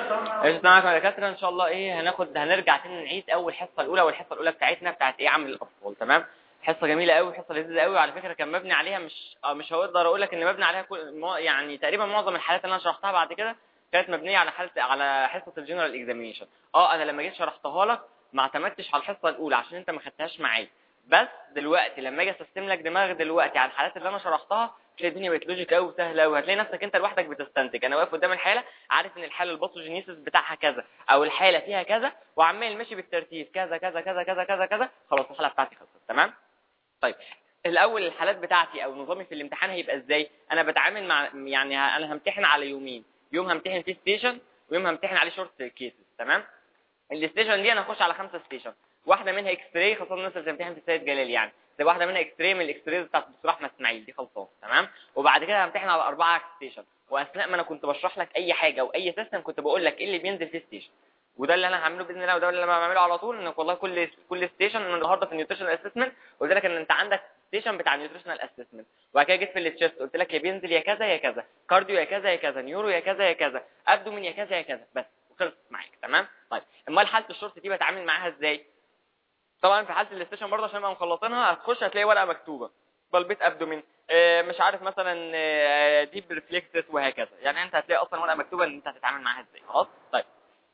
ايش معاكم يا دكاتره ان شاء الله ايه هناخد هنرجع تاني نعيد اول حصه الاولى والحصه الاولى بتاعتنا بتاعت ايه عمل الاطفال تمام حصه جميله قوي حصه لذيذه قوي وعلى فكره كان مبني عليها مش آه مش هقدر اقول لك ان مبني عليها كل مو- يعني تقريبا معظم الحالات اللي انا شرحتها بعد كده كانت مبنيه على حاله على حصه الجنرال اكزامينشن اه انا لما جيت شرحتها لك ما اعتمدتش على الحصه الاولى عشان انت ما خدتهاش معايا بس دلوقتي لما اجي اسستم لك دماغك دلوقتي على الحالات اللي انا شرحتها تلاقي الدنيا بقت لوجيك قوي وسهله قوي هتلاقي نفسك انت لوحدك بتستنتج انا واقف قدام الحاله عارف ان الحاله الباثوجينيسيس بتاعها كذا او الحاله فيها كذا وعمال ماشي بالترتيب كذا كذا كذا كذا كذا كذا خلاص الحاله بتاعتي خلصت تمام طيب الاول الحالات بتاعتي او نظامي في الامتحان هيبقى ازاي انا بتعامل مع يعني ه- انا همتحن على يومين يوم همتحن فيه ستيشن ويوم همتحن عليه شورت كيسز تمام الستيشن دي انا هخش على خمسه ستيشن واحده منها اكس راي خاصه الناس اللي بتمتحن في السيد جلال يعني زي واحده منها اكس راي من الاكس راي بتاعت الدكتور احمد اسماعيل دي خلصان تمام وبعد كده همتحن على اربعه ستيشن واثناء ما انا كنت بشرح لك اي حاجه او اي سيستم كنت بقول لك ايه اللي بينزل في ستيشن وده اللي انا هعمله باذن الله وده اللي انا بعمله على طول انك والله كل كل ستيشن النهارده في النيوتريشنال اسسمنت قلت لك ان انت عندك ستيشن بتاع النيوتريشنال اسسمنت وبعد كده جيت في التشيست قلت لك يا بينزل يا كذا يا كذا كارديو يا كذا يا كذا نيورو يا كذا يا كذا ابدومين يا كذا يا كذا بس وخلصت معاك تمام طيب امال حاله الشرطه دي بتعامل معاها ازاي طبعا في حاله الاستيشن برضه عشان نبقى مخلصينها هتخش هتلاقي ورقه مكتوبه بلبيت ابدومين آه، مش عارف مثلا آه، ديب ريفلكسس وهكذا يعني انت هتلاقي اصلا ورقه مكتوبه ان انت هتتعامل معاها ازاي خلاص طيب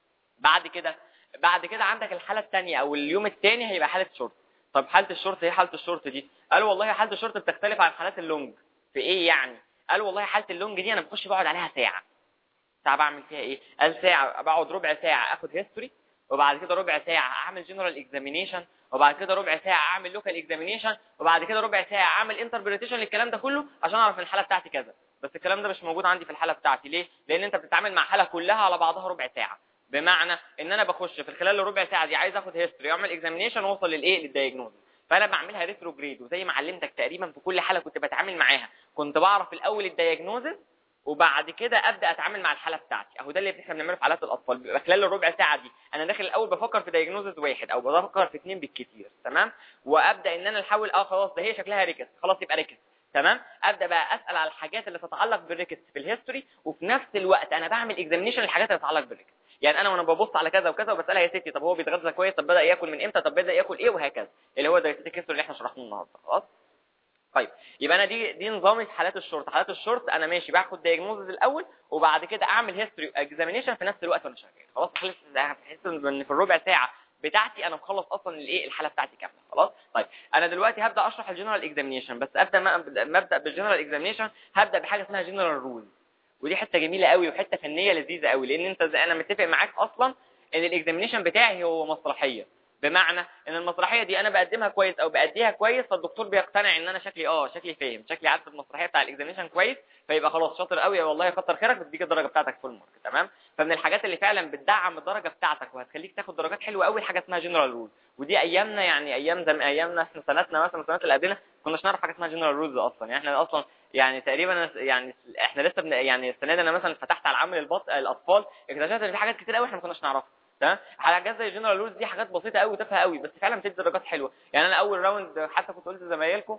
بعد كده بعد كده عندك الحاله الثانيه او اليوم الثاني هيبقى حاله شرط طب حاله الشرط ايه حاله الشرط دي قالوا والله حاله الشرط بتختلف عن حالات اللونج في ايه يعني قالوا والله حاله اللونج دي انا بخش بقعد عليها ساعه ساعه بعمل فيها ايه قال ساعه بقعد ربع ساعه اخد هيستوري وبعد كده ربع ساعه اعمل جنرال اكزامينيشن وبعد كده ربع ساعه اعمل لوكال اكزامينيشن وبعد كده ربع ساعه اعمل انتربريتيشن للكلام ده كله عشان اعرف ان الحاله بتاعتي كذا بس الكلام ده مش موجود عندي في الحاله بتاعتي ليه لان انت بتتعامل مع حاله كلها على بعضها ربع ساعه بمعنى ان انا بخش في خلال الربع ساعه دي عايز اخد هيستوري واعمل اكزامينيشن واوصل للايه للدايجنوز فانا بعملها ريتروجريد وزي ما علمتك تقريبا في كل حاله كنت بتعامل معاها كنت بعرف الاول الدايجنوزز وبعد كده ابدا اتعامل مع الحاله بتاعتي اهو ده اللي احنا بنعمله في حالات الاطفال بيبقى خلال الربع ساعه دي انا داخل الاول بفكر في دايجنوزز واحد او بفكر في اثنين بالكتير تمام وابدا ان انا احاول اه خلاص ده هي شكلها ريكس خلاص يبقى ريكس تمام ابدا بقى اسال على الحاجات اللي تتعلق بالريكس في الهيستوري وفي نفس الوقت انا بعمل اكزامينيشن للحاجات اللي تتعلق بالريكس يعني انا وانا ببص على كذا وكذا وبسالها يا ستي طب هو بيتغذى كويس طب بدا ياكل من امتى طب بدا ياكل ايه وهكذا اللي هو دايتيك هيستوري اللي احنا شرحناه النهارده خلاص طيب يبقى انا دي دي نظامي في حالات الشرط حالات الشرط انا ماشي باخد دايجنوزز الاول وبعد كده اعمل هيستوري اكزامينيشن في نفس الوقت وانا شغال خلاص خلص بحس ان في الربع ساعه بتاعتي انا مخلص اصلا الايه الحاله بتاعتي كامله خلاص طيب انا دلوقتي هبدا اشرح الجنرال اكزامينيشن بس ابدا ما ما ابدا بالجنرال اكزامينيشن هبدا بحاجه اسمها جنرال رول ودي حته جميله قوي وحته فنيه لذيذه قوي لان انت زي انا متفق معاك اصلا ان الاكزامينيشن بتاعي هو مسرحيه بمعنى ان المسرحيه دي انا بقدمها كويس او باديها كويس فالدكتور بيقتنع ان انا شكلي اه شكلي فاهم شكلي عارف المسرحيه بتاع الاكزامينشن كويس فيبقى خلاص شاطر قوي والله كتر خيرك بتديك الدرجه بتاعتك فول مارك تمام فمن الحاجات اللي فعلا بتدعم الدرجه بتاعتك وهتخليك تاخد درجات حلوه قوي حاجه اسمها جنرال رول ودي ايامنا يعني ايام زم ايامنا احنا سنتنا مثلا السنوات اللي قبلنا كناش نعرف حاجه اسمها جنرال رولز اصلا يعني احنا اصلا يعني تقريبا أنا- يعني احنا لسه بن... يعني السنه دي انا مثلا فتحت على العمل البط... الاطفال اكتشفت ان في حاجات كتير قوي احنا ما كناش نعرفها تمام حاجات زي جنرال رولز دي حاجات بسيطه قوي وتافهه قوي بس فعلا بتدي درجات حلوه يعني انا اول راوند حتى كنت قلت لزمايلكم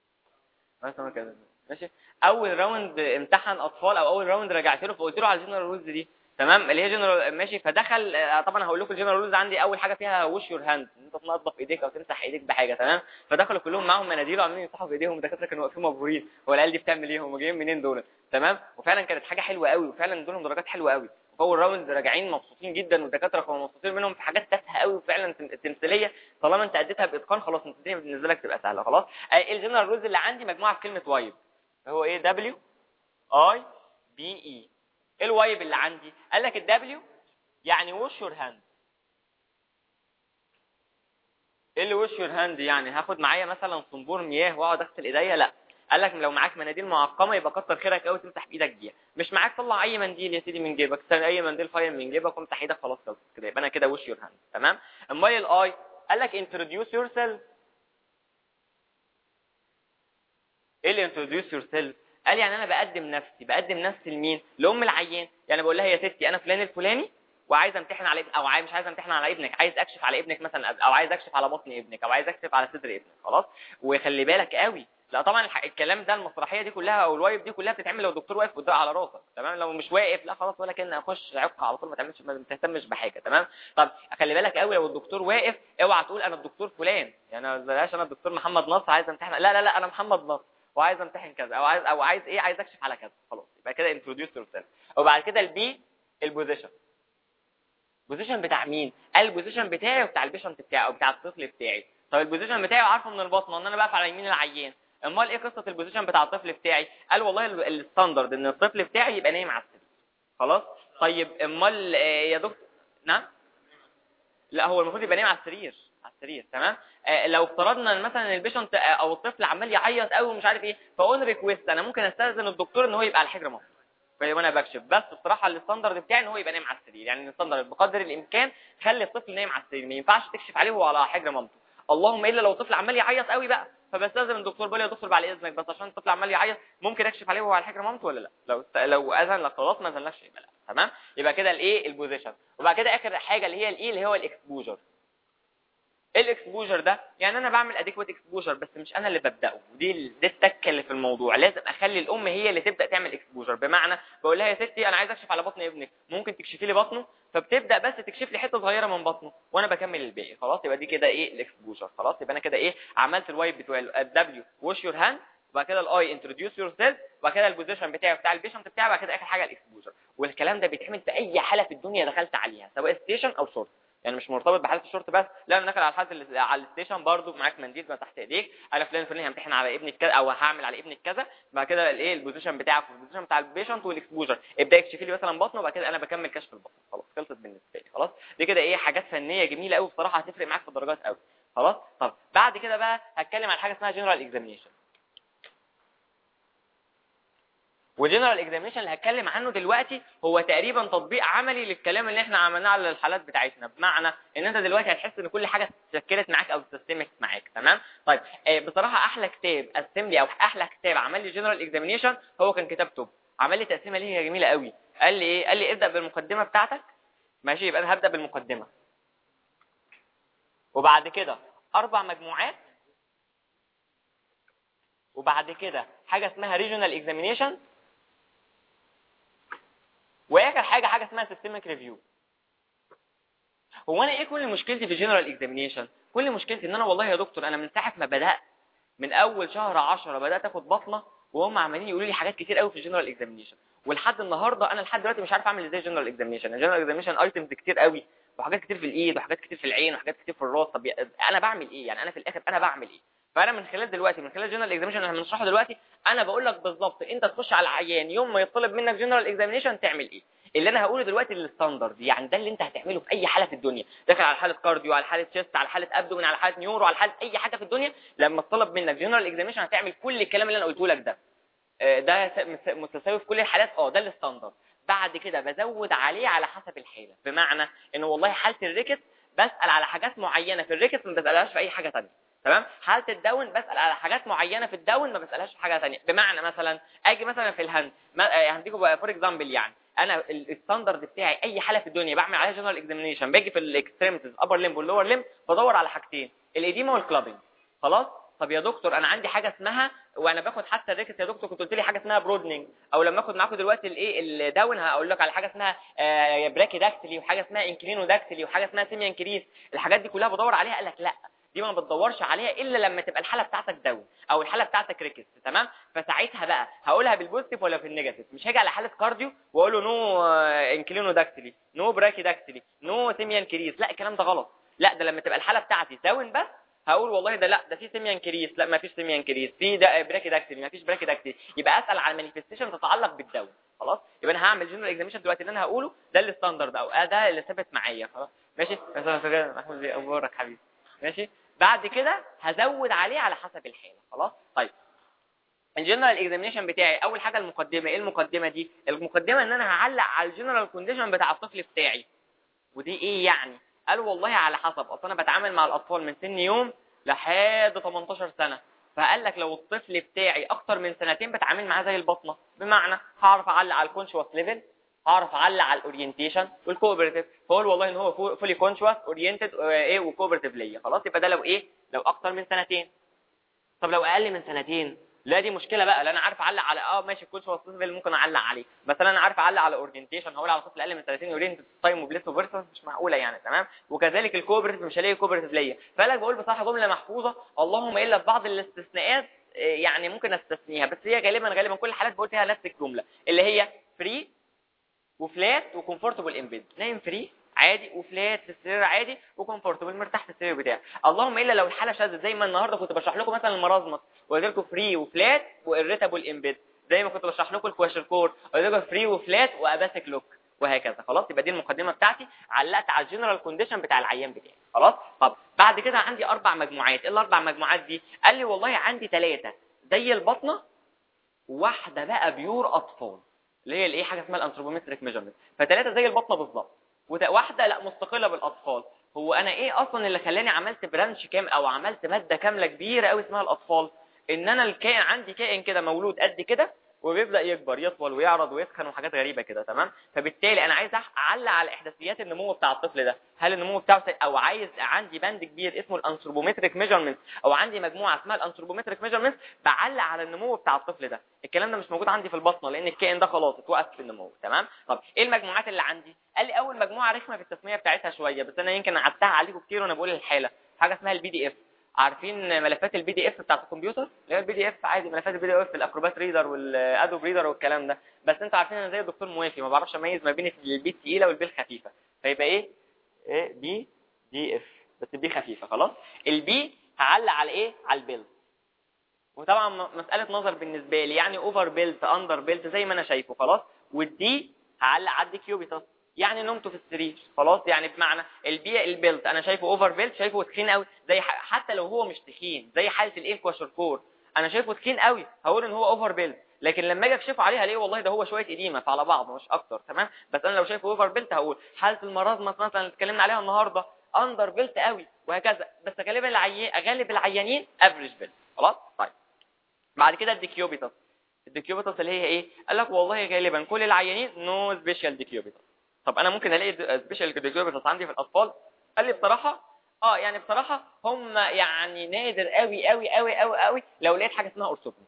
مثلا كده ماشي اول راوند امتحن اطفال او اول راوند رجعت له فقلت له على الجنرال رولز دي تمام اللي هي جنرال ماشي فدخل آه، طبعا هقول لكم الجنرال رولز عندي اول حاجه فيها وش يور هاند ان انت تنظف ايديك او تمسح ايديك بحاجه تمام فدخلوا كلهم معاهم مناديل وعاملين يمسحوا في ايديهم الدكاتره كانوا واقفين مبهورين هو العيال دي بتعمل ايه هم جايين منين دول تمام وفعلا كانت حاجه حلوه قوي وفعلا ادولهم درجات حلوه قوي اول راوند راجعين مبسوطين جدا والدكاتره كانوا مبسوطين منهم في حاجات تافهه قوي وفعلا تم- تمثيليه طالما انت اديتها باتقان خلاص انت الدنيا بالنسبه لك تبقى سهله خلاص آه، الجنرال رولز اللي عندي مجموعه في كلمه وايب هو ايه دبليو اي بي اي ايه الوايب اللي عندي قال لك الدبليو يعني وش يور هاند ايه اللي وش يور هاند يعني هاخد معايا مثلا صنبور مياه واقعد اغسل ايديا لا قال لك لو معاك مناديل معقمه يبقى كتر خيرك قوي تمسح بايدك بيها مش معاك طلع اي منديل يا سيدي من جيبك سن اي منديل فاين من جيبك وامسح ايدك خلاص خلص كده يبقى انا كده وش يور هاند تمام امال الاي قال لك introduce yourself ايه اللي introduce yourself قال يعني انا بقدم نفسي بقدم نفسي لمين لام العيان يعني بقول لها يا ستي انا فلان الفلاني وعايز امتحن على ابن او عايز مش عايز امتحن على ابنك عايز اكشف على ابنك مثلا او عايز اكشف على بطن ابنك او عايز اكشف على صدر ابنك خلاص وخلي بالك قوي لا طبعا الكلام ده المسرحيه دي كلها او الوايب دي كلها بتتعمل لو الدكتور واقف قدام على راسك تمام لو مش واقف لا خلاص ولا كان اخش عقه على طول ما تعملش ما تهتمش بحاجه تمام طب خلي بالك قوي لو الدكتور واقف اوعى تقول انا الدكتور فلان يعني بلاش انا الدكتور محمد نصر عايز امتحن لا لا لا انا محمد نصر وعايز امتحن كذا او عايز او عايز ايه عايز اكشف على كذا خلاص يبقى كده انتروديوس يور سيلف وبعد كده البي البوزيشن البوزيشن بتاع مين قال البوزيشن بتاعي وبتاع البيشنت بتاعي او بتاع الطفل بتاعي طب البوزيشن بتاعي عارفه من البطنه ان انا بقف على يمين العيان امال ايه قصه البوزيشن بتاع الطفل بتاعي قال والله الستاندرد ان الطفل بتاعي يبقى نايم على السرير خلاص طيب امال آه، يا دكتور نعم لا هو المفروض يبقى نايم على السرير على السرير تمام آه لو افترضنا مثلا البيشنت آه او الطفل عمال يعيط قوي ومش عارف ايه فاون ريكويست انا ممكن استاذن الدكتور ان هو يبقى على الحجر مصر وانا بكشف بس بصراحه الستاندرد بتاعي ان هو يبقى نايم على السرير يعني الستاندرد بقدر الامكان خلي الطفل نايم على السرير ما ينفعش تكشف عليه وهو على حجر مامته اللهم الا لو الطفل عمال يعيط قوي بقى فبستاذن الدكتور بقول يا دكتور بعد اذنك بس عشان الطفل عمال يعيط ممكن اكشف عليه وهو على حجر مامته ولا لا لو لو اذن لك خلاص ما اذنلكش يبقى لا تمام يبقى كده الايه البوزيشن وبعد كده اخر حاجه اللي هي الايه اللي هو الاكسبوجر ايه الاكسبوجر ده يعني انا بعمل اديكويت اكسبوجر بس مش انا اللي ببداه ودي دي التكه اللي في الموضوع لازم اخلي الام هي اللي تبدا تعمل اكسبوجر بمعنى بقول لها يا ستي انا عايز اكشف على بطن ابنك ممكن تكشفي لي بطنه فبتبدا بس تكشف لي حته صغيره من بطنه وانا بكمل الباقي خلاص يبقى دي كده ايه الاكسبوجر خلاص يبقى انا كده ايه عملت الوايب بتوع الدبليو ووش يور هاند وبعد كده الاي انتروديوس يور سيلف وبعد كده البوزيشن بتاعي بتاع البيشنت بتاعي وبعد كده اخر حاجه الاكسبوجر والكلام ده بيتعمل في اي حاله في الدنيا دخلت عليها سواء ستيشن او شورت يعني مش مرتبط بحاله الشرطه بس لا انا داخل على حاله على الستيشن برضو معاك منديل ما تحت ايديك انا فلان فلان همتحن على ابنك كذا او هعمل على ابنك كذا بعد كده الايه البوزيشن بتاعك البوزيشن بتاع البيشنت والاكسبوجر ابدا اكشفي لي مثلا بطنه وبعد كده انا بكمل كشف البطن خلاص خلصت بالنسبه لي خلاص دي كده ايه حاجات فنيه جميله قوي بصراحه هتفرق معاك في الدرجات قوي خلاص طب بعد كده بقى هتكلم عن حاجه اسمها جنرال اكزامينشن وجنرال اكزامينشن اللي هتكلم عنه دلوقتي هو تقريبا تطبيق عملي للكلام اللي احنا عملناه على الحالات بتاعتنا بمعنى ان انت دلوقتي هتحس ان كل حاجه اتسكرت معاك او اتسيستمت معاك تمام طيب آه بصراحه احلى كتاب قسم لي او احلى كتاب عمل لي جنرال اكزامينشن هو كان كتاب توب عمل لي تقسيمه ليه جميله قوي قال لي ايه قال لي ابدا بالمقدمه بتاعتك ماشي يبقى انا هبدا بالمقدمه وبعد كده اربع مجموعات وبعد كده حاجه اسمها ريجونال اكزامينشن واخر حاجه حاجه اسمها سيستمك ريفيو هو انا ايه كل مشكلتي في جنرال اكزامينيشن كل مشكلتي ان انا والله يا دكتور انا من ساعه ما بدات من اول شهر 10 بدات اخد بطنه وهم عمالين يقولوا لي حاجات كتير قوي في الجنرال اكزامينيشن ولحد النهارده انا لحد دلوقتي مش عارف اعمل ازاي جنرال اكزامينيشن الجنرال اكزامينيشن ايتمز كتير قوي وحاجات كتير في الايد وحاجات كتير في العين وحاجات كتير في الراس طب انا بعمل ايه يعني انا في الاخر انا بعمل ايه فانا من خلال دلوقتي من خلال جنرال اكزامينشن اللي احنا بنشرحه دلوقتي انا بقول لك بالظبط انت تخش على العيان يوم ما يطلب منك جنرال اكزامينشن تعمل ايه اللي انا هقوله دلوقتي الستاندرد يعني ده اللي انت هتعمله في اي حاله في الدنيا داخل على حاله كارديو على حاله تشيست على حاله ابدومين على حاله نيورو على حاله اي حاجه في الدنيا لما تطلب منك جنرال اكزامينشن هتعمل كل الكلام اللي انا قلته لك ده آه، ده متساوي في كل الحالات اه ده الستاندرد بعد كده بزود عليه على حسب الحاله بمعنى ان والله حاله الريكت بسال على حاجات معينه في الريكت ما بسالهاش في اي حاجه ثانيه تمام حاله الداون بسال على حاجات معينه في الداون ما بسالهاش في حاجه ثانيه بمعنى مثلا اجي مثلا في الهاند آه، هديكم فور اكزامبل يعني انا الستاندرد بتاعي اي حاله في الدنيا بعمل عليها جنرال اكزامينشن باجي في الاكستريميتيز ابر ليمب واللور ليمب بدور على حاجتين الايديما والكلابنج خلاص طب يا دكتور انا عندي حاجه اسمها وانا باخد حتى الريكت يا دكتور كنت قلت لي حاجه اسمها برودنينج او لما اخد معاكم دلوقتي الايه الداون هقول لك على حاجه اسمها براكي داكتلي وحاجه اسمها انكلينو داكتلي وحاجه اسمها سيميان كريس الحاجات دي كلها بدور عليها قال لك لا دي ما بتدورش عليها الا لما تبقى الحاله بتاعتك داون او الحاله بتاعتك ريكس تمام فساعتها بقى هقولها بالبوزيتيف ولا في النيجاتيف مش هاجي على حاله كارديو واقول له نو انكلينو داكتلي نو براكي داكتلي نو سيميان كريس لا الكلام ده غلط لا ده لما تبقى الحاله بتاعتي داون بس هقول والله ده لا ده في سيميان كريس لا ما فيش سيميان كريس في ده براكي داكتلي ما فيش براكي داكتلي يبقى اسال على المانيفستيشن تتعلق بالداون خلاص يبقى انا هعمل جنرال اكزاميشن دلوقتي اللي انا هقوله ده الستاندرد او ده اللي ثابت معايا خلاص ماشي محمود اخبارك حبيبي ماشي بعد كده هزود عليه على حسب الحاله خلاص طيب الجنرال اكزامينشن بتاعي اول حاجه المقدمه ايه المقدمه دي المقدمه ان انا هعلق على الجنرال كونديشن بتاع الطفل بتاعي ودي ايه يعني قالوا والله على حسب اصل انا بتعامل مع الاطفال من سن يوم لحد 18 سنه فقال لك لو الطفل بتاعي اكتر من سنتين بتعامل معاه زي البطنه بمعنى هعرف اعلق على الكونشوس ليفل هعرف اعلق على الاورينتيشن والكوبرتيف فقول والله ان هو فولي كونشوس اورينتد ايه وكوبرتيف ليا خلاص يبقى ده لو ايه لو اكتر من سنتين طب لو اقل من سنتين لا دي مشكله بقى لا انا عارف اعلق على اه ماشي الكوتش هو اللي ممكن اعلق عليه بس انا عارف اعلق على اورينتيشن هقول على طفل اقل من 30 اورينت تايم وبليس وفيرسس مش معقوله يعني تمام وكذلك الكوبرتيف مش هلاقي كوبرتيف ليا فانا بقول بصراحه جمله محفوظه اللهم الا في بعض الاستثناءات آه، يعني ممكن استثنيها بس هي غالبا غالبا كل الحالات بقول فيها نفس الجمله اللي هي فري وفلات وكومفورتبل امبيد نايم فري عادي وفلات في السرير عادي وكومفورتبل مرتاح في السرير بتاعي اللهم الا لو الحاله شاذه زي ما النهارده كنت بشرح لكم مثلا المرازمه وقلت لكم فري وفلات واريتابل امبيد زي ما كنت بشرح لكم الكواشر كور قلت لكم فري وفلات واباسك لوك وهكذا خلاص يبقى دي المقدمه بتاعتي علقت على الجنرال كونديشن بتاع العيان بتاعي خلاص طب بعد كده عندي اربع مجموعات ايه الاربع مجموعات دي قال لي والله عندي ثلاثه زي البطنه واحده بقى بيور اطفال اللي هي الايه حاجه اسمها الانثروبومتريك ميجرمنت فثلاثه زي البطنه بالظبط واحده لا مستقله بالاطفال هو انا ايه اصلا اللي خلاني عملت برانش كام او عملت ماده كامله كبيره قوي اسمها الاطفال ان انا الكائن عندي كائن كده مولود قد كده وبيبدا يكبر يطول ويعرض ويسخن وحاجات غريبه كده تمام فبالتالي انا عايز اعلق على احداثيات النمو بتاع الطفل ده هل النمو بتاعه او عايز عندي بند كبير اسمه الانثروبومتريك ميجرمنت او عندي مجموعه اسمها الانثروبومتريك ميجرمنت بعلق على النمو بتاع الطفل ده الكلام ده مش موجود عندي في البطنه لان الكائن ده خلاص اتوقف في النمو تمام طب ايه المجموعات اللي عندي قال لي اول مجموعه رخمه في التسميه بتاعتها شويه بس انا يمكن قعدتها عليكم كتير وانا بقول الحاله حاجه اسمها البي دي اف عارفين ملفات البي دي اف بتاعت الكمبيوتر اللي هي البي دي اف عادي ملفات البي دي اف الاكروبات ريدر والادوب ريدر والكلام ده بس انتوا عارفين انا زي الدكتور موافي ما بعرفش اميز ما بين البي الثقيله والبي الخفيفه فيبقى ايه ايه بي دي اف بس البي خفيفه خلاص البي هعلق على ايه على البيلد وطبعا مساله نظر بالنسبه لي يعني اوفر بيلت اندر بيلت زي ما انا شايفه خلاص والدي هعلق على الديكيوبيتاس يعني نمته في السرير خلاص يعني بمعنى البيئه البيلت انا شايفه اوفر بيلت شايفه تخين قوي زي حتى لو هو مش تخين زي حاله الايه كواشركور انا شايفه تخين قوي هقول ان هو اوفر بيلت لكن لما اجي اكشفه عليها ليه والله ده هو شويه اديمه على بعض مش اكتر تمام بس انا لو شايفه اوفر بيلت هقول حاله المرازمه مثلا اللي اتكلمنا عليها النهارده اندر بيلت قوي وهكذا بس غالبا العيان غالب العيانين افريج بيلت خلاص طيب بعد كده الديكيوبيتاس الديكيوبيتاس اللي هي ايه قال لك والله غالبا كل العيانين نو سبيشال ديكيوبيتاس طب انا ممكن الاقي سبيشال ديكيوبيتاس عندي في الاطفال قال لي بصراحه اه يعني بصراحه هم يعني نادر قوي قوي قوي قوي قوي لو لقيت حاجه اسمها اورثوبنيك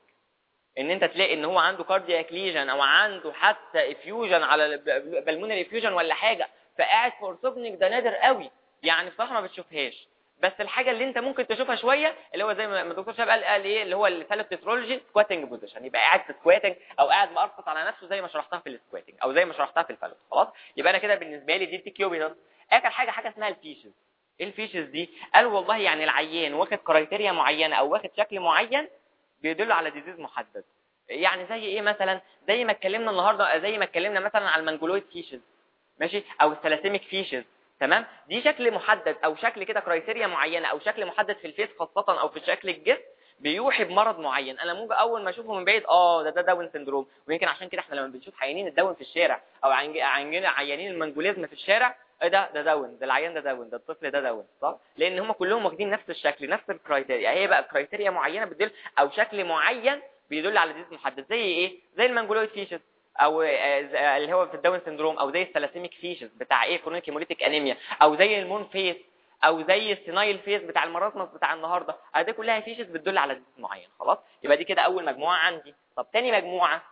ان انت تلاقي ان هو عنده كاردياك ليجن او عنده حتى افيوجن على بالمونري افيوجن ولا حاجه فقاعد في اورثوبنيك ده نادر قوي يعني بصراحه ما بتشوفهاش بس الحاجه اللي انت ممكن تشوفها شويه اللي هو زي ما الدكتور شاب قال قال ايه اللي هو الفالوتيترولوجي سكواتنج بوزيشن يبقى قاعد في سكواتنج او قاعد مقرفص على نفسه زي ما شرحتها في السكواتنج او زي ما شرحتها في الفالوت خلاص يبقى انا كده بالنسبه لي دي التكيوبيتس اخر حاجه حاجه اسمها الفيشز ايه الفيشز دي قال والله يعني العيان واخد كرايتيريا معينه او واخد شكل معين بيدل على ديزيز محدد يعني زي ايه مثلا زي ما اتكلمنا النهارده زي ما اتكلمنا مثلا على المنجولويد فيشز ماشي او الثلاسيميك فيشز تمام دي شكل محدد او شكل كده كرايتيريا معينه او شكل محدد في الفيس خاصه او في شكل الجسم بيوحي بمرض معين انا ممكن اول ما اشوفه من بعيد اه ده ده داون سندروم ويمكن عشان كده احنا لما بنشوف عيانين الداون في الشارع او عيانين المنجوليزم في الشارع ايه ده ده داون ده العيان ده داون ده الطفل ده داون صح لان هم كلهم واخدين نفس الشكل نفس الكرايتيريا هي بقى كرايتيريا معينه بتدل او شكل معين بيدل على ديزيز محدد زي ايه زي المنجولويد فيشز او اللي هو في الداون سندروم او زي الثلاسيميك فيشز بتاع ايه كرونيك هيموليتيك انيميا او زي المون فيس او زي السينايل فيس بتاع المراسمس بتاع النهارده دي كلها فيشز بتدل على ديزيز معين خلاص يبقى دي كده اول مجموعه عندي طب تاني مجموعه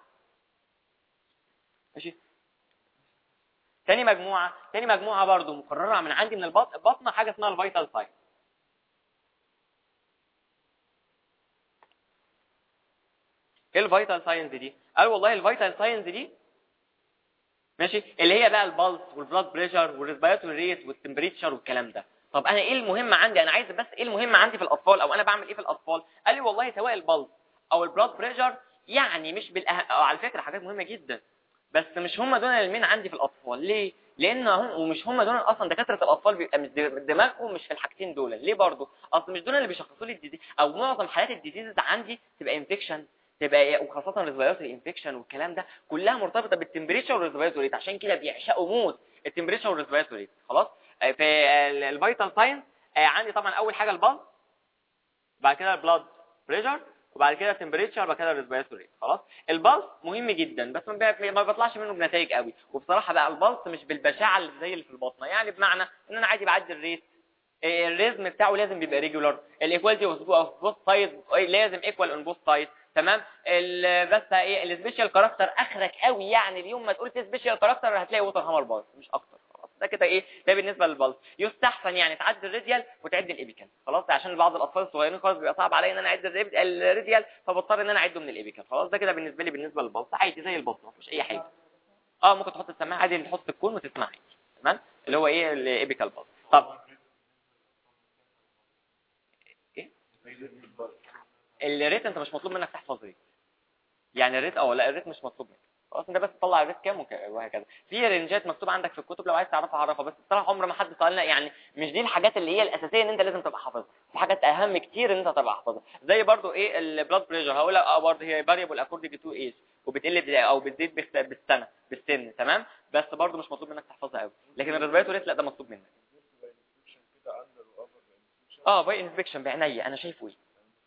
ماشي تاني مجموعه تاني مجموعه برضو مقرره من عندي من البطن حاجه اسمها الفيتال ساين ايه الفيتال ساينز دي قال والله الفيتال ساينز دي ماشي اللي هي بقى البلس والبلاد بريشر والريسبيراتوري ريت والتمبريتشر والكلام ده طب انا ايه المهم عندي انا عايز بس ايه المهم عندي في الاطفال او انا بعمل ايه في الاطفال قال لي والله سواء البلس او البلاد بريشر يعني مش بالأهم أو على فكره حاجات مهمه جدا بس مش هم دول المين عندي في الاطفال ليه لان هم ومش هم دول اصلا دكاتره الاطفال بيبقى دماغهم مش في الحاجتين دول ليه برضو اصل مش دول اللي بيشخصوا لي الديزيز او معظم حالات الديزيز عندي تبقى انفكشن تبقى ايه وخاصه الريسبيراتوري انفكشن والكلام ده كلها مرتبطه بالتمبريتشر والريسبيراتوري عشان كده بيعشقوا موت التمبريتشر والريسبيراتوري خلاص في الفيتال ساين عندي طبعا اول حاجه البلس بعد كده البلاد بريشر وبعد كده التمبريتشر وبعد كده الريسبيراتوري خلاص البلس مهم جدا بس ما بيطلعش منه بنتائج قوي وبصراحه بقى البلس مش بالبشاعه اللي زي اللي في البطنه يعني بمعنى ان انا عادي بعدي الريت الريزم بتاعه لازم بيبقى ريجولار الايكواليتي اوف بوث سايد لازم ايكوال اون بوث سايد تمام بس ايه السبيشال كاركتر اخرك قوي يعني اليوم ما تقول سبيشال كاركتر هتلاقي ووتر هامر باز مش اكتر خلاص ده كده ايه ده بالنسبه للبلس يستحسن يعني تعدي الريديال وتعد الابيكال خلاص عشان بعض الاطفال الصغيرين خالص بيبقى صعب عليا ان انا اعد الريديال فبضطر ان انا اعده من الابيكال خلاص ده كده بالنسبه لي بالنسبه للبلس عادي زي البلس ما فيش اي حاجه اه ممكن تحط السماعه عادي تحط الكون وتسمعي تمام اللي هو ايه الابيكال بلس طب ايه الريت انت مش مطلوب منك تحفظ ريت يعني الريت اه لا الريت مش مطلوب منك خلاص انت بس تطلع الريت كام وهكذا في رينجات مكتوب عندك في الكتب لو عايز تعرفها عرفها بس بصراحه عمر ما حد سالنا يعني مش دي الحاجات اللي هي الاساسيه ان انت لازم تبقى حافظها في حاجات اهم كتير ان انت تبقى حافظها زي برضو ايه البلاد بريشر هقول لك اه برضو هي فاريبل اكوردنج تو ايج وبتقل او بتزيد بالسنه بالسن تمام بس برضو مش مطلوب منك تحفظها قوي لكن الريسبيراتوري لا ده مطلوب منك اه باي انسبكشن بعينيا انا شايفه ايه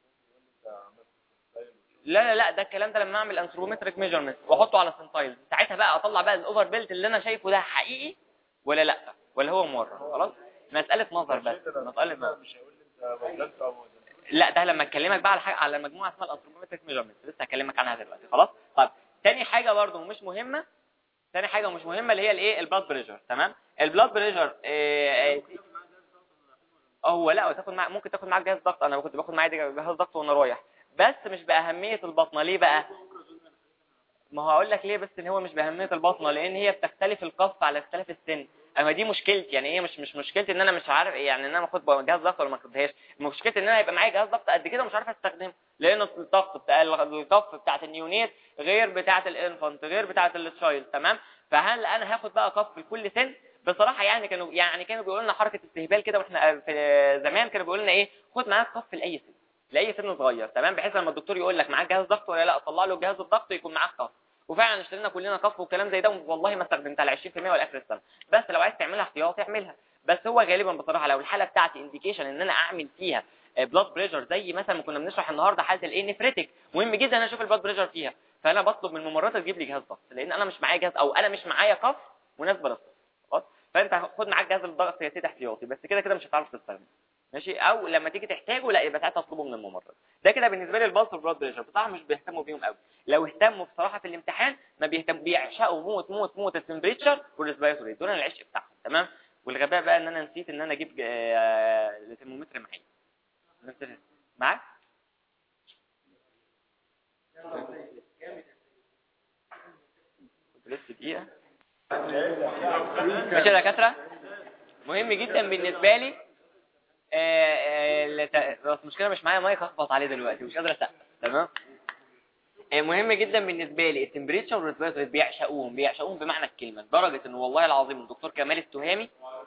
لا لا لا ده الكلام ده لما اعمل انثروبومتريك ميجرمنت واحطه على سنتايل ساعتها بقى اطلع بقى الاوفر بيلت اللي انا شايفه ده حقيقي ولا لا ولا هو مره خلاص مساله نظر بس مساله نظر لا ده لما اكلمك بقى على حاجه على مجموعه اسمها الانثروبومتريك ميجرمنت لسه هكلمك عنها دلوقتي خلاص طيب تاني حاجه برده ومش مهمه تاني حاجه ومش مهمه اللي هي الايه البلاد بريشر تمام البلاد بريشر إيه هو لا تاخد مع ممكن تاخد معاك جهاز ضغط انا كنت باخد معايا جهاز ضغط وانا رايح بس مش باهميه البطنه ليه بقى ما هقول لك ليه بس ان هو مش باهميه البطنه لان هي بتختلف القص على اختلاف السن اما دي مشكلتي يعني ايه مش مش مشكلتي ان انا مش عارف يعني ان انا اخد جهاز ضغط ولا ما اخدهاش مشكلتي ان انا يبقى معايا جهاز ضغط قد كده ومش عارف استخدمه لان الضغط بتاع الكف بتاعه النيونيت غير بتاعه الانفانت غير بتاعه التشايلد تمام فهل انا هاخد بقى كف لكل سن بصراحه يعني كانوا يعني كانوا بيقولوا لنا حركه استهبال كده واحنا في زمان كانوا بيقولوا لنا ايه خد معاك كف لاي سن لاي سن صغير تمام بحيث لما الدكتور يقول لك معاك جهاز ضغط ولا لا طلع له جهاز الضغط يكون معاك كف وفعلا اشترينا كلنا كف وكلام زي ده والله ما استخدمتها ل 20% ولا اخر السنه بس لو عايز تعملها احتياطي اعملها بس هو غالبا بصراحه لو الحاله بتاعتي انديكيشن ان انا اعمل فيها بلاد بريشر زي مثلا ما كنا بنشرح النهارده حاله الايه نفريتك مهم جدا انا اشوف البلاد بريشر فيها فانا بطلب من الممرضه تجيب لي جهاز ضغط لان انا مش معايا جهاز او انا مش معايا كف مناسبه للطفل خلاص فانت خد معاك جهاز الضغط يا سيدي احتياطي بس كده كده مش هتعرف تستخدمه ماشي او لما تيجي تحتاجه لا يبقى ساعتها اطلبه من الممرض ده كده بالنسبه لي البلس والبلاد بريشر بصراحه مش بيهتموا بيهم قوي لو اهتموا بصراحه في الامتحان ما بيهتم بيعشقوا موت موت موت التمبريتشر والريسبيراتوري دول العشق بتاعهم تمام والغباء بقى ان انا نسيت ان انا اجيب الترمومتر معايا معاك كنت لسه دقيقه ماشي يا دكاتره مهم جدا بالنسبه لي بس المشكله مش معايا مايك اخبط عليه دلوقتي مش قادر اسقف تمام مهم جدا بالنسبه لي التمبريتشر والريسبيراتوري بيعشقوهم بيعشقوهم بمعنى الكلمه لدرجه ان والله العظيم الدكتور كمال التهامي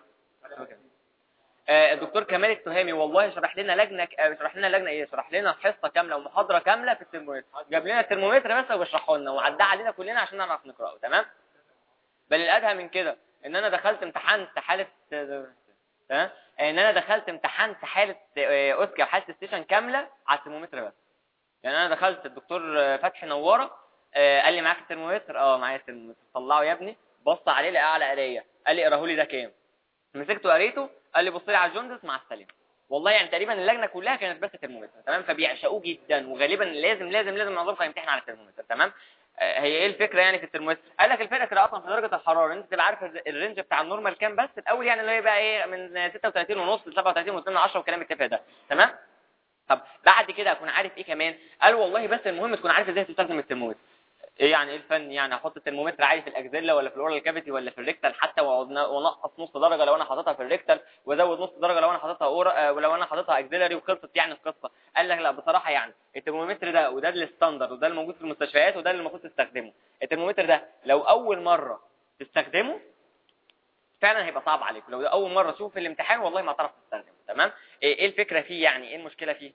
الدكتور كمال التهامي والله شرح لنا لجنه شرح لنا لجنه ايه شرح لنا حصه كامله ومحاضره كامله في الترمومتر جاب لنا الترمومتر بس وبيشرحه لنا وعدى علينا كلنا عشان نعرف نقراه تمام بل الادهى من كده ان انا دخلت امتحنت حاله تمام ان انا دخلت امتحنت حاله اوسكار حاله ستيشن كامله على الترمومتر بس يعني انا دخلت الدكتور فتحي نوره قال لي معاك الترمومتر اه معايا الترمومتر طلعه يا ابني بص عليه لقى اعلى قرايه قال لي اقراه لي ده كام مسكته قريته قال لي بص لي على الجوندس مع السلامه والله يعني تقريبا اللجنه كلها كانت بس ترمومتر تمام فبيعشقوه جدا وغالبا لازم لازم لازم معظمكم هيمتحن على الترمومتر تمام هي ايه الفكره يعني في الترمومتر قال لك الفكره اصلا في درجه الحراره انت تبقى عارف الرينج بتاع النورمال كام بس الاول يعني اللي هي بقى ايه من 36 ونص ل 37 و2 10 والكلام التافه ده تمام طب بعد كده اكون عارف ايه كمان قال والله بس المهم تكون عارف ازاي تستخدم الترمومتر ايه يعني ايه الفن يعني احط الترمومتر عادي في الاكزيلا ولا في الاورال كافيتي ولا في الريكتال حتى وانقص نص درجه لو انا حاططها في الريكتال وازود نص درجه لو انا حاططها اورا ولو انا حاططها اكزيلاري وخلصت يعني القصه قال لك لا بصراحه يعني الترمومتر ده وده الستاندرد وده اللي موجود في المستشفيات وده اللي المفروض تستخدمه الترمومتر ده لو اول مره تستخدمه فعلا هيبقى صعب عليك لو ده اول مره تشوف في الامتحان والله ما هتعرف تستخدمه تمام ايه الفكره فيه يعني ايه المشكله فيه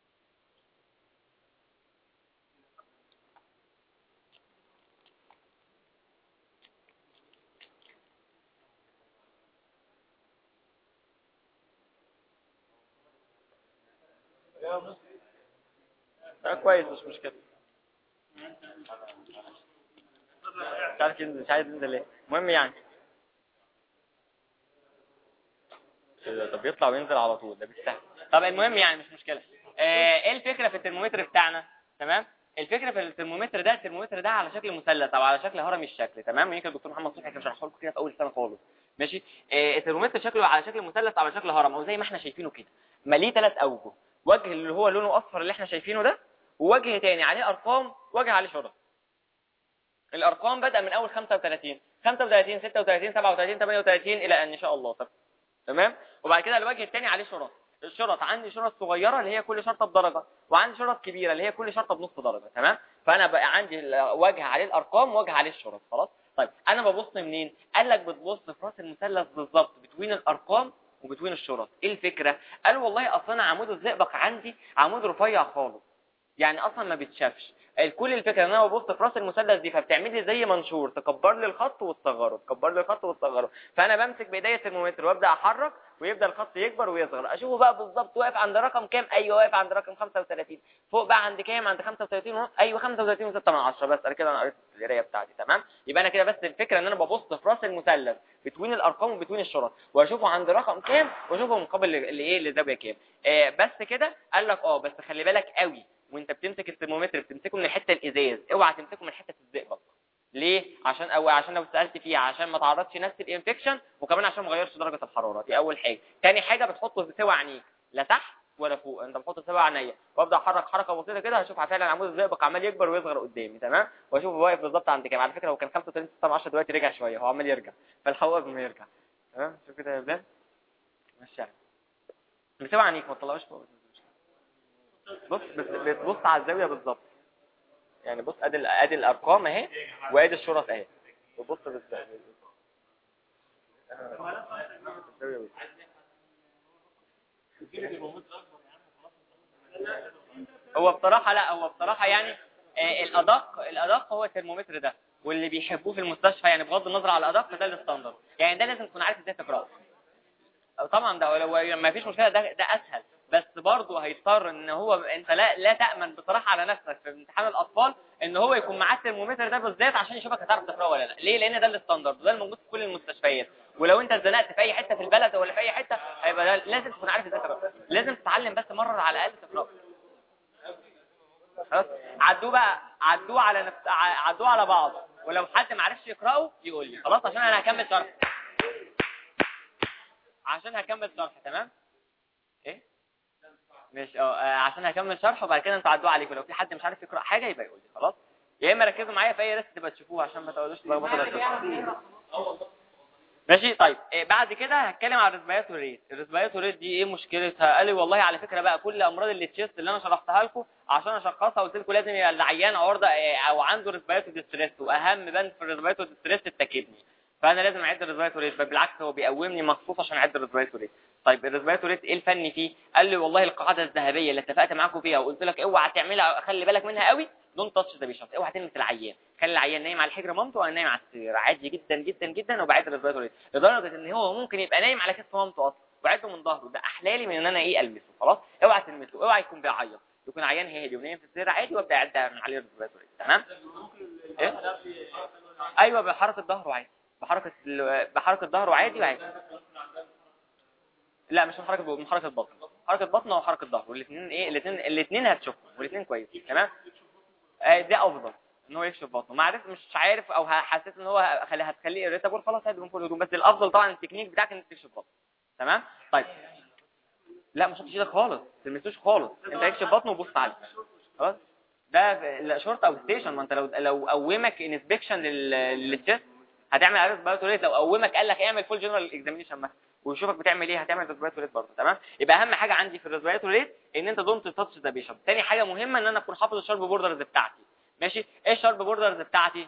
اه كويس مش مشكلة مش عارف ينزل مش عايز ينزل ليه المهم يعني طب يطلع وينزل على طول ده بالسهل طب المهم يعني مش مشكله آه، ايه الفكره في الترمومتر بتاعنا تمام الفكره في الترمومتر ده الترمومتر ده على شكل مثلث او على شكل هرمي الشكل تمام يمكن الدكتور محمد صبحي كان شرحه لكم كده في اول سنه خالص ماشي آه، الترمومتر شكله على شكل مثلث او على شكل هرم او زي ما احنا شايفينه كده ماليه ثلاث اوجه وجه اللي هو لونه اصفر اللي احنا شايفينه ده ووجه تاني عليه ارقام وجه عليه شرط الارقام بدأ من اول 35 35 36 37 38 الى ان شاء الله طب تمام وبعد كده الوجه الثاني عليه شرط الشرط عندي شرط صغيره اللي هي كل شرطه بدرجه وعندي شرط كبيره اللي هي كل شرطه بنص درجه تمام فانا بقى عندي وجه عليه الارقام وجه عليه الشرط خلاص طيب انا ببص منين قال لك بتبص في راس المثلث بالظبط بتوين الارقام وبتوين الشرط ايه الفكره قال والله اصلا عمود الزئبق عندي عمود رفيع خالص يعني اصلا ما بيتشافش الكل الفكره ان انا ببص في راس المثلث دي فبتعمل لي زي منشور تكبر لي الخط وتصغره تكبر لي الخط وتصغره فانا بمسك بايديا الترمومتر وابدا احرك ويبدا الخط يكبر ويصغر اشوفه بقى بالظبط واقف عند رقم كام ايوه واقف عند رقم 35 فوق بقى عند كام عند 35 ونص ايوه 35 و6 من 10 بس انا كده انا قريت القرايه بتاعتي تمام يبقى انا كده بس الفكره ان انا ببص في راس المثلث بتوين الارقام وبتوين الشرط واشوفه عند رقم كام واشوفه مقابل لايه لزاويه كام آه بس كده قال لك اه بس خلي بالك قوي وانت بتمسك الترمومتر بتمسكه من الحته الازاز اوعى تمسكه من حته الزئبق ليه عشان او عشان لو سالت فيه عشان ما تعرضش نفسي للانفكشن وكمان عشان ما اغيرش درجه الحراره دي اول حاجه تاني حاجه بتحطه في سوى عينيك لا تحت ولا فوق انت بتحط سوى عينيا وابدا احرك حركه بسيطه كده هشوف فعلا عمود الزئبق عمال يكبر ويصغر قدامي تمام واشوفه واقف بالظبط عند كام على فكره هو كان 35 6 10 دلوقتي رجع شويه هو عمال يرجع فالحقوا قبل ما يرجع تمام شوف كده يا بلال ماشي بسوى عينيك ما تطلعوش فوق بص بتبص على الزاويه بالظبط يعني بص ادي ادي الارقام اهي وادي الشرط اهي وبص بالزاويه هو بصراحه لا هو بصراحه يعني آه الادق الادق هو الترمومتر ده واللي بيحبوه في المستشفى يعني بغض النظر على الادق ده الستاندرد يعني ده لازم تكون عارف ازاي تقراه طبعا ده لو ما فيش مشكله ده ده اسهل بس برضه هيضطر ان هو انت لا لا تامن بصراحه على نفسك في امتحان الاطفال ان هو يكون معاه الترمومتر ده بالذات عشان يشوفك هتعرف تقراه ولا لا ليه لان ده الستاندرد وده الموجود في كل المستشفيات ولو انت اتزنقت في اي حته في البلد ولا في اي حته هيبقى ده لازم تكون عارف ازاي تقراه لازم تتعلم بس مره على الاقل تقراه خلاص عدوه بقى عدوه على نفس عدوه على بعض ولو حد ما عرفش يقراه يقول لي خلاص عشان انا هكمل شرح عشان هكمل شرح تمام ايه ماشي اه عشان هكمل شرح وبعد كده انتوا عدوا عليكم لو في حد مش عارف يقرا حاجه يبقى يقول لي خلاص يا اما ركزوا معايا في اي ريست تبقى تشوفوه عشان ما تقعدوش تلخبطوا ماشي طيب إيه بعد كده هتكلم على الريسبيراتوري ريت الريسبيراتوري ريت دي ايه مشكلتها قال لي والله على فكره بقى كل امراض التشيست اللي انا شرحتها لكم عشان اشخصها قلت لكم لازم يبقى العيان عرضه او عنده ريسبيراتوري ستريس واهم بند في الريسبيراتوري ستريس التكبني فانا لازم اعد الريسبيراتوري ريت بالعكس هو بيقومني مخصوص عشان اعد الريسبيراتوري ريت طيب الريسبيراتوري ريت ايه الفني فيه قال لي والله القاعده الذهبيه اللي اتفقت معاكم فيها وقلت لك اوعى تعملها خلي بالك منها قوي دون تاتش ذا بيشنت اوعى تلمس العيان خلي العيان نايم على الحجر مامته وانا نايم على السرير عادي جدا جدا جدا وبعد الريسبيراتوري ريت لدرجه ان هو ممكن يبقى نايم على كتف مامته اصلا وعده من ظهره ده احلالي من ان انا ايه المسه خلاص اوعى تلمسه اوعى يكون بيعيط يكون عيان هادي ونايم في السرير عادي وابدا اعد عليه الريسبيراتوري تمام ايه ايوه بحركه ظهره عادي بحركه بحركه ظهره عادي وعادي لا مش من حركه من حركه البطن حركه بطن وحركه ظهر والاثنين ايه الاثنين الاثنين هتشوفهم والاثنين كويسين تمام آه ده افضل ان هو يكشف بطنه ما عرفت مش عارف او حسيت ان هو خلي هتخليه اريتابل خلاص هدي من كل هدوم بس الافضل طبعا التكنيك بتاعك انك تكشف بطن تمام طيب لا مش هتشيلك خالص ما تلمسوش خالص انت اكشف بطنه وبص عليه خلاص ده شورت او ستيشن ما انت لو لو قومك انسبكشن للتشست هتعمل عرض بايوتوريت لو قومك قال لك اعمل فول جنرال اكزامينشن مثلا ويشوفك بتعمل ايه هتعمل ريسبيراتوري ريت برضه تمام يبقى اهم حاجه عندي في الريسبيراتوري ريت ان انت دونت تاتش ذا بيشنت تاني حاجه مهمه ان انا اكون حافظ الشارب بوردرز بتاعتي ماشي ايه الشارب بوردرز بتاعتي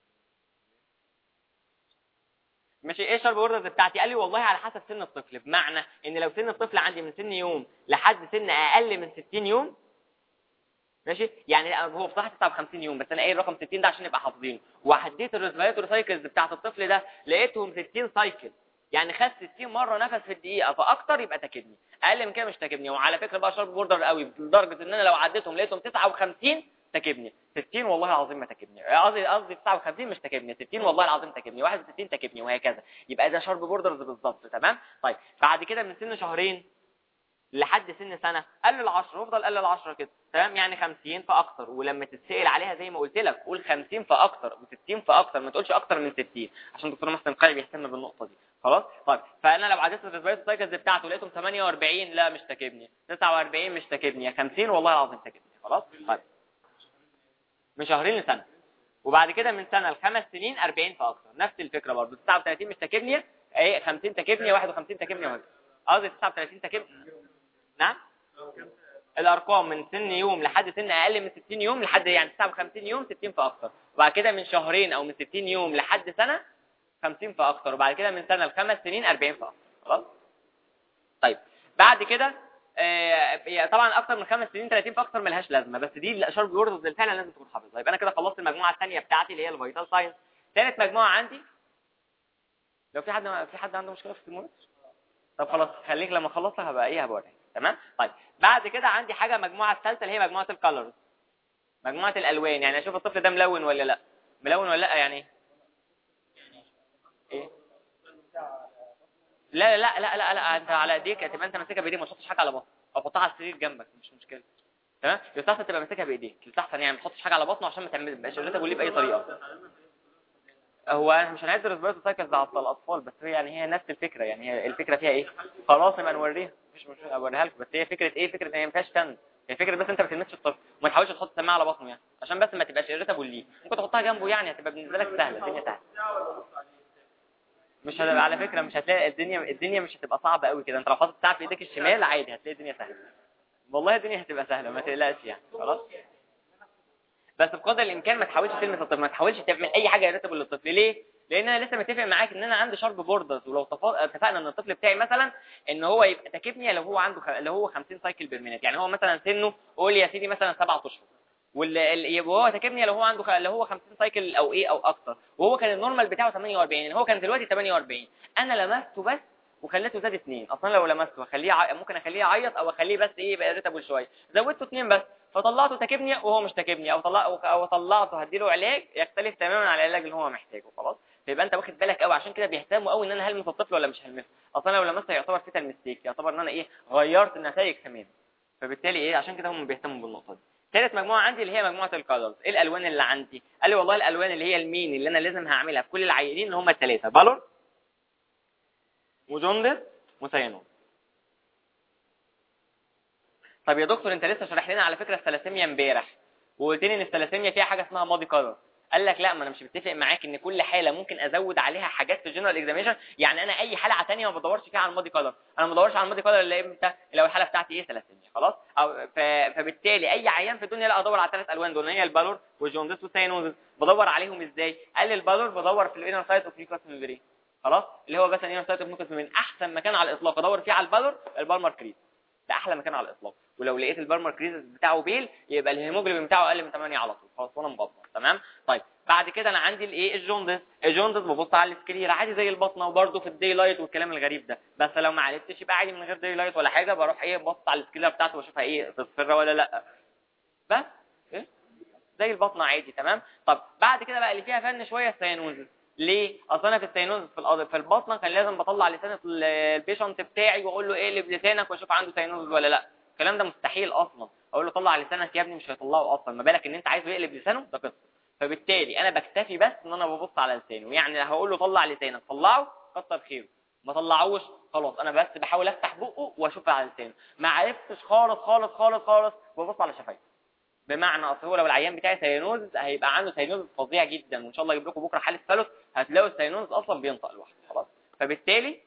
ماشي ايه الشارب بوردرز بتاعتي قال لي والله على حسب سن الطفل بمعنى ان لو سن الطفل عندي من سن يوم لحد سن اقل من 60 يوم ماشي يعني هو بصراحه 59 يوم بس انا قايل رقم 60 ده عشان نبقى حافظينه وحديت الريسبيراتوري سايكلز بتاعه الطفل ده لقيتهم 60 سايكل يعني خد 60 مره نفس في الدقيقه فاكتر يبقى تاكدني اقل من كده مش تاكدني وعلى فكره بقى شارب بوردر قوي لدرجه ان انا لو عديتهم لقيتهم 59 تكبني 60 والله العظيم ما تكبني قصدي قصدي 59 مش تكبني 60 والله العظيم تكبني 61 تكبني وهكذا يبقى ده شارب بوردرز بالظبط تمام طيب بعد كده من سن شهرين لحد سن سنة قلل 10 وافضل قلل 10 كده تمام يعني 50 فاكتر ولما تتسال عليها زي ما قلت لك قول 50 فاكتر و60 فاكتر ما تقولش اكتر من 60 عشان دكتور محسن قاعد بيهتم بالنقطه دي خلاص طيب فانا لو عديت الريسبيرت سايكلز بتاعته لقيتهم 48 لا مش تاكبني 49 مش تاكبني 50 والله العظيم تاكبني خلاص طيب من شهرين لسنه وبعد كده من سنه لخمس سنين 40 فاكتر نفس الفكره برضه 39 مش تاكبني ايه 50 تاكبني 51 تاكبني وهكذا قصدي 39 تاكبني نعم الارقام من سن يوم لحد سن اقل من 60 يوم لحد يعني 59 يوم 60 فاكتر وبعد كده من شهرين او من 60 يوم لحد سنه 50 فاكتر وبعد كده من سنه لخمس سنين 40 فاكتر خلاص طيب بعد كده آه طبعا اكتر من خمس سنين 30 فاكتر ملهاش لازمه بس دي الاشار بيوردز اللي فعلا لازم تكون حافظها يبقى انا كده خلصت المجموعه الثانيه بتاعتي اللي هي الفيتال ساينس ثالث مجموعه عندي لو في حد في حد عنده مشكله في الترمومتر طب خلاص خليك لما اخلص لك هبقى ايه هبقى تمام طيب بعد كده عندي حاجه مجموعه الثالثه اللي هي مجموعه الكالرز مجموعه الالوان يعني اشوف الطفل ده ملون ولا لا ملون ولا لا يعني ايه لا لا لا لا لا انت على ايديك تبقى انت ماسكها بايديك ما تحطش حاجه على بطنك او حطها على السرير جنبك مش مشكله تمام يستحسن تبقى ماسكها بايديك يستحسن يعني ما تحطش حاجه على بطنه عشان ما تعملش ريتك وليه باي طريقه هو مش هنعد الريسبيرتو سايكلز على الاطفال بس هي يعني هي نفس الفكره يعني هي الفكره فيها ايه خلاص نبقى نوريها مش مشكله اوريها لكم بس هي فكره ايه فكره ان هي ما فيهاش فن هي فكره بس انت ما تلمسش الطفل وما تحاولش تحط سماعه على بطنه يعني عشان بس ما تبقاش اريتابل ليه ممكن تحطها جنبه يعني هتبقى بالنسبه لك سهله الدنيا سهله مش هتبقى على فكره مش هتلاقي الدنيا الدنيا مش هتبقى صعبه قوي كده انت لو حاطط ساعه في ايدك الشمال عادي هتلاقي الدنيا سهله والله الدنيا هتبقى سهله ما تقلقش يعني خلاص بس بقدر الامكان ما تحاولش تلمس الطفل ما تحاولش تعمل اي حاجه اريتابل للطفل ليه لان انا لسه متفق معاك ان انا عندي شارب بوردرز ولو اتفقنا ان الطفل بتاعي مثلا ان هو يبقى تكبني لو هو عنده خ... لو هو 50 سايكل بير مينت يعني هو مثلا سنه قول يا سيدي مثلا 7 اشهر واللي يبقى هو تكبني لو هو عنده خ... لو هو 50 سايكل او ايه او اكتر وهو كان النورمال بتاعه 48 يعني هو كان دلوقتي 48 انا لمسته بس وخليته زاد اثنين اصلا لو لمسته اخليه ع... ممكن اخليه يعيط او اخليه بس ايه يبقى ريتابل شويه زودته اثنين بس فطلعته تكبني وهو مش تكبني او طلع او طلعته هديله علاج يختلف تماما عن العلاج اللي هو محتاجه خلاص فيبقى انت واخد بالك قوي عشان كده بيهتموا قوي ان انا هلمس الطفل ولا مش هلمسه اصلا لو لمسته يعتبر فيتال ميستيك يعتبر ان انا ايه غيرت النتائج تماما فبالتالي ايه عشان كده هم بيهتموا بالنقطه دي ثالث مجموعه عندي اللي هي مجموعه الكالرز ايه الالوان اللي عندي قال لي والله الالوان اللي هي المين اللي انا لازم هعملها في كل العيانين اللي هم الثلاثه بالور وجوندس وسيانوز طب يا دكتور انت لسه شارح لنا على فكره الثلاسيميا امبارح وقلت لي ان الثلاسيميا فيها حاجه اسمها ماضي كالر قال لك لا ما انا مش متفق معاك ان كل حاله ممكن ازود عليها حاجات في الجنرال اكزامينشن يعني انا اي حاله ثانيه ما بدورش فيها على الماضي كلر انا ما بدورش على الماضي كلر الا امتى لو الحاله بتاعتي ايه ثلاثيميا خلاص او ف... فبالتالي اي عيان في الدنيا لا ادور على الثلاث الوان دول هي البالور والجوندس والساينوزس بدور عليهم ازاي قال البالور بدور في الانر سايت اوف نيوكلاس ميمبرين خلاص اللي هو مثلا الانر سايت اوف نيوكلاس من احسن مكان على الاطلاق ادور فيه على البالور البالمر كريز ده احلى مكان على الاطلاق ولو لقيت البالمر كريز بتاعه بيل يبقى الهيموجلوبين بتاعه اقل من 8 على طول خلاص وانا مبطل تمام طيب بعد كده انا عندي الايه الجوندس الجوندس ببص على السكرير عادي زي البطنه وبرده في الدي لايت والكلام الغريب ده بس لو ما عرفتش يبقى عادي من غير دي لايت ولا حاجه بروح ايه ببص على السكرير بتاعته واشوفها ايه تصفر ولا لا بس ايه زي البطنه عادي تمام طب بعد كده بقى اللي فيها فن شويه السيانوزس ليه اصل انا في السينوز في الأرض في البطنه كان لازم بطلع لسان البيشنت بتاعي واقول له اقلب لسانك واشوف عنده سينوز ولا لا الكلام ده مستحيل اصلا اقول له طلع لسانك يا ابني مش هيطلعه اصلا ما بالك ان انت عايزه يقلب لسانه ده قصه فبالتالي انا بكتفي بس ان انا ببص على لسانه يعني هقول له طلع لسانك طلعه كتر خيره ما طلعوش خلاص انا بس بحاول افتح بقه واشوف على لسانه ما عرفتش خالص خالص خالص خالص ببص على شفايفه بمعنى اصل هو لو العيان بتاعي سيانوز هيبقى عنده سيانوز فظيع جدا وان شاء الله اجيب لكم بكره حاله فلوس هتلاقوا السيانوز اصلا بينطق لوحده خلاص فبالتالي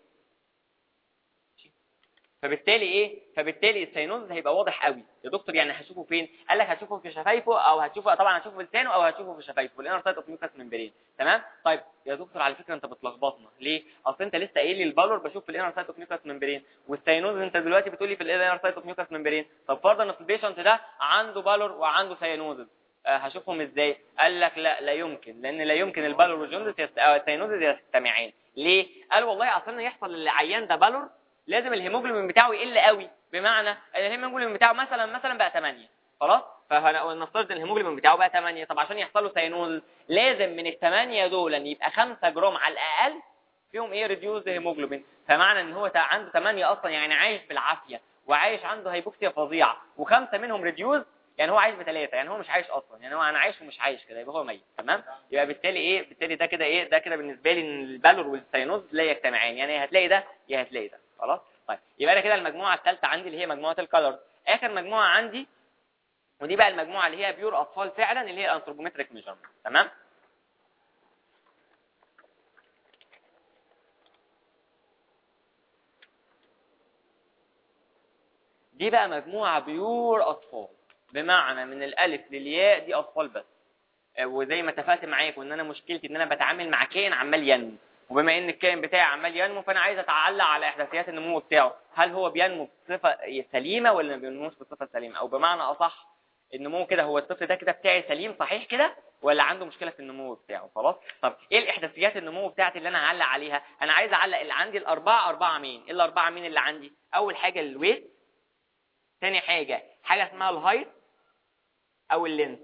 فبالتالي ايه فبالتالي السينوز هيبقى واضح قوي يا دكتور يعني هشوفه فين قال لك هتشوفه في شفايفه او هتشوفه طبعا هتشوفه في لسانه او هتشوفه في شفايفه في الانر سايت اوف ميوكاس ممبرين تمام طيب يا دكتور على فكره انت بتلخبطنا ليه اصل انت لسه قايل لي البالور بشوف في الانر سايت اوف ميوكاس ممبرين والسينوز انت دلوقتي بتقول لي في الانر سايت اوف ميوكاس ممبرين طب فرضا ان البيشنت ده عنده بالور وعنده سينوز أه هشوفهم ازاي قال لك لا لا يمكن لان لا يمكن البالور والجوندس يست... او السينوز يجتمعان ليه قال والله اصلا يحصل للعيان ده بالور لازم الهيموجلوبين بتاعه يقل قوي بمعنى ان الهيموجلوبين بتاعه مثلا مثلا بقى 8 خلاص فنفترض ان الهيموجلوبين بتاعه بقى 8 طب عشان يحصل له سينوز لازم من الثمانيه دول ان يبقى 5 جرام على الاقل فيهم ايه ريديوز هيموجلوبين فمعنى ان هو عنده 8 اصلا يعني عايش بالعافيه وعايش عنده هيبوكسيا فظيعه وخمسه منهم ريديوز يعني هو عايش بثلاثه يعني هو مش عايش اصلا يعني هو انا عايش ومش عايش كده يبقى هو ميت تمام يبقى بالتالي ايه بالتالي ده كده ايه ده كده بالنسبه لي ان البالور والسينوز لا يجتمعان يعني هتلاقي ده يا هتلاقي ده خلاص طيب يبقى انا كده المجموعه الثالثه عندي اللي هي مجموعه الكالر اخر مجموعه عندي ودي بقى المجموعه اللي هي بيور اطفال فعلا اللي هي الانثروبومتريك ميجرمنت تمام دي بقى مجموعه بيور اطفال بمعنى من الالف للياء دي اطفال بس آه، وزي ما اتفقت معاكم ان انا مشكلتي ان انا بتعامل مع كائن عمال ينمو وبما ان الكائن بتاعي عمال ينمو فانا عايز اتعلق على احداثيات النمو بتاعه هل هو بينمو بصفه سليمه ولا ما بينموش بصفه سليمه او بمعنى اصح النمو كده هو الطفل ده كده بتاعي سليم صحيح كده ولا عنده مشكله في النمو بتاعه خلاص طب ايه الاحداثيات النمو بتاعتي اللي انا هعلق عليها انا عايز اعلق اللي عندي الاربعه اربعه مين ايه الاربعه مين اللي عندي اول حاجه الويت ثاني حاجه حاجه اسمها الهايت او اللينس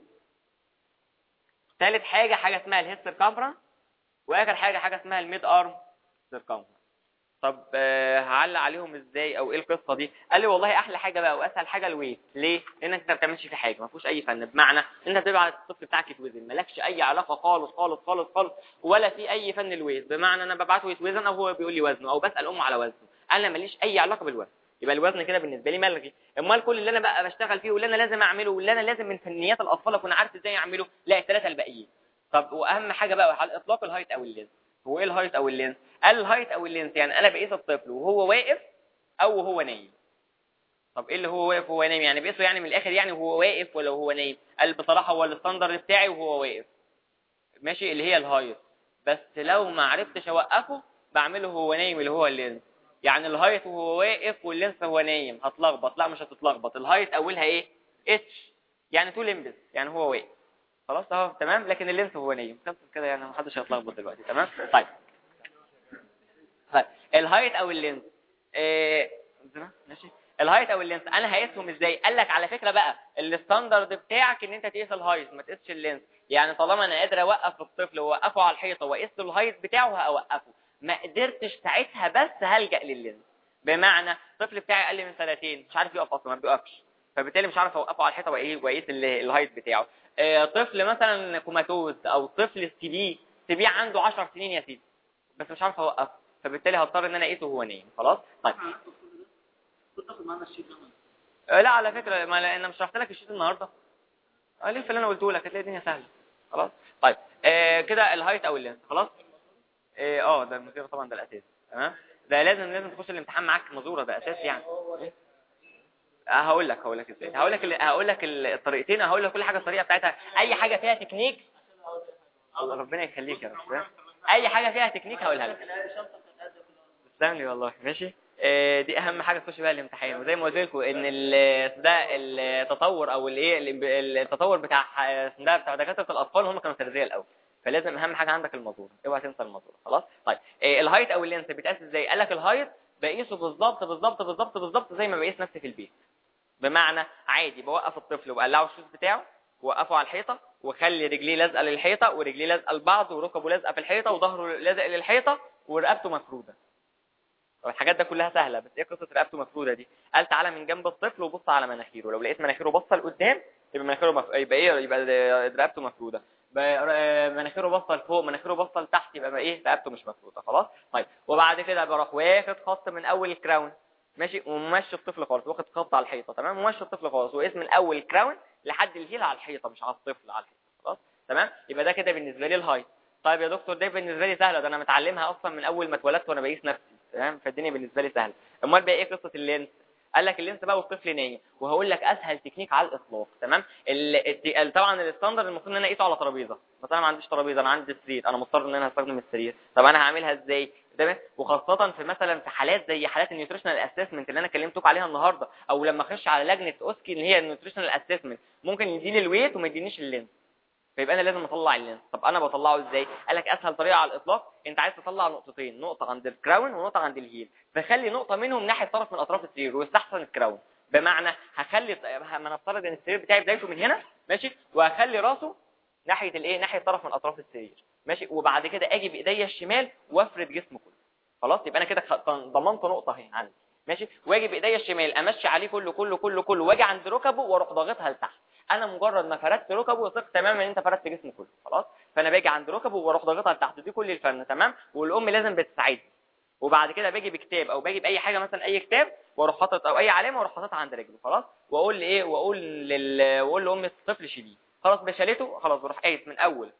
ثالث حاجه حاجه اسمها الهيد سيركمفرنس واخر حاجه حاجه اسمها الميد ارم سيركمفرنس طب آه، هعلق عليهم ازاي او ايه القصه دي قال لي والله احلى حاجه بقى واسهل حاجه الويت ليه لان انت ما بتعملش فيه حاجه ما فيهوش اي فن بمعنى انت بتبقى على الطفل بتاعك يتوزن مالكش اي علاقه خالص خالص خالص خالص ولا في اي فن الويت بمعنى انا ببعته يتوزن او هو بيقول لي وزنه او بسال امه على وزنه انا ماليش اي علاقه بالوزن يبقى الوزن كده بالنسبه لي ملغي امال كل اللي انا بقى بشتغل فيه واللي انا لازم اعمله واللي انا لازم من فنيات الاطفال اكون عارف ازاي اعمله لا الثلاثه الباقيين طب واهم حاجه بقى على الاطلاق الهايت او اللينس هو ايه الهايت او اللينس قال الهايت او اللينس يعني انا بقيس الطفل وهو واقف او وهو نايم طب ايه اللي هو واقف وهو نايم يعني بقيسه يعني من الاخر يعني وهو واقف ولا وهو نايم قال بصراحه هو الستاندرد بتاعي وهو واقف ماشي اللي هي الهايت بس لو ما عرفتش اوقفه بعمله وهو نايم اللي هو اللينس يعني الهايت وهو واقف واللينس وهو نايم هتلخبط لا مش هتتلخبط الهايت اولها ايه اتش يعني تو ليمبس يعني هو واقف خلاص اهو تمام لكن اللينس وهو نايم كده يعني ما حدش هيتلخبط دلوقتي تمام طيب طيب الهايت او اللينس إيه ماشي الهايت او اللينس انا هقيسهم ازاي قال لك على فكره بقى الستاندرد بتاعك ان انت تقيس الهايت ما تقيسش اللينس يعني طالما انا قادر اوقف الطفل واوقفه على الحيطه واقيس له الهايت بتاعه هوقفه ما قدرتش ساعتها بس هلجا لللينس بمعنى الطفل بتاعي اقل من سنتين مش عارف يقف اصلا ما بيقفش فبالتالي مش عارف اوقفه على الحيطه واقيس الهايت بتاعه آه، طفل مثلا كوماتوز او طفل سي بي سي بي عنده 10 سنين يا سيدي بس مش عارف اوقفه فبالتالي هضطر ان انا اقيسه وهو نايم خلاص طيب آه، لا على فكره ما لان مش شرحت لك الشيت النهارده اه ليه اللي انا قلته لك هتلاقي الدنيا سهله خلاص طيب آه كده الهايت او اللينس خلاص اه, آه، ده المزوره طبعا ده الاساس تمام ده لازم لازم تخش الامتحان معاك مزوره ده اساس يعني آه، هقول لك هقول لك ازاي هقول لك هقول لك الطريقتين هقول لك كل حاجه الطريقه بتاعتها اي حاجه فيها تكنيك الله ربنا يخليك يا رب اي حاجه فيها تكنيك هقولها لك تسلم لي والله ماشي آه، دي اهم حاجه تخش بيها الامتحان وزي ما قلت لكم ان ده التطور او الايه التطور بتاع ده بتاع دكاتره الاطفال هم كانوا سرديه الاول فلازم اهم حاجه عندك الموتور اوعى تنسى الموتور خلاص طيب آه، الهايت او اللينس بيتقاس ازاي قال لك الهايت بقيسه بالظبط بالظبط بالظبط بالظبط زي ما بقيس نفسي في البيت بمعنى عادي بوقف الطفل وبقلعه الشوز بتاعه ووقفه على الحيطه واخلي رجليه لازقه للحيطه ورجليه لازقه لبعض وركبه لازقه في الحيطه وظهره لازق للحيطه ورقبته مفروده الحاجات ده كلها سهله بس ايه قصه رقبته مفروده دي قال تعالى من جنب الطفل وبص على مناخيره لو لقيت مناخيره باصه لقدام يبقى مناخيره مف... يبقى ايه يبقى رقبته مفروده مناخيره باصه لفوق مناخيره باصه لتحت يبقى ايه رقبته مش مفروده خلاص طيب وبعد كده بروح واخد خط من اول الكراون ماشي وممشي الطفل خالص واخد خط على الحيطه تمام ومشي الطفل خالص واسم الاول الكراون لحد الهيل على الحيطه مش على الطفل على الحيطه خلاص تمام يبقى ده كده بالنسبه لي الهايت طيب يا دكتور ده بالنسبه لي سهله ده انا متعلمها اصلا من اول ما اتولدت وانا بقيس نفسي تمام فالدنيا بالنسبه لي سهله امال بقى ايه قصه اللينس قال لك اللينس بقى والطفل نايم وهقول لك اسهل تكنيك على الاطلاق تمام طبعا الستاندرد المفروض ان انا اقيسه على ترابيزه بس انا ما عنديش ترابيزه انا عندي سرير انا مضطر ان انا هستخدم السرير طب انا هعملها ازاي تمام وخاصه في مثلا في حالات زي حالات النيوتريشنال اسسمنت اللي انا كلمتكم عليها النهارده او لما اخش على لجنه اوسكي اللي هي النيوتريشنال اسسمنت ممكن يديني الويت وما يدينيش اللينس فيبقى انا لازم اطلع اللينس طب انا بطلعه ازاي قال لك اسهل طريقه على الاطلاق انت عايز تطلع نقطتين نقطه عند الكراون ونقطه عند الهيل فخلي نقطه منهم ناحيه طرف من اطراف السرير ويستحسن الكراون بمعنى هخلي ما نفترض ان السرير بتاعي بدايته من هنا ماشي وهخلي راسه ناحيه الايه ناحيه طرف من اطراف السرير ماشي وبعد كده اجي بايديا الشمال وافرد جسمه كله خلاص يبقى انا كده ضمنت نقطه اهي عندي ماشي واجي بايديا الشمال امشي عليه كله كله كله كله واجي عند ركبه واروح ضاغطها لتحت انا مجرد ما فردت ركبه وثقت تماما ان انت فردت جسمه كله خلاص فانا باجي عند ركبه واروح ضاغطها لتحت دي كل الفن تمام والام لازم بتساعدني وبعد كده باجي بكتاب او باجي باي حاجه مثلا اي كتاب واروح حاطط او اي علامه واروح حاططها عند رجله خلاص واقول ايه واقول لل واقول لام الطفل شيليه خلاص بشالته خلاص بروح قايس من اول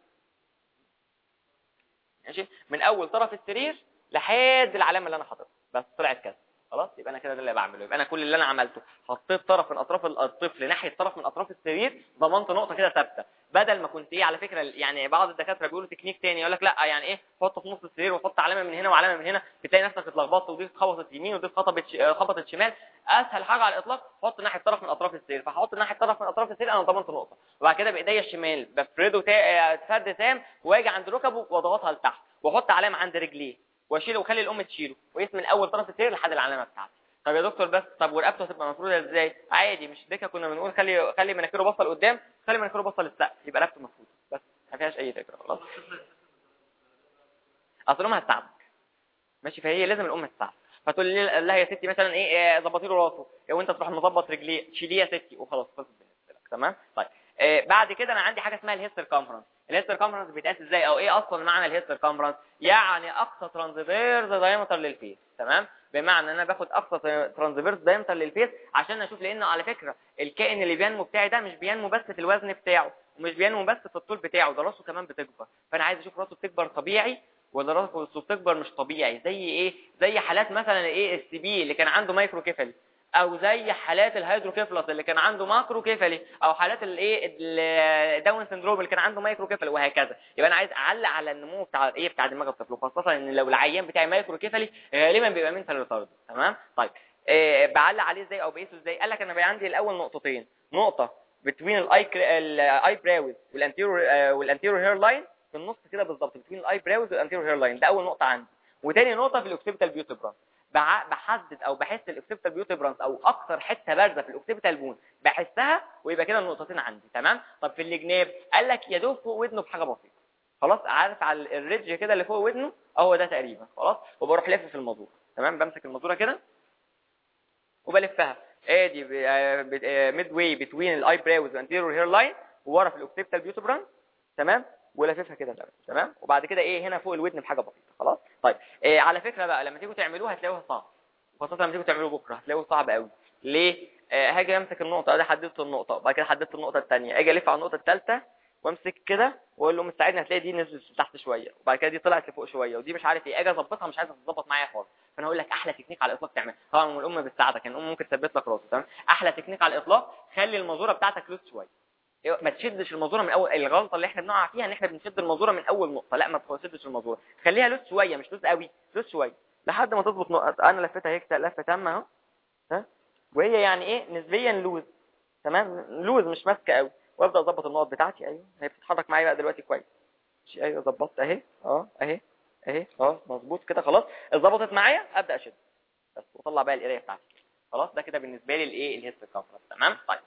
ماشي من اول طرف السرير لحد العلامه اللي انا حاططها بس طلعت كذا خلاص يبقى انا كده ده اللي بعمله يبقى انا كل اللي انا عملته حطيت طرف من اطراف الطفل ناحيه طرف من اطراف السرير ضمنت نقطه كده ثابته بدل ما كنت ايه على فكره يعني بعض الدكاتره بيقولوا تكنيك تاني يقول لك لا يعني ايه حط في نص السرير وحط علامه من هنا وعلامه من هنا بتلاقي نفسك اتلخبطت ودي خبطت يمين ودي خبطت خبطت شمال اسهل حاجه على الاطلاق حط ناحيه طرف من اطراف السرير فحط ناحيه طرف من اطراف السرير انا ضمنت نقطه وبعد كده بايديا الشمال بفرده فرد تام واجي عند ركبه واضغطها لتحت واحط علامه عند رجليه واشيله واخلي الام تشيله ويقيس من اول طرف السرير لحد العلامه بتاعتي طب يا دكتور بس طب ورقبته هتبقى مفروده ازاي عادي مش ديكا كنا بنقول خلي خلي مناخيره باصه لقدام خلي مناخيره باصه للسقف يبقى رقبته مفروده بس ما فيهاش اي فكره خلاص اصل الام هتساعدك ماشي فهي لازم الام تساعدك فتقول لي لها يا ستي مثلا ايه ظبطي له راسه وانت تروح مظبط رجليه شيليه يا ستي وخلاص خلصت بالنسبه لك تمام طيب آه بعد كده انا عندي حاجه اسمها الهيستر كونفرنس الهيستر كونفرنس بيتقاس ازاي او ايه اصلا معنى الهيستر كونفرنس يعني اقصى ترانزفيرز دايمتر للفيس تمام بمعنى ان انا باخد اقصى ترانزفيرس دايمتر للفيس عشان اشوف لان على فكره الكائن اللي بينمو بتاعي ده مش بينمو بس في الوزن بتاعه ومش بينمو بس في الطول بتاعه ده راسه كمان بتكبر فانا عايز اشوف راسه بتكبر طبيعي ولا راسه بتكبر مش طبيعي زي ايه زي حالات مثلا ايه السي بي اللي كان عنده مايكرو كيفلي او زي حالات الهيدروكيفلس اللي كان عنده ماكرو كيفلي او حالات الايه الداون سندروم اللي كان عنده مايكرو كيفلي وهكذا يبقى انا عايز اعلق على النمو بتاع ايه بتاع دماغ الطفل وخاصه ان لو العيان بتاعي مايكرو كيفلي غالبا بيبقى منتال ريتارد تمام طيب إيه بعلق عليه ازاي او بقيسه ازاي قال لك انا بقى عندي الاول نقطتين نقطه بتوين الاي الاي براوز والانتيرور والانتيرور هير لاين في النص كده بالظبط بتوين الاي براوز والانتيرور هير لاين ده اول نقطه عندي وتاني نقطه في الاوكسيبيتال بيوتيبرانس بحدد او بحس الاوكسيبيتال بيوتيبرانس او اكتر حته بارزه في الاوكسيبيتال بون بحسها ويبقى كده النقطتين عندي تمام طب في الجناب قال لك يا دوب فوق ودنه بحاجه بسيطه خلاص عارف على الريدج كده اللي فوق ودنه اهو ده تقريبا خلاص وبروح لف في المازوره تمام بمسك المازوره كده وبلفها ادي ميد واي بتوين الاي براوز وانتيريور هير لاين وورا في الاوكسيبيتال بيوتيبرانس تمام ولففها كده تمام وبعد كده ايه هنا فوق الودن بحاجه بسيطه خلاص طيب إيه على فكره بقى لما تيجوا تعملوها هتلاقوها صعب خاصه لما تيجوا تعملوه بكره هتلاقوه صعب قوي ليه آه هاجي امسك النقطه ادي حددت النقطه وبعد كده حددت النقطه الثانيه اجي الف على النقطه الثالثه وامسك كده واقول له مساعدني هتلاقي دي نزلت تحت شويه وبعد كده دي طلعت لفوق شويه ودي مش عارف ايه اجي اظبطها مش عايزه تظبط معايا خالص فانا هقول لك احلى تكنيك على الاطلاق تعمل طبعا الام بتساعدك يعني الام ممكن تثبت لك راسه تمام احلى تكنيك على الاطلاق خلي المازوره بتاعتك لوس شويه ما تشدش المازوره من اول الغلطه اللي احنا بنقع فيها ان احنا بنشد المازوره من اول نقطه لا ما تشدش المازوره خليها لوس شويه مش لوس قوي لوس شويه لحد ما تظبط نقطه انا لفتها هيك لفه تامه اهو ها وهي يعني ايه نسبيا لوز تمام لوز مش ماسكه قوي وابدا اظبط النقط بتاعتي ايوه هي بتتحرك معايا بقى دلوقتي كويس ايوه ظبطت اهي اه اهي اهي اه مظبوط كده خلاص اتظبطت معايا ابدا اشد بس واطلع بقى القرايه بتاعتي خلاص ده كده بالنسبه لي الايه الهيست كونفرنس تمام طيب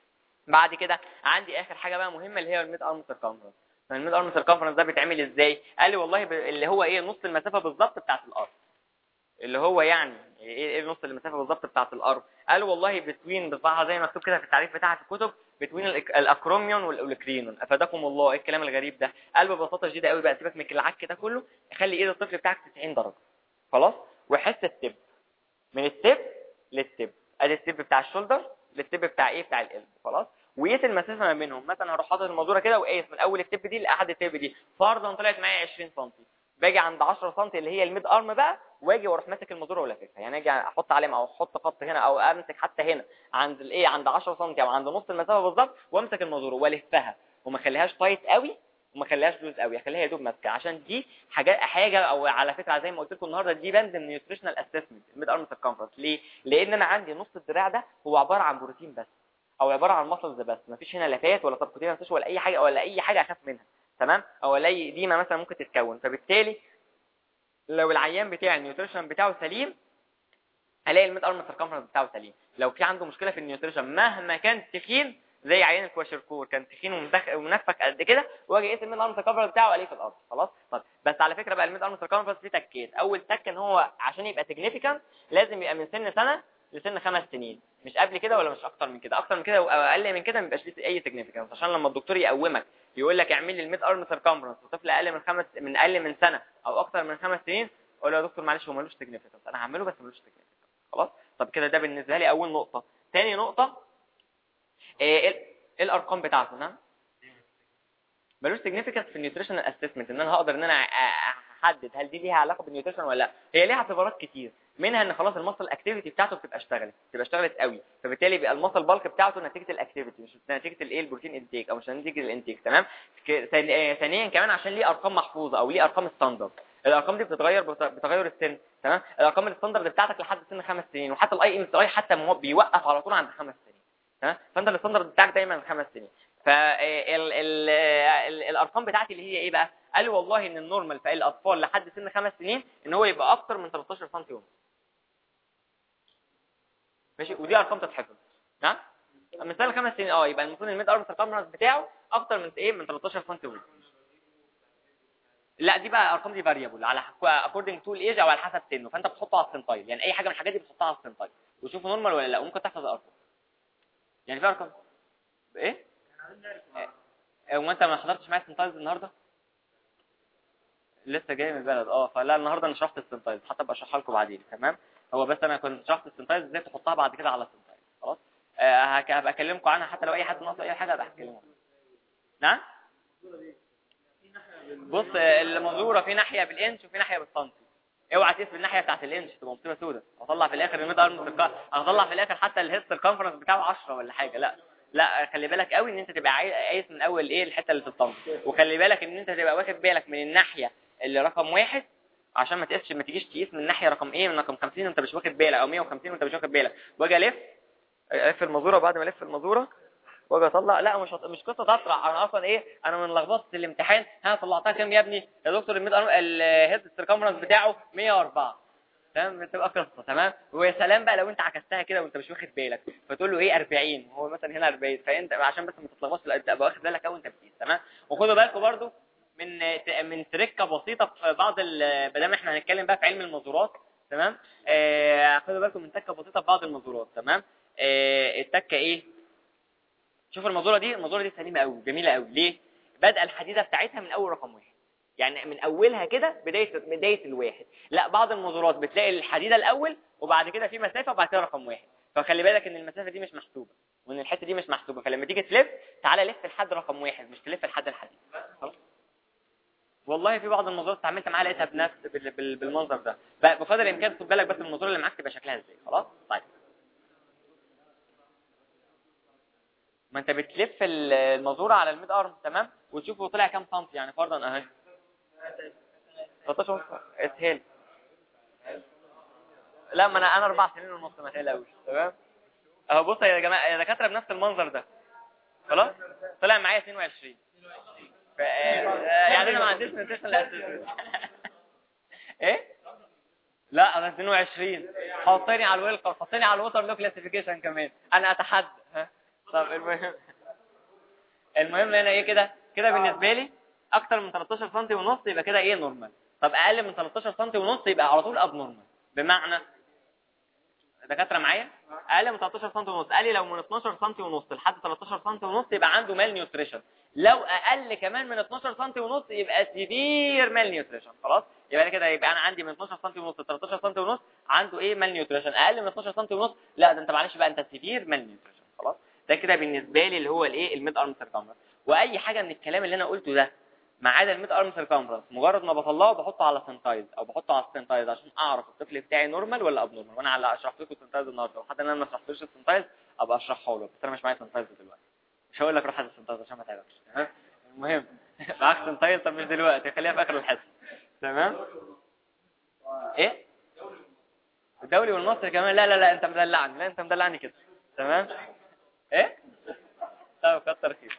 بعد كده عندي اخر حاجه بقى مهمه اللي هي الميد ارم سيركمفرنس الميد ارم سيركمفرنس ده بيتعمل ازاي قال لي والله ب... اللي هو ايه نص المسافه بالظبط بتاعه الارض اللي هو يعني ايه ايه نص المسافه بالظبط بتاعه الارض قال والله بتوين بصراحه زي ما مكتوب كده في التعريف بتاعها في الكتب بتوين الاكروميون والاوليكرينون افادكم الله ايه الكلام الغريب ده قال ببساطه شديده قوي بقى سيبك من العك ده كله خلي ايد الطفل بتاعك 90 درجه خلاص وحس التب من التب للتب ادي التب بتاع الشولدر للتب بتاع ايه بتاع القلب خلاص وقيس المسافه ما بينهم مثلا هروح حاطط المازوره كده وقيس من اول التب دي لاحد التب دي فرضا طلعت معايا 20 سم باجي عند 10 سم اللي هي الميد ارم بقى واجي واروح ماسك المازوره ولاففها يعني اجي احط علامه او احط خط هنا او امسك حتى هنا عند الايه عند 10 سم او عند نص المسافه بالظبط وامسك المازوره والفها وما اخليهاش تايت قوي وما اخليهاش لوز قوي اخليها يا دوب ماسكه عشان دي حاجه حاجه او على فكره زي ما قلت لكم النهارده دي بند من نيوتريشنال اسسمنت الميد ارم سيركمفرنس ليه لان انا عندي نص الدراع ده هو عباره عن بروتين بس او عباره عن ماسلز بس مفيش هنا لفات ولا سبكوتينس ولا اي حاجه ولا اي حاجه اخاف منها تمام او الاقي ديما مثلا ممكن تتكون فبالتالي لو العيان بتاعي النيوتريشن بتاعه سليم هلاقي الميد ارم سيركمفرنس بتاعه سليم لو في عنده مشكله في النيوتريشن مهما كان تخين زي عيان الكواشيركور كان تخين ومنفخ قد كده واجي اقيس الميد ارم سيركمفرنس بتاعه عليه في الارض خلاص طب بس على فكره بقى الميد ارم سيركمفرنس فيه تكات اول تك ان هو عشان يبقى سيجنيفيكانت لازم يبقى من سن سنه لسن خمس سنين مش قبل كده ولا مش اكتر من كده اكتر من كده او اقل من كده ما يبقاش ليه اي سيجنيفيكانس عشان لما الدكتور يقومك يقول لك اعمل لي الميد ارم سيركمفرنس وطفل اقل من خمس من اقل من سنه او اكتر من خمس سنين قول له يا دكتور معلش هو ملوش سيجنيفيكانس انا هعمله بس ملوش سيجنيفيكانس خلاص طب كده ده بالنسبه لي اول نقطه ثاني نقطه ايه ايه الارقام بتاعته نعم ملوش سيجنيفيكانس في النيوتريشنال اسسمنت ان انا هقدر ان انا احدد هل دي ليها علاقه بالنيوتريشن ولا لا هي ليها اعتبارات كتير منها ان خلاص المصل اكتيفيتي بتاعته بتبقى اشتغلت بتبقى اشتغلت قوي فبالتالي بيبقى المصل بالك بتاعته نتيجه الاكتيفيتي مش نتيجه الايه البروتين انتيك او مش نتيجه الانتيك تمام ثانيا كمان عشان ليه ارقام محفوظه او ليه ارقام ستاندرد الارقام دي بتتغير بتغير السن تمام الارقام الستاندرد بتاعتك لحد سن خمس سنين وحتى الاي ام اس اي حتى هو بيوقف على طول عند خمس سنين تمام فانت الستاندرد بتاعك دايما خمس سنين فالارقام بتاعتي اللي هي ايه بقى قالوا والله ان النورمال في الاطفال لحد سن خمس سنين ان هو يبقى اكتر من 13 سم ونص ماشي ودي ارقام تتحفظ نعم من سنه خمس سنين اه يبقى المفروض الميد ارم سيركمفرنس بتاعه اكتر من ايه من 13 سم ونص لا دي بقى ارقام دي فاريبل على اكوردنج تو الايج او على حسب سنه فانت بتحطه على السنتايل يعني اي حاجه من الحاجات دي بتحطها على السنتايل وشوفه نورمال ولا لا وممكن تحفظ الارقام يعني في ارقام ايه هو انت ما حضرتش معايا السنتايلز النهارده لسه جاي من البلد اه فلا النهارده انا شرحت السنتايلز حتى ابقى اشرحها لكم بعدين تمام هو بس انا كنت شرحت السنتايلز ازاي تحطها بعد كده على السنتايلز خلاص آه هبقى اكلمكم عنها حتى لو اي حد ناقص اي حاجه ابقى اكلمكم نعم بص المنظوره في ناحيه بالانش وفي ناحيه بالسنتي اوعى تقيس بالناحيه بتاعت الانش تبقى مصيبه سوداء هطلع في الاخر الميد ارم هطلع في الاخر حتى الهيد سيركمفرنس بتاعه 10 ولا حاجه لا لا خلي بالك قوي ان انت تبقى قايس من اول ايه الحته اللي في الطن وخلي بالك ان انت تبقى واخد بالك من الناحيه اللي رقم واحد عشان ما تقيسش ما تجيش تقيس من الناحيه رقم ايه من رقم 50 وانت مش واخد بالك او 150 وانت مش واخد بالك واجي الف الف المازوره وبعد ما الف المازوره واجي اطلع لا مش مش قصه تطلع انا اصلا ايه انا من لخبطه الامتحان ها طلعتها كام يا ابني يا دكتور الميد الهيد السيركمفرنس بتاعه 104 تمام بتبقى قصه تمام ويا سلام بقى لو انت عكستها كده وانت مش واخد بالك فتقول له ايه 40 هو مثلا هنا 40 فانت عشان بس ما تتلخبطش تبقى واخد بالك قوي انت بتقيس تمام وخدوا بالكم برده من من تركه بسيطه في بعض ما دام احنا هنتكلم بقى في علم المنظورات تمام آه خدوا بالكم من تكه بسيطه في بعض المنظورات تمام آه التكه ايه شوف المنظوره دي المنظوره دي سليمه قوي جميله قوي ليه بدأ الحديده بتاعتها من اول رقم واحد يعني من اولها كده بدايه بدايه الواحد لا بعض المنظورات بتلاقي الحديده الاول وبعد كده في مسافه وبعد كده رقم واحد فخلي بالك ان المسافه دي مش محسوبه وان الحته دي مش محسوبه فلما تيجي تلف تعالى لف لحد رقم واحد مش تلف لحد الحديد خلاص والله في بعض المنظورات اتعاملت معاها لقيتها بنفس بالمنظر ده بقدر الامكان خد بالك بس المنظور اللي معاك تبقى شكلها ازاي خلاص طيب ما انت بتلف المنظوره على الميد ارم تمام وتشوفه طلع كام سنتي يعني فرضا اهي 13 اسهل لا ما انا انا اربع سنين ونص ما تقلقوش تمام اهو بص يا جماعه يا دكاتره بنفس المنظر ده خلاص طلع معايا 22 ف... يعني انا ما عنديش نوتيشن اساسي ايه لا انا 22 حطني على الويلكم حطني على الووتر لو كلاسيفيكيشن كمان انا اتحدى ها طب المهم المهم هنا ايه كده كده بالنسبه لي اكتر من 13 سم ونص يبقى كده ايه نورمال طب اقل من 13 سم ونص يبقى على طول اب نورمال بمعنى دكاتره معايا اقل من 13 سم ونص قال لي لو من 12 سم ونص لحد 13 سم ونص يبقى عنده مال نيوتريشن لو اقل كمان من 12 سم ونص يبقى سيفير مال نيوتريشن خلاص يبقى كده يبقى انا عندي من 12 سم ونص ل 13 سم ونص عنده ايه مال نيوتريشن اقل من 12 سم ونص لا ده انت معلش بقى انت سيفير مال نيوتريشن خلاص ده كده بالنسبه لي اللي هو الايه الميد ارم سيركمفرنس واي حاجه من الكلام اللي انا قلته ده ما عدا الميد ارم سيركمفرنس مجرد ما بطلعه بحطه على سنتايز او بحطه على السنتايز عشان اعرف الطفل بتاعي نورمال ولا اب نورمال وانا على اشرح لكم السنتايز النهارده وحتى ان انا ما شرحتلوش السنتايز ابقى اشرحه له بس انا مش معايا سنتايز دلوقتي مش هقول لك روح هات السنتايز عشان ما تعبكش المهم معاك سنتايز طب مش دلوقتي خليها في اخر الحصه تمام ايه الدولي والمصري كمان لا لا لا انت مدلعني لا انت مدلعني كده تمام ايه طب كتر خير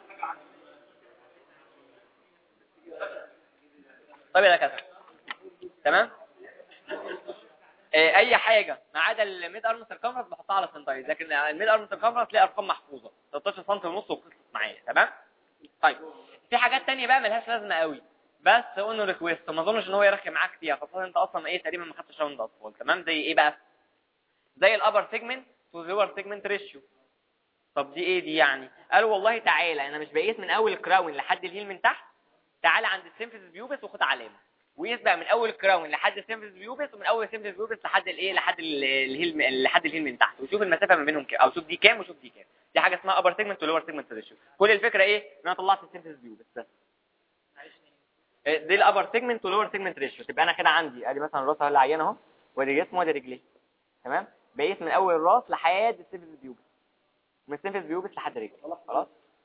طب يا دكاتره تمام آه، اي حاجه ما عدا الميد ارم سيركمفرنس بحطها على سنتايز لكن الميد ارم سيركمفرنس ليه ارقام محفوظه 13 سم ونص وقصت معايا تمام طيب في حاجات تانية بقى ملهاش لازمه قوي بس قلنا ريكويست وما اظنش ان هو يرخي معاك فيها خاصه انت اصلا ايه تقريبا ما خدتش راوند اطفال تمام زي ايه بقى زي الابر سيجمنت تو لور سيجمنت ريشيو طب دي ايه دي يعني قالوا والله تعالى انا مش بقيت من اول الكراون لحد الهيل من تحت تعالى عند السيمفيس بيوبس وخد علامه ويسبق من اول الكراون لحد السيمفيس بيوبس ومن اول السيمفيس بيوبس لحد الايه لحد الهيل لحد الهيل من تحت وشوف المسافه ما بينهم كام او شوف دي كام وشوف دي كام دي حاجه اسمها ابر سيجمنت ولور سيجمنت ريشيو كل الفكره ايه ان انا طلعت السيمفيس بيوبس بس دي الابر سيجمنت ولور سيجمنت ريشيو تبقى انا كده عندي ادي مثلا الراس اللي عينه اهو وادي جسمه وادي رجليه تمام بقيت من اول الراس لحد السيمفيس بيوبس من السيمفيس بيوبس لحد رجلي خلاص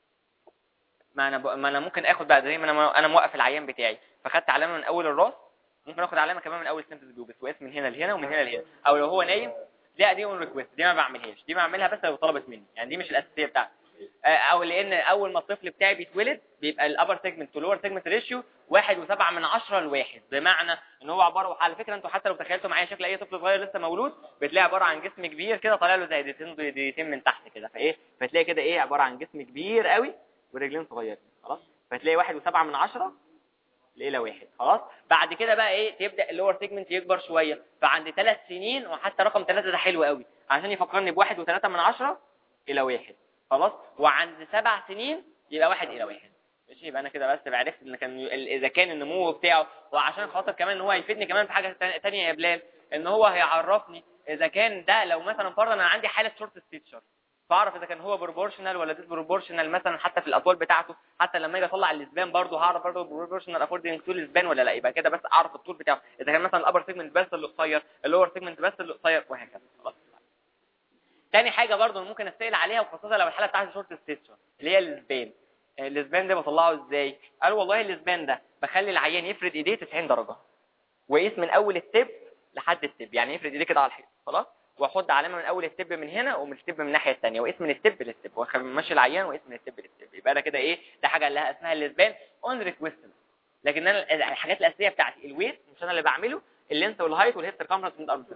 ما انا ب... ما انا ممكن اخد بقى زي ما انا انا موقف العيان بتاعي فخدت علامه من اول الراس ممكن اخد علامه كمان من اول سيمفيس بيوبس واقيس من هنا لهنا ومن هنا لهنا او لو هو نايم لا دي اون ريكويست دي ما بعملهاش دي بعملها بس لو طلبت مني يعني دي مش الاساسيه بتاعتي او لان اول ما الطفل بتاعي بيتولد بيبقى الابر سيجمنت واللور سيجمنت ريشيو واحد وسبعة من عشرة لواحد بمعنى ان هو عباره على فكره انتوا حتى لو تخيلتوا معايا شكل اي طفل صغير لسه مولود بتلاقي عباره عن جسم كبير كده طالع له زي ديتين ديتين من تحت كده فايه فتلاقي كده ايه عباره عن جسم كبير قوي ورجلين صغيرين خلاص فتلاقي واحد وسبعة من عشرة ليلة واحد خلاص بعد كده بقى ايه تبدا اللور سيجمنت يكبر شويه فعند ثلاث سنين وحتى رقم ثلاثة ده حلو قوي عشان يفكرني بواحد وثلاثة من عشرة الى واحد خلاص وعند سبع سنين يبقى واحد الى واحد ماشي يبقى انا كده بس عرفت ان كان اذا كان النمو بتاعه وعشان خاطر كمان ان هو هيفيدني كمان في حاجه ثانيه يا بلال ان هو هيعرفني اذا كان ده لو مثلا فرضا انا عندي حاله شورت ستيتشر فاعرف اذا كان هو بروبورشنال ولا ديس بروبورشنال مثلا حتى في الاطوال بتاعته حتى لما اجي اطلع الاسبان برضه هعرف برضه بروبورشنال افوردنج تو الاسبان ولا لا يبقى كده بس اعرف الطول بتاعه اذا كان مثلا الابر سيجمنت بس اللي قصير اللور سيجمنت بس اللي قصير وهكذا خلاص تاني حاجة برضه ممكن اسال عليها وخاصة لو الحالة بتاعتي شورت ستيتشر اللي هي الاسبان الاسبان ده بطلعه ازاي قالوا والله الاسبان ده بخلي العيان يفرد ايديه 90 درجة ويقيس من اول التب لحد التب يعني يفرد ايديه كده على الحيط خلاص واحط علامه من اول التب من هنا ومن التب من الناحيه الثانيه واقيس من التب للتب وماشي العيان واقيس من التب للتب يبقى انا كده ايه ده حاجه اللي اسمها الاسبان اون ريكويست لكن انا الحاجات الاساسيه بتاعتي الويت مش انا اللي بعمله اللينث والهايت والهيد سيركمفرنس من الارم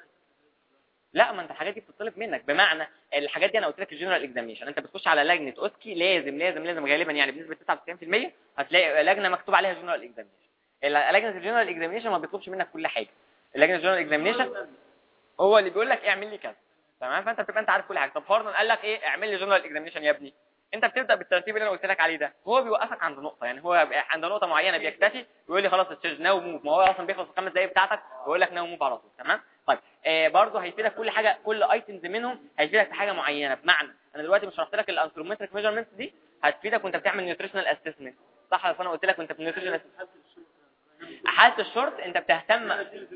لا ما انت الحاجات دي بتطلب منك بمعنى الحاجات دي انا قلت لك الجنرال اكزامينشن انت بتخش على لجنه اوسكي لازم لازم لازم غالبا يعني بنسبه 99% هتلاقي لجنه مكتوب عليها جنرال اكزامينشن لجنه الجنرال اكزامينشن ما بيطلبش منك كل حاجه اللجنه الجنرال اكزامينشن هو اللي بيقول لك اعمل لي كذا تمام فانت بتبقى انت عارف كل حاجه طب فرضا قال لك ايه اعمل لي جنرال اكزامينشن يا ابني انت بتبدا بالترتيب اللي انا قلت لك عليه ده هو بيوقفك عند نقطه يعني هو عند نقطه معينه بيكتفي ويقول لي خلاص تشيرج ناو موف ما هو اصلا بيخلص الخمس دقايق بتاعتك ويقول لك ناو موف على طول تمام طيب آه برضه هيفيدك كل حاجه كل ايتمز منهم هيفيدك في حاجه معينه بمعنى انا دلوقتي مش شرحت لك الانثرومتريك ميجرمنتس دي هتفيدك وانت بتعمل نيوتريشنال اسسمنت صح انا قلت لك وانت في النيوتريشنال حاله الشورت انت بتهتم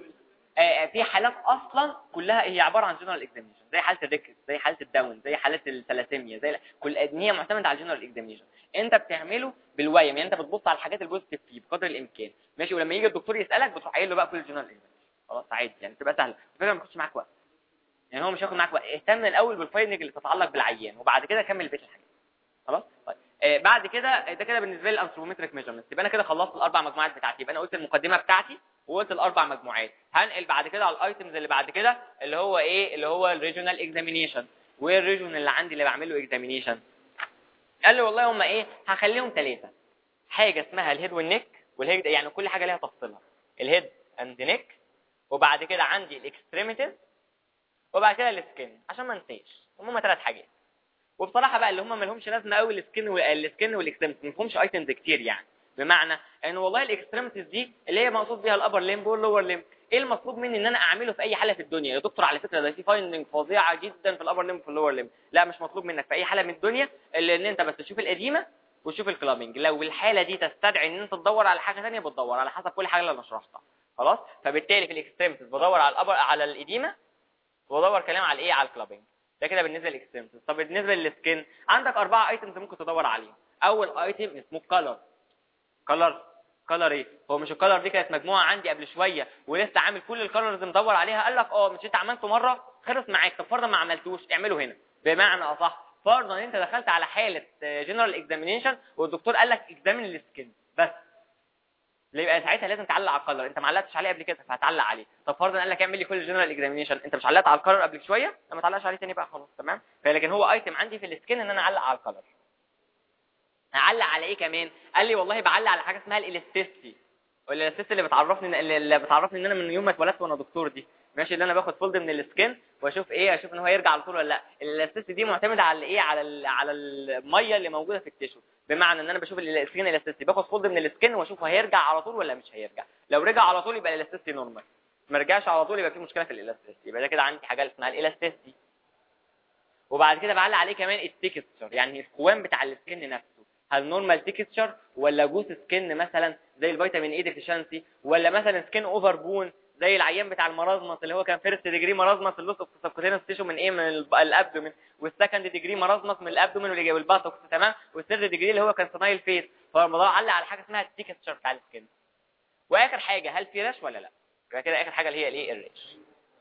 في حالات اصلا كلها هي عباره عن جنرال اكزامينشن زي حاله الريكس زي حاله الداون زي حالات الثلاسيميا زي كل هي معتمده على الجنرال اكزامينشن انت بتعمله بالويم يعني انت بتبص على الحاجات البوزيتيف فيه بقدر الامكان ماشي ولما يجي الدكتور يسالك بتروح قايل له بقى كل الجنرال اكزامينشن خلاص عادي يعني تبقى سهله الفكره ما تاخدش معاك وقت يعني هو مش هياخد معاك وقت اهتم الاول بالفايندنج اللي تتعلق بالعيان وبعد كده كمل بقيه الحاجات خلاص طيب آه بعد كده ده كده بالنسبه لي الانثرومتريك ميجرمنت يبقى انا كده خلصت الاربع مجموعات بتاعتي يبقى انا قلت المقدمه بتاعتي وقلت الاربع مجموعات هنقل بعد كده على الايتمز اللي بعد كده اللي هو ايه اللي هو الريجونال اكزامينيشن وايه الريجون اللي عندي اللي بعمل له اكزامينيشن قال لي والله هم ايه هخليهم ثلاثه حاجه اسمها الهيد والنيك والهيد يعني كل حاجه ليها تفصيلها الهيد اند نيك وبعد كده عندي الاكستريميتيز وبعد كده السكين عشان ما انساش هم ثلاث حاجات وبصراحه بقى اللي هم ما لهمش لازمه قوي السكين والسكين والاكستريميتيز ما فيهمش ايتمز كتير يعني بمعنى ان والله الاكستريميتيز دي اللي هي مقصود بيها الابر ليمب واللور ليمب ايه المطلوب مني ان انا اعمله في اي حاله في الدنيا يا دكتور على فكره ده في فايندنج فظيعه جدا في الابر ليمب وفي اللور ليمب لا مش مطلوب منك في اي حاله من الدنيا الا ان انت بس تشوف القديمه وتشوف الكلابنج لو الحاله دي تستدعي ان انت تدور على حاجه ثانيه بتدور على حسب كل حاجه اللي انا شرحتها خلاص فبالتالي في الاكستريميتيز بدور على الابر على القديمه وبدور كلام على الايه على الكلابنج ده كده بالنسبه للاكستريميتيز طب بالنسبه للسكين عندك اربعه ايتمز ممكن تدور عليهم اول ايتم اسمه كلر كلر كلر ايه هو مش الكلر دي كانت مجموعه عندي قبل شويه ولسه عامل كل الكلرز مدور عليها قال لك اه مش انت عملته مره خلص معاك طب فرضا ما عملتوش اعمله هنا بمعنى اصح فرضا انت دخلت على حاله جنرال اكزامينيشن والدكتور قال لك اكزامين السكين بس اللي يبقى ساعتها لازم تعلق على الكلر انت ما علقتش عليه قبل كده فهتعلق عليه طب فرضا قال لك اعمل لي كل جنرال اكزامينشن انت مش علقت على الكلر قبل شويه لما تعلقش عليه تاني بقى خلاص تمام فلكن هو ايتم عندي في السكين ان انا اعلق على الكلر اعلق على ايه كمان قال لي والله بعلق على حاجه اسمها الالاستيستي والالاستيستي اللي بتعرفني اللي بتعرفني ان انا من يوم ما اتولدت وانا دكتور دي ماشي اللي انا باخد فولد من السكين واشوف ايه اشوف ان هو يرجع على طول ولا لا الالاستيستي دي معتمده على ايه على ال على الميه اللي موجوده في التيشو بمعنى ان انا بشوف السكين الاستيستي باخد فولد من السكين واشوف هيرجع على طول ولا مش هيرجع لو رجع على طول يبقى الالاستيستي نورمال ما رجعش على طول يبقى في مشكله في الالاستيستي يبقى ده كده عندي حاجه اسمها الالاستيستي وبعد كده بعلق عليه كمان التكستشر يعني القوام بتاع السكين نفسه هل نورمال تكستشر ولا جوس سكين مثلا زي الفيتامين اي ديفيشنسي ولا مثلا سكين اوفر بون زي العيان بتاع المرازمس اللي هو كان فيرست ديجري مرازمس اللوس اوف سبكوتينس تيشو من ايه من الابدومين والسكند ديجري مرازمس من الابدومين واللي جايب الباتوكس تمام والثيرد ديجري اللي هو كان سنايل فيس فالموضوع علق على حاجه اسمها التكستشر بتاع السكين واخر حاجه هل في رش ولا لا يبقى كده اخر حاجه اللي هي الايه الريش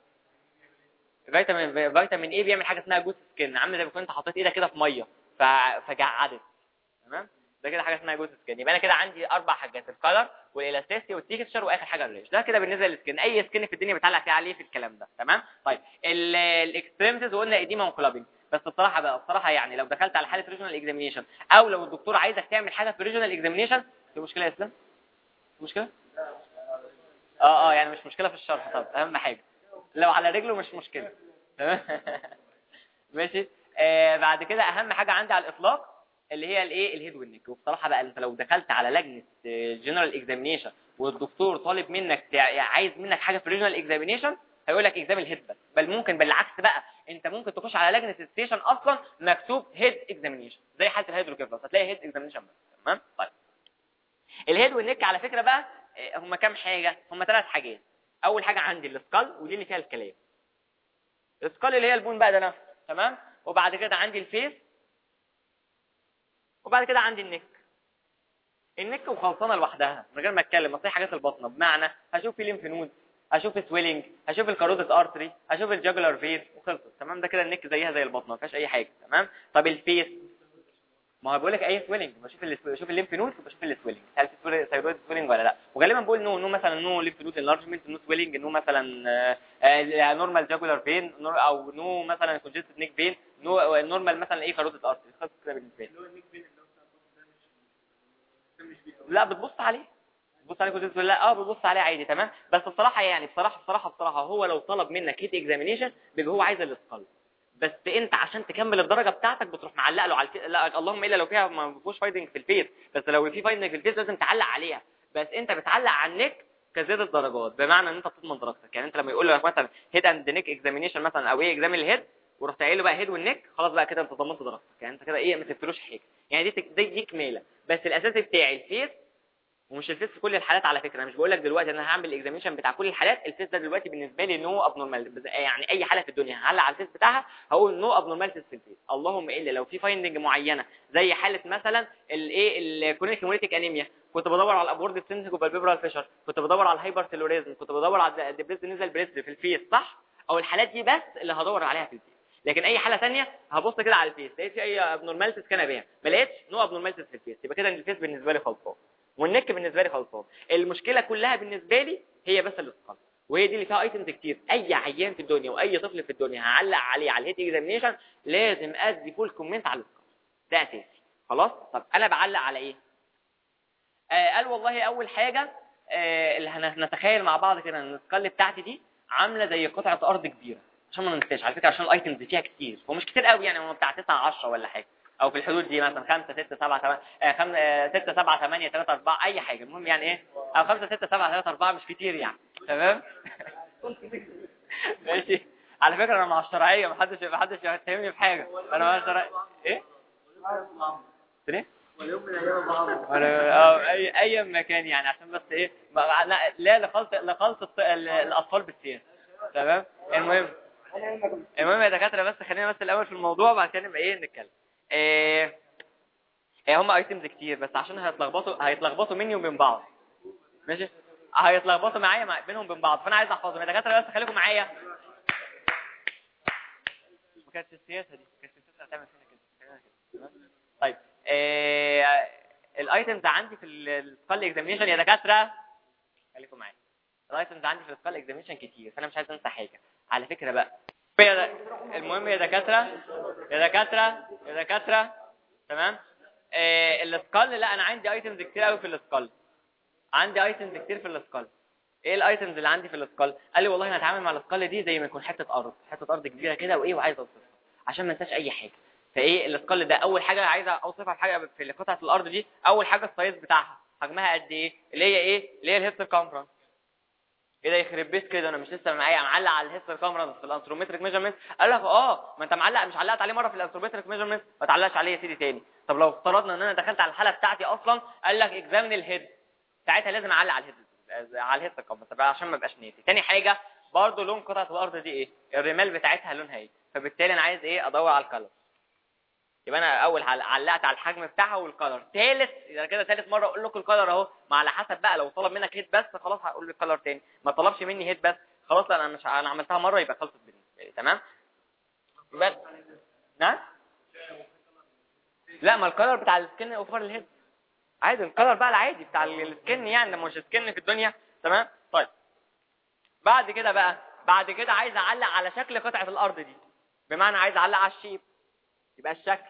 فيتامين فيتامين ايه بيعمل حاجه اسمها جوس سكين عامل زي ما كنت حطيت ايدك كده في ميه فجعدت تمام ده كده حاجه اسمها جوز سكين يبقى انا كده عندي اربع حاجات الكلر والالاستيسي والتكستشر واخر حاجه الريش ده كده بالنسبه للسكين اي سكين في الدنيا بتعلق فيها عليه في الكلام ده تمام طيب الاكستريمتيز وقلنا ايديما وكلابنج بس بصراحه بقى بصراحه يعني لو دخلت على حاله ريجونال اكزامينيشن او لو الدكتور عايزك تعمل حاجه في ريجونال اكزامينيشن في مشكله يا اسلام في مشكله اه اه يعني مش مشكله في الشرح طب اهم حاجه لو على رجله مش مشكله تمام ماشي آه بعد كده اهم حاجه عندي على الاطلاق اللي هي الايه الهيد والنك وبصراحه بقى انت لو دخلت على لجنه جنرال اكزامينيشن والدكتور طالب منك عايز منك حاجه في الريجنال اكزامينيشن هيقول لك اكزام الهيد بس بل ممكن بالعكس بقى انت ممكن تخش على لجنه الستيشن اصلا مكتوب هيد اكزامينيشن زي حاله الهيدروكيفالس هتلاقي هيد اكزامينيشن بس تمام طيب الهيد والنك على فكره بقى هم كام حاجه هم ثلاث حاجات اول حاجه عندي السكال ودي اللي فيها الكلام السكال اللي هي البون بقى ده نفسه تمام وبعد كده عندي الفيس وبعد كده عندي النك النك وخلصانه لوحدها من غير ما اتكلم اصل حاجات البطنه بمعنى هشوف في ليمف نود هشوف سويلنج هشوف الكاروتيد ارتري هشوف الجاجولار فين وخلصت تمام ده كده النك زيها زي البطنه ما فيهاش اي حاجه تمام طب الفيس ما هو بيقول لك اي سويلنج بشوف بشوف الليمف نود وبشوف السويلنج هل في ثايرويد سويلنج ولا لا وغالبا بقول نو نو مثلا نو ليمف نود انلارجمنت نو سويلنج نو مثلا نورمال جاجولار فين او نو مثلا كونجستد نيك فين نو نورمال مثلا ايه كاروتيد ارتري خلاص كده بالنسبه لي لا بتبص عليه بتبص عليه كنت لا اه بتبص عليه عادي تمام بس الصراحه يعني بصراحه بصراحه بصراحه هو لو طلب منك هيت اكزامينيشن بيبقى هو عايز الاسقال بس انت عشان تكمل الدرجه بتاعتك بتروح معلق له على الفيس لا اللهم الا لو فيها ما فيهوش فايدنج في الفيس بس لو في فايدنج في الفيس لازم تعلق عليها بس انت بتعلق على النك كزياده درجات بمعنى ان انت بتضمن درجتك يعني انت لما يقول لك مثلا هيد اند نيك اكزامينيشن مثلا او ايه اكزام الهيد ورحت قايل له بقى هيد والنك خلاص بقى كده انت ضمنت درجتك يعني انت كده ايه ما تفتلوش حاجه يعني دي دي, دي كماله بس الاساسي بتاعي الفيس ومش الفيس في كل الحالات على فكره انا مش بقول لك دلوقتي انا هعمل الاكزامينشن بتاع كل الحالات الفيس ده دلوقتي بالنسبه لي نو ابنورمال يعني اي حاله في الدنيا هعلق على الفيس بتاعها هقول نو ابنورماليتيز في الفيس اللهم الا لو في فايندنج معينه زي حاله مثلا الايه الكرونيك هيموليتيك انيميا كنت بدور على الابورد سينسيك وبالبيبرال فيشر كنت بدور على الهايبر تيلوريزم كنت بدور على الديبريس نزل بريس في الفيس صح او الحالات دي بس اللي هدور عليها في الفيس لكن اي حاله ثانيه هبص كده على الفيس لقيت في اي ابنورماليتيز كان بيها ما لقيتش نو ابنورماليتيز في الفيس يبقى كده الفيس بالنسبه لي خلصان والنك بالنسبه لي خلصان المشكله كلها بالنسبه لي هي بس الاسقاط وهي دي اللي فيها ايتمز كتير اي عيان في الدنيا واي طفل في الدنيا هعلق عليه على الهيت اكزامينشن لازم ادي فول كومنت على الاسقاط ده اساسي خلاص طب انا بعلق على ايه آه قال والله اول حاجه آه اللي هنتخيل مع بعض كده ان السكال بتاعتي دي عامله زي قطعه ارض كبيره عشان ما ننساش على فكره عشان الايتمز فيها كتير هو مش كتير قوي يعني هو بتاع 9 10 ولا حاجه او في الحدود دي مثلا 5 6 7 8 6 7 8 3 4 اي حاجه المهم يعني ايه او 5 6 7 3 4 مش كتير يعني تمام ماشي على فكره انا مع الشرعيه محدش محدش يتهمني في حاجه انا مع الشرعيه ايه ايه واليوم من ايام بعض انا اه اي اي مكان يعني عشان بس ايه ما- لا لا لخلط لخلط الط- ال- الاطفال بالسياسه تمام المهم المهم يا دكاتره بس خلينا بس الاول في الموضوع وبعد كده نبقى ايه نتكلم ايه ايه هم ايتمز كتير بس عشان هيتلخبطوا هيتلخبطوا مني وبين بعض ماشي هيتلخبطوا معايا مع بينهم وبين بعض فانا عايز احفظهم يا دكاتره بس خليكم معايا ما كانتش السياسه دي كانت السياسه هتعمل فينا كده خلينا كده تمام؟ طيب إيه الايتمز عندي في السكال اكزامينشن يا دكاتره خليكم معايا الايتمز عندي في السكال اكزامينشن كتير فانا مش عايز انسى حاجه على فكره بقى المهم يا دكاتره يا دكاتره يا دكاتره تمام آه السكال لا انا عندي ايتمز كتير قوي في السكال عندي ايتمز كتير في السكال ايه الايتمز اللي عندي في السكال قال لي والله انا هتعامل مع السكال دي زي ما يكون حته ارض حته ارض كبيره كده وايه وعايز اوصفها عشان ما انساش اي حاجه فايه السكال ده اول حاجه عايز اوصفها في حاجه في قطعه الارض دي اول حاجه السايز بتاعها حجمها قد ايه اللي هي ايه اللي هي الهيستر كامبرانس ايه ده يخرب بيت كده انا مش لسه معايا معلق على الهيستر كامبرانس في الانثرومتريك ميجرمنت قال لك اه ما انت معلق مش علقت عليه مره في الانثرومتريك ميجرمنت ما تعلقش عليه يا سيدي تاني طب لو افترضنا ان انا دخلت على الحاله بتاعتي اصلا قال لك اكزامن الهيد ساعتها لازم اعلق على الهيد على الهيستر كامبرانس عشان ما ابقاش ناسي تاني حاجه برضه لون قطعه الارض دي ايه الرمال بتاعتها لونها ايه فبالتالي انا عايز ايه ادور على الكلر يبقى انا اول علقت على الحجم بتاعها والكلر ثالث اذا كده ثالث مره اقول لكم الكلر اهو ما على حسب بقى لو طلب منك هيت بس خلاص هقول لك كلر تاني ما طلبش مني هيت بس خلاص انا مش انا عملتها مره يبقى خلصت بالنسبه لي تمام بس نعم لا ما الكلر بتاع السكن اوفر الهيد عادي الكلر بقى العادي بتاع السكن يعني مش سكن في الدنيا تمام طيب بعد كده بقى بعد كده عايز اعلق على شكل قطعه الارض دي بمعنى عايز اعلق على الشيب يبقى الشكل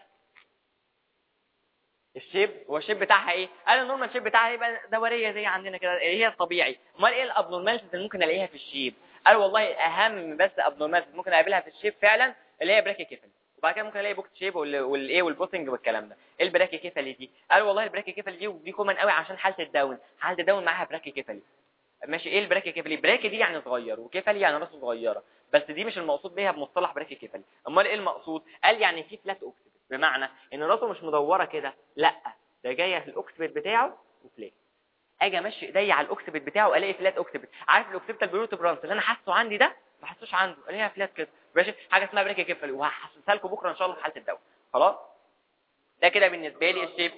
الشيب هو الشيب بتاعها ايه قال النورمال شيب بتاعها يبقى دوريه زي عندنا كده هي الطبيعي امال ايه الابنورماليتيز اللي ممكن الاقيها في الشيب قال والله اهم بس ابنورماليتيز ممكن اقابلها في الشيب فعلا اللي هي براكي كيفل وبعد كده ممكن الاقي بوكت شيب والايه والبوتنج والكلام ده ايه البراكي كيفلي دي قال والله البراكي كيفلي دي ودي كومن قوي عشان حاله الداون حاله الداون معاها براكي كيفلي ماشي ايه البراكي كيفلي براكي دي يعني صغير وكيفلي يعني راسه صغيره بس دي مش المقصود بيها بمصطلح براكي كيفلي امال ايه المقصود قال يعني في فلات اوكسيد بمعنى ان راسه مش مدوره كده لا ده جايه في الاوكسبت بتاعه وفلات اجي امشي ايديا على الاوكسبت بتاعه الاقي فلات اوكسبت عارف الاوكسبتال بروتوبرانس اللي انا حاسه عندي ده ما حسوش عنده الاقيها فلات كده ماشي حاجه اسمها بريكي كيفلي وهحسسها لكم بكره ان شاء الله في حاله الدواء خلاص ده كده بالنسبه لي الشيب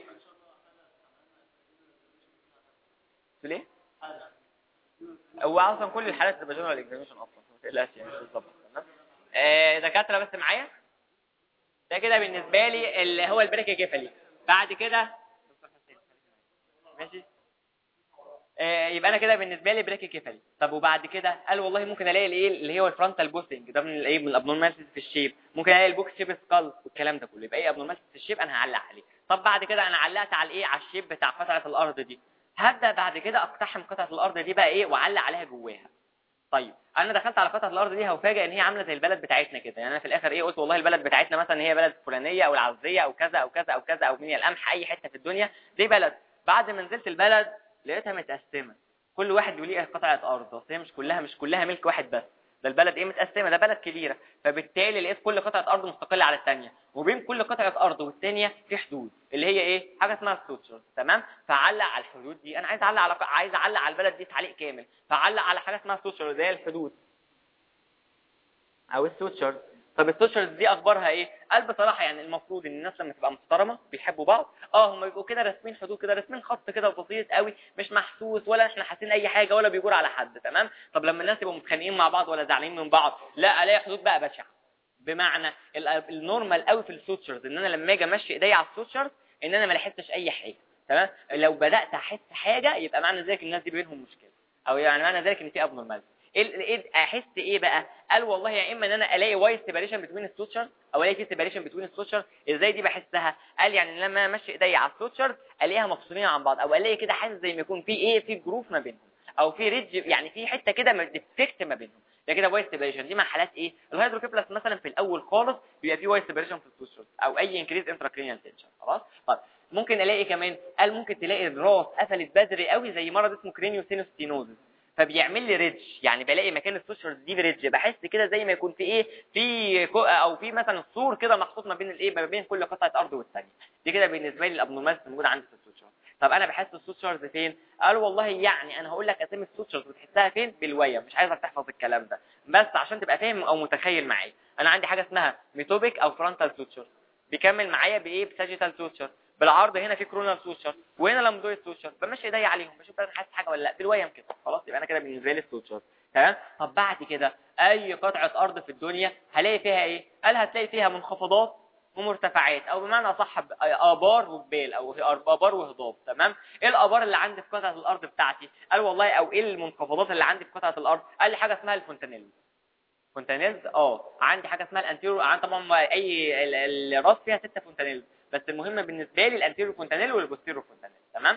ليه هو اصلا كل الحالات اللي بجنرال اكزاميشن اصلا ما تقلقش يعني بالظبط تمام آه دكاتره بس معايا ده كده بالنسبه لي اللي هو البريك كيفلي بعد كده ماشي آه يبقى انا كده بالنسبه لي بريك كيفلي طب وبعد كده قال والله ممكن الاقي الايه اللي هو الفرونتال بوستنج ده من الايه من الابنورماليتيز في الشيب ممكن الاقي البوكس شيب سكال والكلام ده كله يبقى ايه ابنورماليتيز في الشيب انا هعلق عليه طب بعد كده انا علقت على الايه على الشيب بتاع قطعه الارض دي هبدا بعد كده اقتحم قطعه الارض دي بقى ايه واعلق عليها جواها طيب انا دخلت على قطعه الارض دي هفاجئ ان هي عامله زي البلد بتاعتنا كده يعني انا في الاخر ايه قلت والله البلد بتاعتنا مثلا هي بلد فلانيه او العزيه او كذا او كذا او كذا او من القمح اي حته في الدنيا دي بلد بعد ما نزلت البلد لقيتها متقسمه كل واحد وليه قطعه ارض بس هي مش كلها مش كلها ملك واحد بس ده البلد ايه متقسمه ده بلد كبيره فبالتالي لقيت كل قطعه ارض مستقله على الثانيه وبين كل قطعه ارض والثانيه في حدود اللي هي ايه حاجه اسمها السوتشر تمام فعلق على الحدود دي انا عايز اعلق على عايز اعلق على البلد دي تعليق كامل فعلق على حاجه اسمها السوتشر اللي هي الحدود او السوتشر طب السوشيالز دي اخبارها ايه قال بصراحه يعني المفروض ان الناس لما تبقى محترمه بيحبوا بعض اه هم بيبقوا كده راسمين حدود كده راسمين خط كده بسيط قوي مش محسوس ولا احنا حاسين اي حاجه ولا بيجور على حد تمام طب لما الناس يبقوا متخانقين مع بعض ولا زعلانين من بعض لا الاقي حدود بقى بشعه بمعنى النورمال قوي في السوتشرز ان انا لما اجي امشي ايديا على السوتشرز ان انا ما لاحظتش اي حاجه تمام لو بدات احس حاجه يبقى معنى ذلك الناس دي بينهم مشكله او يعني معنى ذلك ان في ابنورماليتي ايه احس ايه بقى قال والله يا اما ان انا الاقي وايد سيبريشن بتوين السوتشر او الاقي في سيبريشن بتوين السوتشر ازاي دي بحسها قال يعني لما امشي ايديا على السوتشر الاقيها مفصولين عن بعض او الاقي كده حاسس زي ما يكون في ايه في جروف ما بينهم او في ريدج يعني في حته كده ديفكت ما بينهم ده كده وايد سيبريشن دي مع حالات ايه الهيدروكيبلاس مثلا في الاول خالص بيبقى في وايد سيبريشن في السوتشر او اي انكريز انتراكرينيال تنشن خلاص طيب ممكن الاقي كمان قال ممكن تلاقي الراس قفلت بدري قوي زي مرض اسمه كرينيو سينوستينوزس فبيعمل لي ريدج يعني بلاقي مكان السوشيال دي ريدج بحس كده زي ما يكون في ايه في او في مثلا سور كده محطوط ما بين الايه ما بين كل قطعه ارض والثانيه دي كده بالنسبه لي الابنورمالز الموجوده عندي في السوشيال طب انا بحس السوشيالز فين قال والله يعني انا هقول لك اسامي السوشيالز بتحسها فين بالويه مش عايزك تحفظ الكلام ده بس عشان تبقى فاهم او متخيل معايا انا عندي حاجه اسمها ميتوبيك او فرونتال سوتشر بيكمل معايا بايه بساجيتال سوتشر بالعرض هنا في كرونال سوتشر وهنا لامدويد سوتشر بمشي ايديا عليهم بشوف انا حاسس حاجه ولا لا بالويم كده خلاص يبقى انا كده بالنسبه لي السوتشر تمام طب بعد كده اي قطعه ارض في الدنيا هلاقي فيها ايه قال هتلاقي فيها منخفضات ومرتفعات او بمعنى اصح ابار وجبال او ابار وهضاب تمام ايه الابار اللي عندي في قطعه الارض بتاعتي قال والله او ايه المنخفضات اللي عندي في قطعه الارض قال لي حاجه اسمها الفونتانيل فونتانيلز اه عندي حاجه اسمها الانتيرو عندي طبعا اي الراس فيها ستة فونتانيلز بس المهم بالنسبه لي الانتيرو فونتانيل والبوستيرو فونتانيل تمام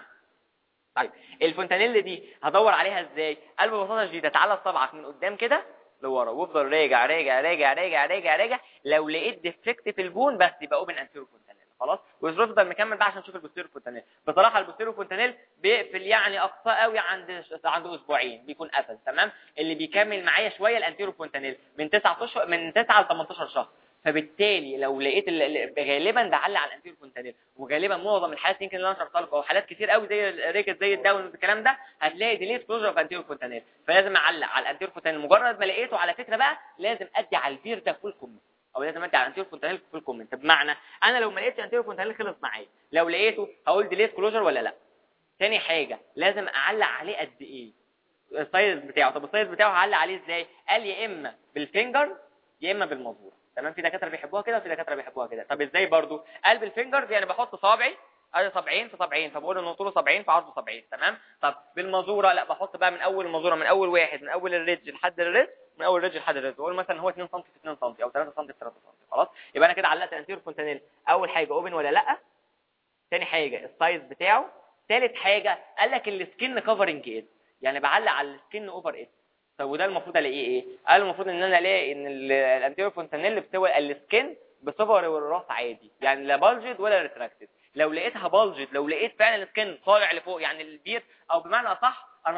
طيب الفونتانيل دي هدور عليها ازاي قال ببساطه شديده تعالى صبعك من قدام كده لورا وافضل راجع راجع راجع راجع راجع راجع لو لقيت ديفكت في البون بس يبقى اوبن انتيرو فونتانيل خلاص ويفضل مكمل بقى عشان نشوف البوستيرو فونتانيل بصراحه البوستيرو فونتانيل بيقفل يعني اقصى قوي عند عنده اسبوعين بيكون قفل تمام اللي بيكمل معايا شويه الانتيرو فونتانيل من 9 اشهر من 9 ل 18 شهر فبالتالي لو لقيت غالبا ده علق على الانتيرو فونتانيل وغالبا معظم الحالات يمكن اللي انا شرحتها لكم او حالات كتير قوي زي الريكت زي الداون والكلام ده هتلاقي ديليت كلوجر في انتيرو فونتانيل فلازم اعلق على الانتيرو فونتانيل مجرد ما لقيته على فكره بقى لازم ادي على البير ده فول كومنت او لازم ادي على الانتيرو فونتانيل فول كومنت بمعنى انا لو ما لقيتش انتيرو فونتانيل خلص معايا لو لقيته هقول ديليت كلوجر ولا لا تاني حاجه لازم اعلق عليه قد ايه السايز بتاعه طب السايز بتاعه هعلق عليه ازاي قال يا اما بالفينجر يا اما بالمزور تمام في دكاتره بيحبوها كده وفي دكاتره بيحبوها كده طب ازاي برضو قلب الفينجرز يعني بحط صابعي ادي 70 في 70 فبقول ان طوله 70 في عرضه 70 تمام طب بالمزوره لا بحط بقى من اول المزوره من اول واحد من اول الريدج لحد الريدج من اول الريدج لحد الريدج بقول مثلا هو 2 سم في 2 سم او 3 سم في 3 سم خلاص يبقى انا كده علقت الانتيرو فونتانيل اول حاجه اوبن ولا لا ثاني حاجه السايز بتاعه ثالث حاجه قال لك السكن كفرنج ايه يعني بعلق على السكن اوفر ايه طب وده المفروض الاقيه ايه قال المفروض ان انا الاقي ان الانتيرو فونتانيل بتوع السكن بصفر والراس عادي يعني لا بالجد ولا ريتراكتد لو لقيتها بالجد لو لقيت فعلا السكن طالع لفوق يعني البير او بمعنى اصح انا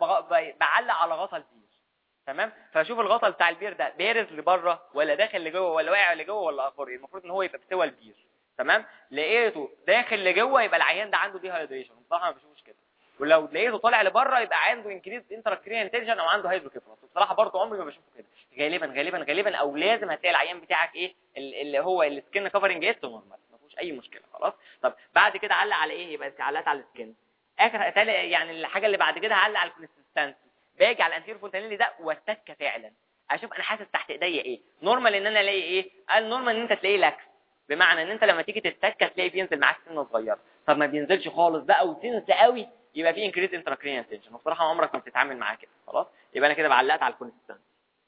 بعلق على غطا البير تمام فاشوف الغطا بتاع البير ده بارز لبره ولا داخل لجوه ولا واقع لجوه ولا اخر المفروض ان هو يبقى بسوى البير تمام لقيته داخل لجوه يبقى العيان ده عنده دي هايدريشن بصراحه ما بشوفش كده ولو لقيته طالع لبره يبقى عنده انكريز انتراكرين انتليجن او عنده هيدروكيفالوس بصراحه برضه عمري ما بشوفه كده غالبا غالبا غالبا او لازم هتلاقي العيان بتاعك ايه اللي هو السكن كفرنج ايست نورمال ما فيهوش اي مشكله خلاص طب بعد كده علق على ايه يبقى علقت على السكن اخر يعني الحاجه اللي بعد كده هعلق على الكونسستنسي باجي على الانتيرو فونتانيلي ده واتك فعلا اشوف انا حاسس تحت ايديا ايه نورمال ان انا الاقي ايه قال نورمال ان انت تلاقيه لاكس بمعنى ان انت لما تيجي تتك تلاقي بينزل معاك سنه صغيره طب ما بينزلش خالص بقى وتنسى قوي يبقى في انكريز انتراكرينيال تنشن وبصراحه عمرك ما بتتعامل معاه كده خلاص يبقى انا كده بعلقت على الكونسستنس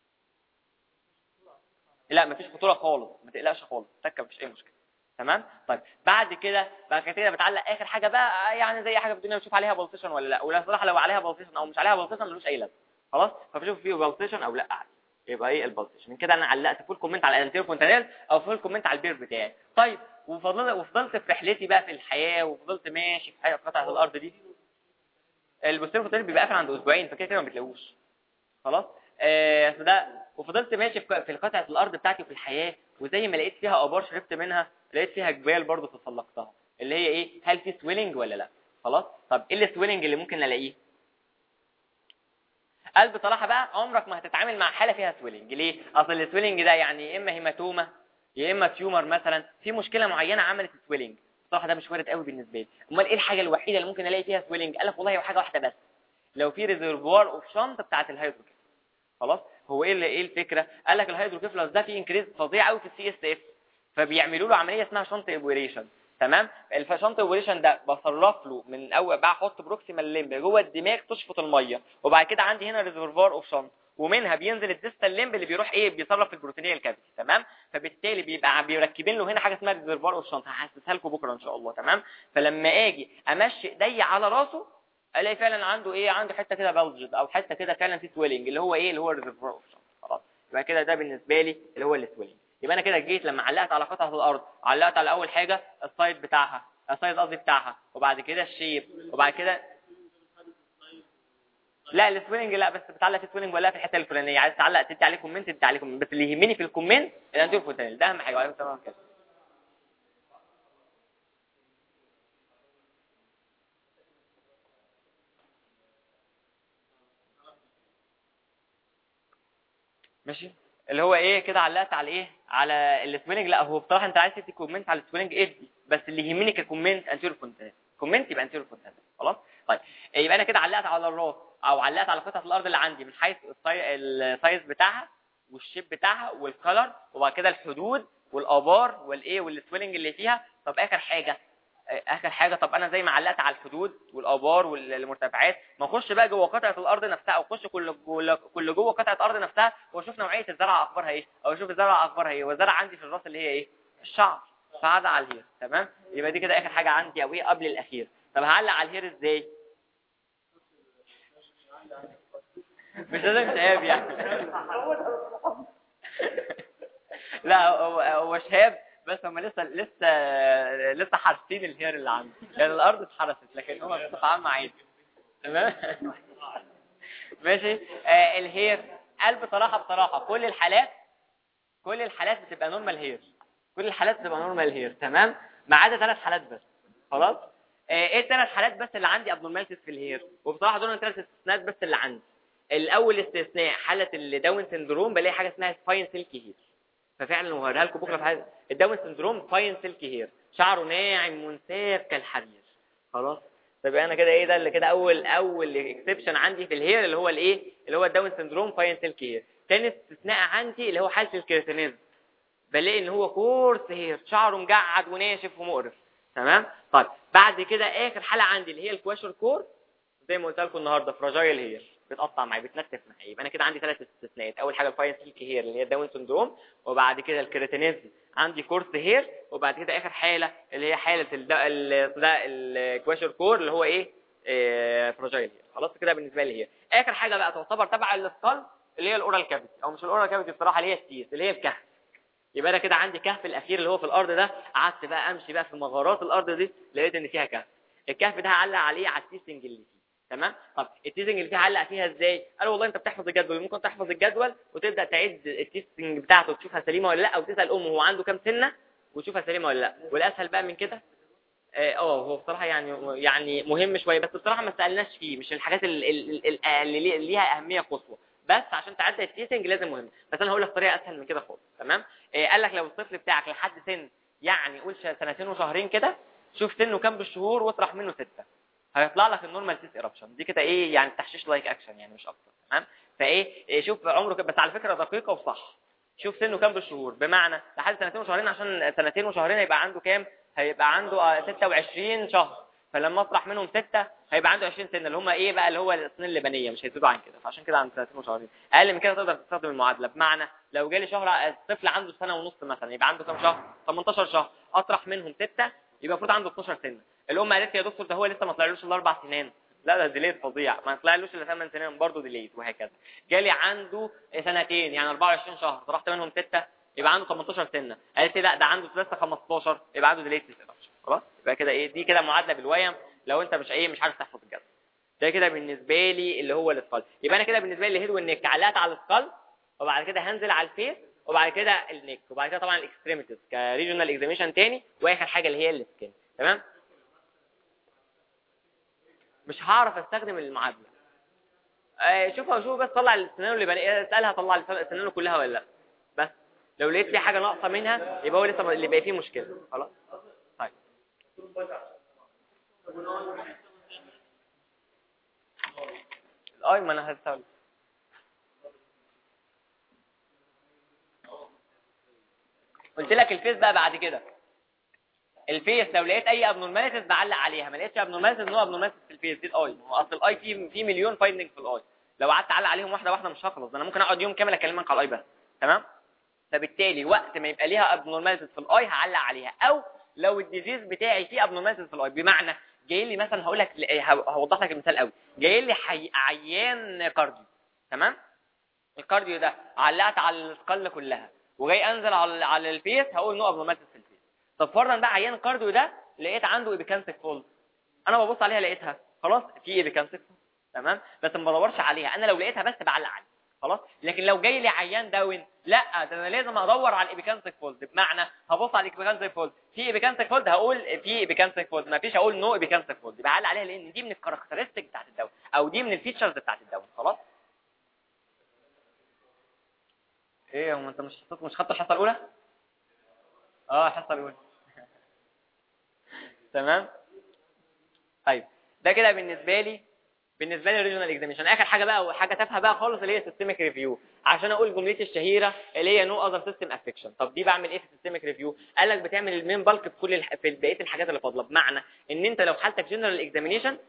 لا مفيش خطوره خالص ما تقلقش خالص تكه مفيش اي مشكله تمام طيب بعد كده بعد كده بتعلق اخر حاجه بقى يعني زي حاجه في الدنيا بشوف عليها بلسيشن ولا لا ولا صراحه لو عليها بلسيشن او مش عليها بلسيشن ملوش اي لازمه خلاص فبشوف فيه بلسيشن او لا عادي يبقى ايه البلسيشن من كده انا علقت فول كومنت على الانتيرو فونتانيل او فول كومنت على البير بتاعي طيب وفضلت وفضلت في رحلتي بقى في الحياه وفضلت ماشي في قطعه الارض دي البوستيرو فونتانيل بيبقى قافل عند اسبوعين فكده كده ما بتلاقوش خلاص آه ده وفضلت ماشي في قطعه الارض بتاعتي في الحياه وزي ما لقيت فيها ابار شربت منها لقيت فيها جبال برضه تسلقتها اللي هي ايه هل في سويلنج ولا لا خلاص طب ايه السويلنج اللي ممكن الاقيه قال بصراحه بقى عمرك ما هتتعامل مع حاله فيها سويلنج ليه اصل السويلنج ده يعني يا اما هيماتوما يا اما تيومر مثلا في مشكله معينه عملت سويلنج بصراحه ده مش وارد قوي بالنسبه لي امال ايه الحاجه الوحيده اللي ممكن الاقي فيها سويلنج قال لك والله هو حاجه واحده بس لو في ريزرفوار اوف شنط بتاعه الهيدروكيف خلاص هو ايه اللي ايه الفكره قال لك الهيدروكيفلس ده فيه انكريز فظيع قوي في السي اس اف فبيعملوا له عمليه اسمها شنط ايبوريشن تمام الشنط ايبوريشن ده بصرف له من اول بحط بروكسيمال ليمب جوه الدماغ تشفط الميه وبعد كده عندي هنا ريزرفوار اوف شنط ومنها بينزل الديستال ليمب اللي بيروح ايه بيصرف في البروتينيه كافيتي تمام فبالتالي بيبقى بيركبين له هنا حاجه اسمها ريزرفوار اوف شنط هحسسها لكم بكره ان شاء الله تمام فلما اجي امشي ايدي على راسه الاقي فعلا عنده ايه عنده حته كده بلجد او حته كده فعلا في سويلنج اللي هو ايه اللي هو الريزرفوار اوف شنط خلاص يبقى كده ده بالنسبه لي اللي هو السويلنج يبقى انا كده جيت لما علقت على قطعه الارض علقت على اول حاجه السايز بتاعها السايز قصدي بتاعها وبعد كده الشيب وبعد كده لا السوينج لا بس بتعلق في السوينج ولا في الحته الفلانيه عايز تعلق تدي عليه كومنت تدي عليه كومنت بس اللي يهمني في الكومنت الانتيرو فوتانيل ده اهم حاجه وعليكم السلام كده ماشي اللي هو ايه كده علقت على ايه على السوينج لا هو بصراحه انت عايز تدي كومنت على السوينج ادي بس اللي يهمني ككومنت انتيرو فونتانيل كومنت يبقى انتيرو فونتانيل خلاص طيب يبقى انا كده علقت على الراس او علقت على قطعه الارض اللي عندي من حيث السايز بتاعها والشيب بتاعها والكلر وبعد كده الحدود والابار والايه والسويلنج اللي فيها طب اخر حاجه اخر حاجه طب انا زي ما علقت على الحدود والابار والمرتفعات ما اخش بقى جوه قطعه الارض نفسها او اخش كل كل جوه قطعه الارض نفسها واشوف نوعيه الزرعه اخبارها ايه او اشوف الزرعه اخبارها ايه والزرع عندي في الراس اللي هي ايه الشعر فهذا على الهير تمام يبقى دي كده اخر حاجه عندي او ايه قبل الاخير طب هعلق على الهير ازاي مش لازم شهاب يعني لا هو هو شهاب بس هم لسه لسه لسه حارسين الهير اللي عنده يعني الارض اتحرست لكن هم بصفه عامه عادي تمام ماشي آه الهير قال بصراحه بصراحه كل الحالات كل الحالات بتبقى نورمال هير كل الحالات بتبقى نورمال هير تمام ما عدا ثلاث حالات بس خلاص آه ايه الثلاث حالات بس اللي عندي ابنورماليتيز في الهير وبصراحه دول الثلاث استثناءات بس اللي عندي الاول استثناء حاله الداون سندروم بلاقي حاجه اسمها سباين سيلكي هير ففعلا وهوريها لكم بكره في حاجه الداون سندروم سباين سيلكي هير شعره ناعم منساب كالحرير خلاص طب انا كده ايه ده اللي كده اول اول اكسبشن عندي في الهير اللي هو الايه اللي هو الداون سندروم فاين سيلكي هير تاني استثناء عندي اللي هو حاله الكيراتينيزم بلاقي ان هو كورس هير شعره مجعد وناشف ومقرف تمام طيب بعد كده اخر حاله عندي اللي هي الكواشر كور زي ما قلت لكم النهارده فراجايل هير بتقطع معايا بتنتف معايا يبقى انا كده عندي ثلاث استثناءات اول حاجه الفاين سيلكي هير اللي هي الداون سندروم وبعد كده الكيراتينيزم عندي كورس هير وبعد كده اخر حاله اللي هي حاله ده الكواشر كور اللي هو ايه آه فراجايل هير خلاص كده بالنسبه لي هي اخر حاجه بقى تعتبر تبع السكال اللي هي الاورال كافيتي او مش الاورال كافيتي بصراحه اللي هي التيس اللي هي الكهف يبقى انا كده عندي كهف الاخير اللي هو في الارض ده قعدت بقى امشي بقى في مغارات الارض دي لقيت ان فيها كهف الكهف ده هعلق عليه على التيسنج اللي فيه تمام طب التيسنج اللي فيه علق فيها ازاي قال والله انت بتحفظ الجدول ممكن تحفظ الجدول وتبدا تعد التيسنج بتاعته تشوفها سليمه ولا لا او تسال امه هو عنده كام سنه وتشوفها سليمه ولا لا والاسهل بقى من كده اه هو بصراحه يعني يعني مهم شويه بس بصراحه ما سالناش فيه مش الحاجات اللي ليها اهميه قصوى بس عشان تعدي التيسنج لازم مهم بس انا هقول لك طريقه اسهل من كده خالص تمام إيه قال لك لو الطفل بتاعك لحد سن يعني قول سنتين وشهرين كده شوف سنه كام بالشهور واطرح منه ستة هيطلع لك النورمال تيس ايربشن دي كده ايه يعني تحشيش لايك اكشن يعني مش اكتر تمام فايه إيه شوف عمره كده بس على فكره دقيقه وصح شوف سنه كام بالشهور بمعنى لحد سنتين وشهرين عشان سنتين وشهرين هيبقى عنده كام هيبقى عنده 26 شهر فلما اطرح منهم ستة هيبقى عنده 20 سنه اللي هم ايه بقى اللي هو السنين اللبنيه مش هيزيدوا عن كده فعشان كده عند 30 وشهرين اقل من كده تقدر تستخدم المعادله بمعنى لو جالي شهر الطفل عنده سنه ونص مثلا يبقى عنده كام شهر 18 شهر اطرح منهم ستة يبقى المفروض عنده 12 سنه الام قالت لي يا دكتور ده هو لسه ما طلعلوش الا اربع سنين لا ده ديليت فظيع ما طلعلوش الا 8 سنين برضه ديليت وهكذا جالي عنده سنتين يعني 24 شهر طرحت منهم ستة يبقى عنده 18 سنه قالت لي لا ده عنده لسه 15 يبقى عنده ديليت خلاص يبقى كده ايه دي كده معادله بالويم لو انت مش ايه مش عارف تحفظ الجدول ده كده بالنسبه لي اللي هو السكال يبقى انا كده بالنسبه لي الهيد والنك علقت على السكال وبعد كده هنزل على الفيس وبعد كده النك وبعد كده طبعا الاكستريميتيز كريجونال اكزاميشن تاني واخر حاجه اللي هي السكين تمام مش هعرف استخدم المعادله آه شوفها شوف بس طلع السنان اللي بلاقيها اسالها طلع السنان كلها ولا لا بس لو لقيت في حاجه ناقصه منها يبقى هو لسه اللي بقى فيه مشكله خلاص طيب الاي ما انا هستوعب قلت لك الفيس بقى بعد كده الفيس لو لقيت اي ابنورماليتيز بعلق عليها ما لقيتش ابنورماليتيز ان هو ابنورماليتيز في الفيس دي الاي هو اصل الاي فيه في مليون فايندنج في الاي لو قعدت اعلق عليهم واحده واحده مش هخلص انا ممكن اقعد يوم كامل اكلمك على الاي بس تمام فبالتالي وقت ما يبقى ليها ابنورماليتيز في الاي هعلق عليها او لو الديزيز بتاعي فيه ابنورماليتيز في الاي بمعنى جاي لي مثلا هقول لك هوضح لك المثال قوي جاي لي حي... عيان كارديو تمام الكارديو ده علقت على السكال كلها وجاي انزل على على الفيس هقول نو ابنورماليتيز في الفيس طب فرضا بقى عيان كارديو ده لقيت عنده ايبيكانسيك فولد انا ببص عليها لقيتها خلاص في ايبيكانسيك تمام بس ما بدورش عليها انا لو لقيتها بس بعلق عليها خلاص لكن لو جاي لي عيان داون لا ده انا لازم ادور على الايبيكانسيك فولد بمعنى هبص على الايبيكانسيك فولد في ايبيكانسيك فولد هقول في ايبيكانسيك فولد ما فيش اقول نو ايبيكانسيك فولد يبقى علق عليها لان دي من الكاركترستيك بتاعت الدواء او دي من الفيتشرز بتاعت الدواء خلاص ايه هو انت مش مش خدت الحصه الاولى اه الحصه الاولى تمام طيب ده كده بالنسبه لي بالنسبه لي ريجونال اكزامينشن اخر حاجه بقى حاجه تافهه بقى خالص اللي هي سيستميك ريفيو عشان اقول جملتي الشهيره اللي هي نو اذر سيستم افكشن طب دي بعمل ايه في السيستميك ريفيو قال لك بتعمل المين بالك في كل الح... في بقيه الحاجات اللي فاضله بمعنى ان انت لو حالتك جنرال اكزامينشن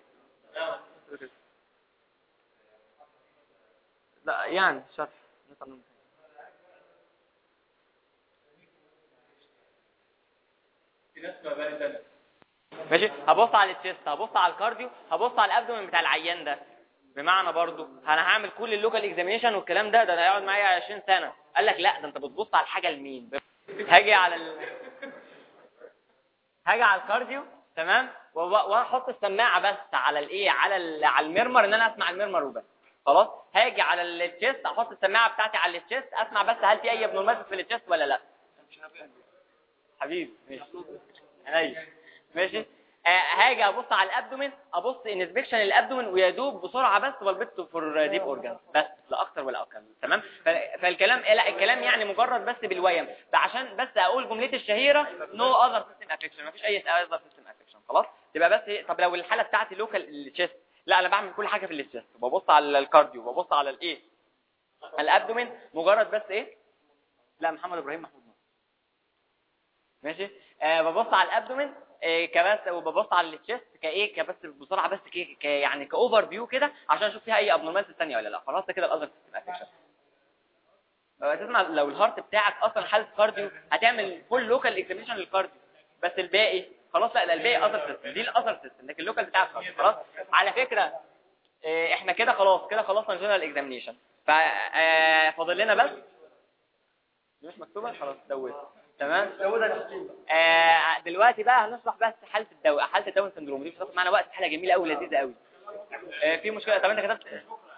لا يعني شرح في ناس ما ماشي هبص على التشيست هبص على الكارديو هبص على الابدومين بتاع العيان ده بمعنى برضو انا هعمل كل اللوكال اكزامينشن والكلام ده ده انا هيقعد معايا 20 سنه قال لك لا ده انت بتبص على الحاجه لمين هاجي على ال... هاجي على الكارديو تمام وهحط السماعه بس على الايه على ال... على الميرمر ان انا اسمع الميرمر وبس خلاص هاجي على التشيست احط السماعه بتاعتي على التشيست اسمع بس هل في اي ابنورماليتي في التشيست ولا لا حبيبي ماشي ماشي آه، هاجي ابص على الابدومين ابص انسبكشن الابدومين ويدوب بسرعه بس والبت فور ديب اورجان بس لا اكتر ولا اقل تمام فالكلام لا الكلام يعني مجرد بس بالويم عشان بس اقول جملتي الشهيره نو اذر سيستم افكشن مفيش اي اذر سيستم افكشن خلاص تبقى بس طب لو الحاله بتاعتي لوكال التشيست لا انا بعمل كل حاجه في التشيست ببص على الكارديو ببص على الايه الابدومين مجرد بس ايه لا محمد ابراهيم محمود ماشي آه ببص على الابدومين آه كبس وببص على التشيست كايه كبس بسرعه بس ك يعني كاوفر فيو كده عشان اشوف فيها اي ابنورماليتي ثانيه ولا لا خلاص كده الاذر سيستم افكشن تسمع لو الهارت بتاعك اصلا حاله كارديو هتعمل فول لوكال اكزامينشن للكارديو بس الباقي خلاص لا الباقي اذر سيستم دي الاذر سيستم لكن اللوكال بتاعك خلاص على فكره آه احنا كده خلاص كده خلصنا الجنرال اكزامينشن فاضل لنا بس مش مكتوبه خلاص دوت تمام آه دلوقتي بقى هنشرح بس حاله الدواء حاله الداون سندروم دي بتاخد معانا وقت حاله جميله قوي لذيذه قوي آه في مشكله طب انت كتبت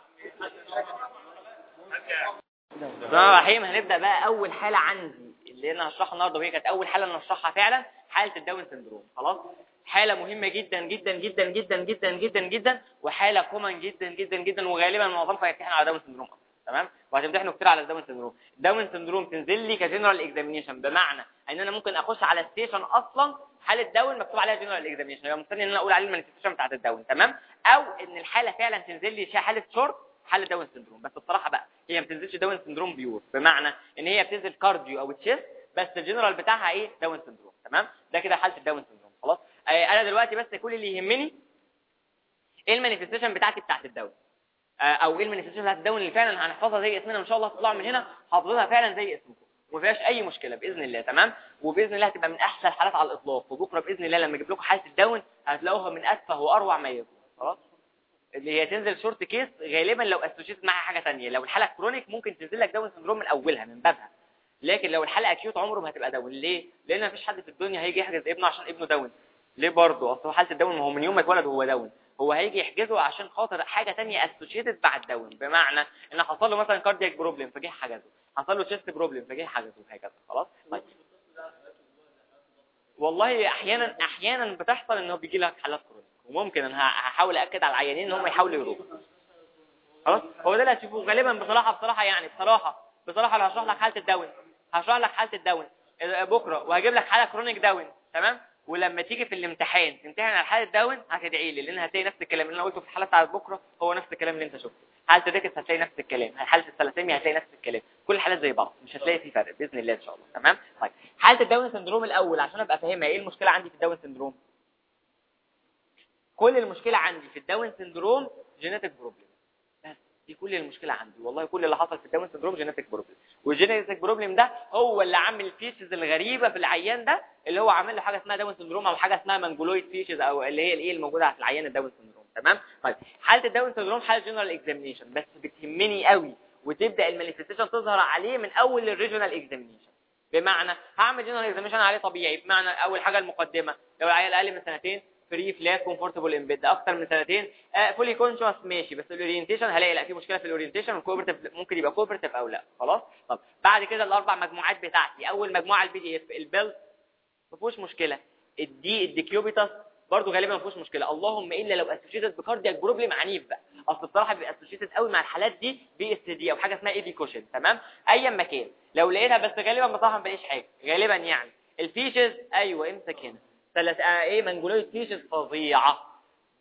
بسم الله الرحيم هنبدا بقى اول حاله عندي اللي انا هشرحها النهارده وهي كانت اول حاله انا هشرحها فعلا حاله الداون سندروم خلاص حاله مهمه جدا جدا جدا جدا جدا جدا جدا وحاله كومن جدا جدا جدا وغالبا معظمها يمتحن على داون سندروم تمام وهتمتحنوا كتير على الداون سندروم الداون سندروم تنزل لي كجنرال اكزامينشن بمعنى ان انا ممكن اخش على ستيشن اصلا حاله داون مكتوب عليها جنرال اكزامينشن يبقى مستني ان انا اقول عليه المانيفستيشن بتاعت الداون تمام او ان الحاله فعلا تنزل لي حاله شورت حاله داون سندروم بس بصراحه بقى هي ما بتنزلش داون سندروم بيور بمعنى ان هي بتنزل كارديو او تشيست بس الجنرال بتاعها ايه داون سندروم تمام ده كده حاله الداون سندروم خلاص آه، انا دلوقتي بس كل اللي يهمني ايه المانيفستيشن بتاعتي بتاعت الداون آه، او ايه المانيفستيشن بتاعت الداون اللي فعلا هنحفظها زي اسمنا ان شاء الله هتطلعوا من هنا حافظينها فعلا زي اسمكم وما فيهاش اي مشكله باذن الله تمام وباذن الله هتبقى من احسن الحالات على الاطلاق وبكره باذن الله لما اجيب لكم حاله الداون هتلاقوها من اتفه واروع ما يكون خلاص اللي هي تنزل شورت كيس غالبا لو اسوشيت معاها حاجه ثانيه لو الحاله كرونيك ممكن تنزل لك داون سندروم من اولها من بابها لكن لو الحاله اكيوت عمره ما هتبقى داون ليه لان مفيش حد في الدنيا هيجي يحجز ابنه عشان ابنه داون ليه برضه اصل حاله الداون ما هو من يوم ما اتولد هو داون هو هيجي يحجزه عشان خاطر حاجه ثانيه اسوشيتد مع الداون بمعنى ان حصل له مثلا كاردياك بروبلم فجه حجزه حصل له تشيست بروبلم فجه حجزه وهكذا خلاص طيب والله احيانا احيانا بتحصل انه بيجي لك حالات كرونيك وممكن انا هحاول اكد على العيانين ان هم يحاولوا يروحوا خلاص هو ده اللي هتشوفوه غالبا بصراحه بصراحه يعني بصراحه بصراحه انا هشرح لك حاله الداون هشرح لك حاله الداون بكره وهجيب لك حاله كرونيك داون تمام ولما تيجي في الامتحان تمتحن على حاله داون هتدعي لي لان هتلاقي نفس الكلام اللي انا قلته في الحاله بتاعت بكره هو نفس الكلام اللي انت شفته حاله الريكس هتلاقي نفس الكلام حاله الثلاسيميا هتلاقي نفس الكلام كل الحالات زي بعض مش هتلاقي في فرق باذن الله ان شاء الله تمام طيب حاله الداون سندروم الاول عشان ابقى فاهمها ايه المشكله عندي في الداون سندروم كل المشكله عندي في الداون سندروم جينيتك بروبلم بس دي كل المشكله عندي والله كل اللي حصل في الداون سندروم جينيتك بروبلم والجينيتك بروبلم ده هو اللي عامل الفيشز الغريبه في العيان ده اللي هو عامل له حاجه اسمها داون سندروم او حاجه اسمها منجولويد فيشز او اللي هي الايه الموجوده في العيان الداون سندروم تمام طيب حاله الداون سندروم حاله جنرال اكزامينيشن بس بتهمني قوي وتبدا المانيفستيشن تظهر عليه من اول الريجونال اكزامينيشن بمعنى هعمل جنرال اكزامينيشن عليه طبيعي بمعنى اول حاجه المقدمه لو العيان اقل من سنتين فري فلات كومفورتبل امبيد اكتر من سنتين فولي كونشوس ماشي بس الاورينتيشن هلاقي لا في مشكله في الاورينتيشن والكوبرتيف ممكن يبقى كوبرتيف او لا خلاص طب بعد كده الاربع مجموعات بتاعتي اول مجموعه البي دي اف البيل ما فيهوش مشكله الدي الديكيوبيتاس برضه غالبا ما فيهوش مشكله اللهم الا لو اسوشيتد بكاردياك بروبلم عنيف بقى اصل بصراحه بيبقى اسوشيتد قوي مع الحالات دي بي اس دي او حاجه اسمها اي بي كوشن تمام ايا ما كان لو لقيتها بس غالبا بصراحه ما بلاقيش حاجه غالبا يعني الفيشز ايوه امسك هنا ثلاث آه ايه منجولويد فيشز فظيعه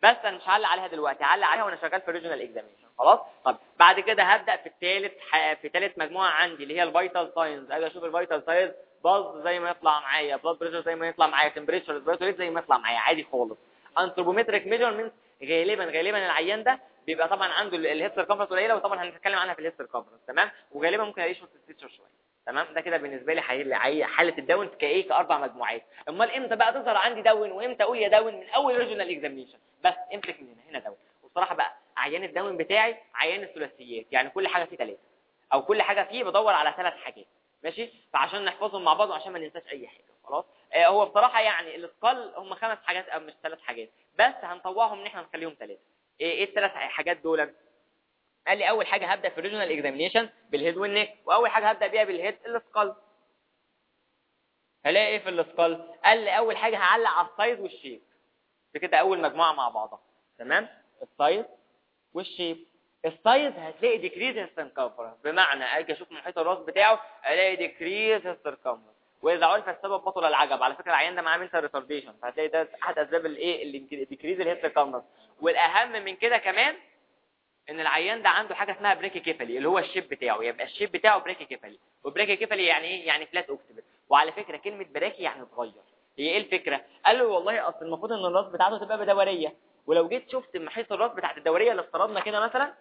بس انا مش هعلق عليها دلوقتي هعلق عليها وانا شغال في الريجونال اكزامينشن خلاص طب بعد كده هبدا في الثالث في ثالث مجموعه عندي اللي هي الفيتال ساينز اجي اشوف الفيتال ساينز باز زي ما يطلع معايا بلاد بريشر زي ما يطلع معايا تمبريتشر زي ما يطلع معايا عادي خالص انثروبومتريك ميجرمنت غالبا غالبا العيان ده بيبقى طبعا عنده الهيستر كونفرنس قليله وطبعا هنتكلم عنها في الهيستر كونفرنس تمام وغالبا ممكن الاقيه شورت ستيتشر شويه تمام ده كده بالنسبه لي حي... حاله الداون كايه كاربع مجموعات امال امتى بقى تظهر عندي داون وامتى اقول يا داون من اول ريجونال اكزامينشن بس امسك من هنا هنا داون وبصراحه بقى عيان الداون بتاعي عيان الثلاثيات يعني كل حاجه فيه ثلاثه او كل حاجه فيه بدور على ثلاث حاجات ماشي فعشان نحفظهم مع بعض وعشان ما ننساش اي حاجه خلاص آه هو بصراحه يعني الاسقال هم خمس حاجات او مش ثلاث حاجات بس هنطوعهم ان احنا نخليهم ثلاثه ايه ايه الثلاث حاجات دول قال لي اول حاجه هبدا في الريجونال اكزامينيشن بالهيد والنيك واول حاجه هبدا بيها بالهيد الاسقال هلاقي ايه في الاسقال قال لي اول حاجه هعلق على السايز والشيب كده اول مجموعه مع بعضها تمام السايز والشيب السايز هتلاقي ديكريز السيركمفرنس بمعنى اجي اشوف محيط الراس بتاعه الاقي ديكريز السيركمفرنس واذا عرف السبب بطل العجب على فكره العيان ده معاه منتال ريتارديشن فهتلاقي ده احد اسباب الايه الديكريز الهيستركمفرنس والاهم من كده كمان ان العيان ده عنده حاجه اسمها بريكي كيفالي اللي هو الشيب بتاعه يبقى الشيب بتاعه بريكي كيفالي وبريكي كيفالي يعني ايه يعني فلات اوكسبت وعلى فكره كلمه براكي يعني اتغير هي ايه الفكره قال له والله اصل المفروض ان الراس بتاعته تبقى بدوريه ولو جيت شفت محيط الراس بتاعت الدوريه اللي افترضنا كده مثلا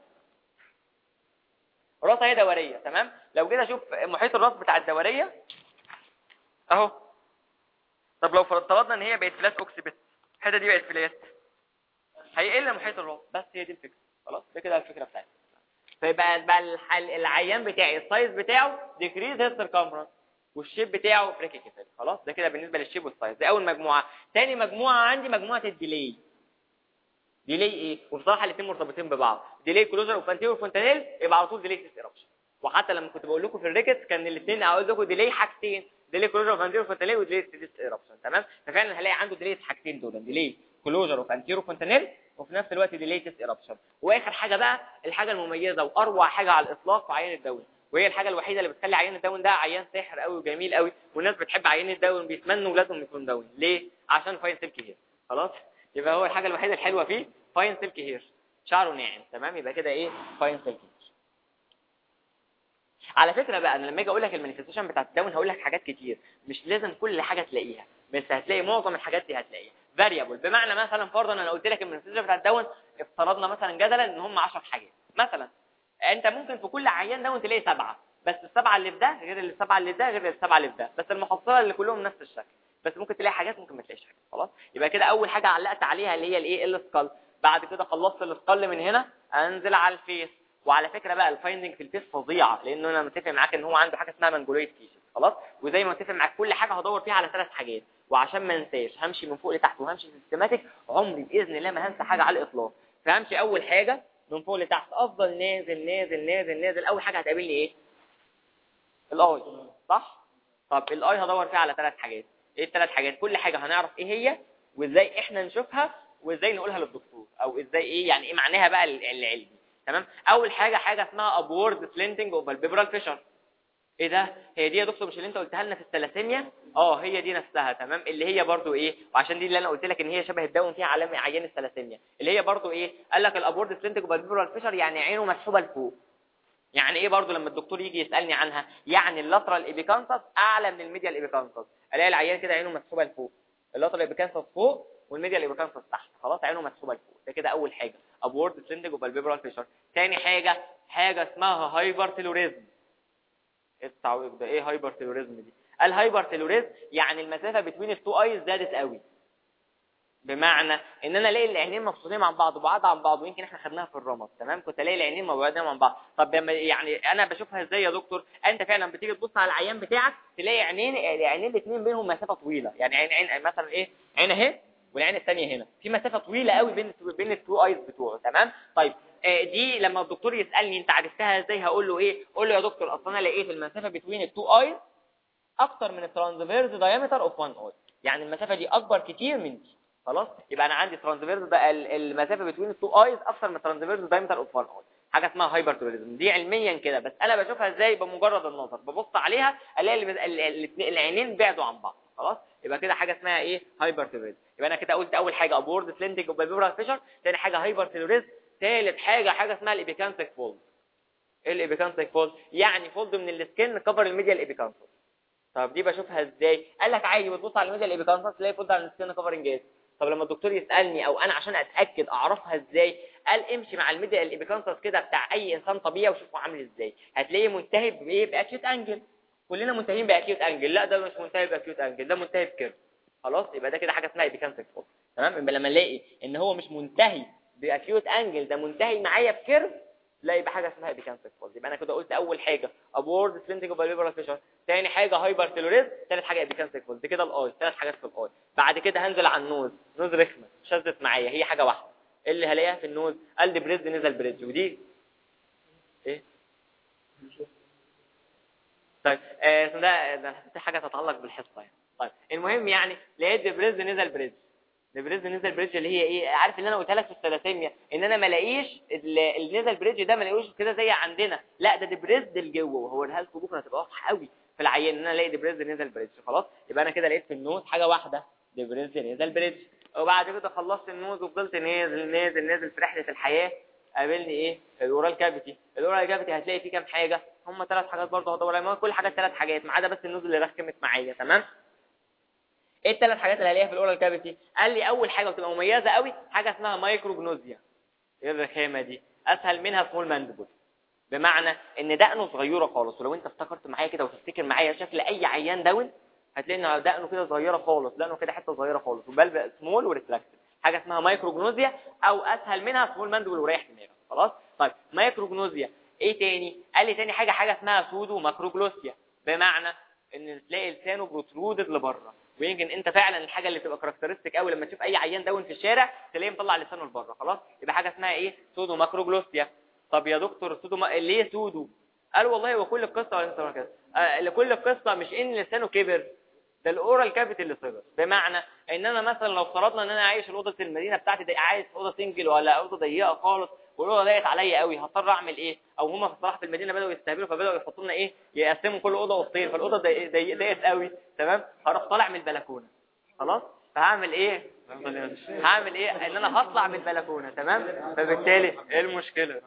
راسها هي دوريه تمام لو جيت اشوف محيط الراس بتاع الدوريه اهو طب لو افترضنا ان هي بقت فلات اوكسبت الحته دي بقت فلات هيقل محيط الراس بس هي دي الفكره خلاص ده كده الفكره بتاعتي فيبقى بقى الحل العيان بتاعي السايز بتاعه ديكريز هيد سيركمفرنس والشيب بتاعه بريكي كده خلاص ده كده بالنسبه للشيب والسايز دي اول مجموعه ثاني مجموعه عندي مجموعه الديلي ديلي ايه وبصراحه الاثنين مرتبطين ببعض ديلي كلوزر وفانتيرو فونتانيل يبقى على طول ديلي سيس ايربشن وحتى لما كنت بقول لكم في الريكتس كان الاثنين اقول لكم ديلي حاجتين ديلي كلوزر وفانتيرو فونتانيل وديلي سيس ايربشن تمام ففعلا هلاقي عنده ديلي حاجتين دول ديلي كلوزر وفانتيرو فونتانيل وفي نفس الوقت ديليتس ايربشن واخر حاجه بقى الحاجه المميزه واروع حاجه على الاطلاق في عيان الدون وهي الحاجه الوحيده اللي بتخلي عيان الدون ده عيان ساحر قوي وجميل قوي والناس بتحب عيان الدون بيتمنوا ولادهم يكون دون ليه عشان فاين سلك هير خلاص يبقى هو الحاجه الوحيده الحلوه فيه فاين سلك هير شعره ناعم تمام يبقى كده ايه فاين سلك هير على فكره بقى انا لما اجي اقول لك المانيفستيشن بتاعت الدون هقول لك حاجات كتير مش لازم كل حاجه تلاقيها بس هتلاقي معظم الحاجات دي هتلاقيها فاريبل بمعنى مثلا فرضا انا قلت لك المانيفستيشن بتاع الدون افترضنا مثلا جدلا ان هم 10 حاجات مثلا انت ممكن في كل عيان دون تلاقي سبعه بس السبعه اللي في ده غير السبعه اللي في ده غير السبعه اللي في ده بس المحصله اللي كلهم نفس الشكل بس ممكن تلاقي حاجات ممكن ما تلاقيش حاجات خلاص يبقى كده اول حاجه علقت عليها اللي هي الايه السكال بعد كده خلصت السكال من هنا انزل على الفيس وعلى فكره بقى الفايندنج في الفيس فظيعه لانه انا متفق معاك ان هو عنده حاجه اسمها منجولويد فيشز خلاص وزي ما متفق معاك كل حاجه هدور فيها على ثلاث حاجات وعشان ما انساش همشي من فوق لتحت وهمشي سيستماتيك عمري باذن الله ما هنسى حاجه على الاطلاق فهمشي اول حاجه من فوق لتحت افضل نازل نازل نازل نازل اول حاجه هتقابلني ايه الاي صح طب الاي هدور فيها على ثلاث حاجات ايه الثلاث حاجات كل حاجه هنعرف ايه هي وازاي احنا نشوفها وازاي نقولها للدكتور او ازاي ايه يعني ايه معناها بقى العلمي تمام اول حاجه حاجه اسمها ابورد سلينتنج اوف البيبرال فيشر ايه ده هي دي يا دكتور مش اللي انت قلتها لنا في الثلاسيميا اه هي دي نفسها تمام اللي هي برضو ايه وعشان دي اللي انا قلت لك ان هي شبه الدون فيها علامه عيان الثلاسيميا اللي هي برضو ايه قال لك الابورد سلينتنج اوف البيبرال فيشر يعني عينه مسحوبه لفوق يعني ايه برضو لما الدكتور يجي يسالني عنها يعني اللاترال ايبيكانسس اعلى من الميديال ايبيكانسس الاقي العيان كده عينه مسحوبه لفوق اللاترال ايبيكانسس فوق والميديال ايبيكانسس تحت خلاص عينه مسحوبه لفوق ده كده اول حاجه ابورد سلينتنج اوف البيبرال فيشر تاني حاجه حاجه اسمها هايبر تيلوريزم التعويض ده ايه هايبر تيلوريزم دي الهايبر تيلوريزم يعني المسافه بين التو ايز زادت قوي بمعنى ان انا الاقي العينين مفصولين عن بعض وبعاد عن بعض ويمكن احنا خدناها في الرمد تمام كنت الاقي العينين مبعودين عن بعض طب يعني انا بشوفها ازاي يا دكتور انت فعلا بتيجي تبص على العيان بتاعك تلاقي عينين العينين الاثنين بينهم مسافه طويله يعني عين عين مثلا ايه عين اهي والعين الثانيه هنا في مسافه طويله قوي بين بين التو ايز بتوعه تمام طيب دي لما الدكتور يسالني انت عرفتها ازاي هقول له ايه اقول له يا دكتور اصل انا لقيت المسافه بين التو ايز اكتر من الترانسفيرز دايمتر اوف وان اي يعني المسافه دي اكبر كتير من دي خلاص يبقى انا عندي ترانسفيرز ده المسافه بين التو ايز اكتر من الترانسفيرز دايمتر اوف وان اي حاجه اسمها هايبرتوريزم دي علميا كده بس انا بشوفها ازاي بمجرد النظر ببص عليها الاقي العينين بعدوا عن بعض خلاص يبقى كده حاجه اسمها ايه هايبرتيروريزم يبقى انا كده قلت اول حاجه ابورد سلندنج وبالبيبرال فيشر ثاني حاجه هايبرتيروريزم ثالث حاجه حاجه اسمها الابيكانتيك فولد ايه الابيكانتيك فولد يعني فولد من السكن كفر الميديا الابيكانتيك طب دي بشوفها ازاي قال لك عادي بتبص على الميديا الابيكانتيك تلاقي فولد على السكن كفرنج جاز طب لما الدكتور يسالني او انا عشان اتاكد اعرفها ازاي قال امشي مع الميديا الابيكانتيك كده بتاع اي انسان طبيعي وشوفه عامل ازاي هتلاقيه منتهي بايه باكيوت انجل كلنا منتهين باكيوت انجل لا ده مش منتهي باكيوت انجل ده منتهي بكيرف خلاص يبقى ده كده حاجه اسمها ابيكانتيك فولد تمام يبقى لما نلاقي ان هو مش منتهي باكيوت انجل ده منتهي معايا بكيرف لا يبقى حاجه اسمها ابيكانتيك فولد يبقى انا كده قلت اول حاجه ابورد سلندنج وباليبرال فيشر ثاني حاجه هايبر تيلوريز ثالث حاجه ابيكانتيك فولد كده الاي ثلاث حاجات في الاي بعد كده هنزل على النوز نوز رخمه شدت معايا هي حاجه واحده إيه اللي هلاقيها في النوز قال دي بريز نزل بريدج ودي ايه طيب آه ده ده حاجه تتعلق بالحصه يعني طيب المهم يعني لقيت دي بريز نزل بريدج البريدج نزل بريدج اللي هي ايه عارف اللي انا قلتها لك في الثلاثيميا ان انا ما الاقيش اللي نزل بريدج ده ما الاقيش كده زي عندنا لا ده دبريز لجوه وهو لها لكم بكره هتبقى واضحه قوي في العيان ان انا الاقي دبريز نزل بريدج خلاص يبقى انا كده لقيت في النوز حاجه واحده دبريز نزل بريدج وبعد كده خلصت النوز وفضلت نازل نازل نازل في رحله الحياه قابلني ايه الاورال كافيتي الاورال كافيتي هتلاقي فيه كام حاجه هم ثلاث حاجات برضه هدور عليهم كل حاجه ثلاث حاجات ما عدا بس النوز اللي رخمت معايا تمام ايه الثلاث حاجات اللي هلاقيها في الاورال كافيتي قال لي اول حاجه بتبقى مميزه قوي حاجه اسمها مايكروجنوزيا ايه الرخامه دي اسهل منها سمول ماندبل بمعنى ان دقنه صغيره خالص ولو انت افتكرت معايا كده وتفتكر معايا شكل اي عيان داون هتلاقي ان دقنه كده صغيره خالص دقنه كده حته صغيره خالص وبلبق سمول وريفلكتد حاجه اسمها مايكروجنوزيا او اسهل منها سمول ماندبل وريح دماغك خلاص طيب مايكروجنوزيا ايه تاني قال لي تاني حاجه حاجه اسمها سودو ماكروجلوسيا بمعنى ان تلاقي لسانه بروترودد لبره ويمكن انت فعلا الحاجه اللي بتبقى كاركترستيك قوي لما تشوف اي عيان داون في الشارع تلاقيه مطلع لسانه لبره خلاص يبقى حاجه اسمها ايه سودو ماكروجلوسيا طب يا دكتور سودو ما... ليه سودو قال والله هو كل القصه ولا كده آه لكل القصه مش ان لسانه كبر ده الاورال كافيتي اللي صغر بمعنى ان انا مثلا لو افترضنا ان انا عايش في اوضه المدينه بتاعتي دي عايش في اوضه سنجل ولا اوضه ضيقه خالص والاوضه ضيقت عليا قوي هضطر اعمل ايه او هم في صراحه في المدينه بداوا يستهبلوا فبداوا يحطوا لنا ايه يقسموا كل اوضه اوضتين فالاوضه ضيقت قوي تمام هروح طالع من البلكونه خلاص فهعمل ايه هعمل ايه ان انا هطلع من البلكونه تمام فبالتالي ايه المشكله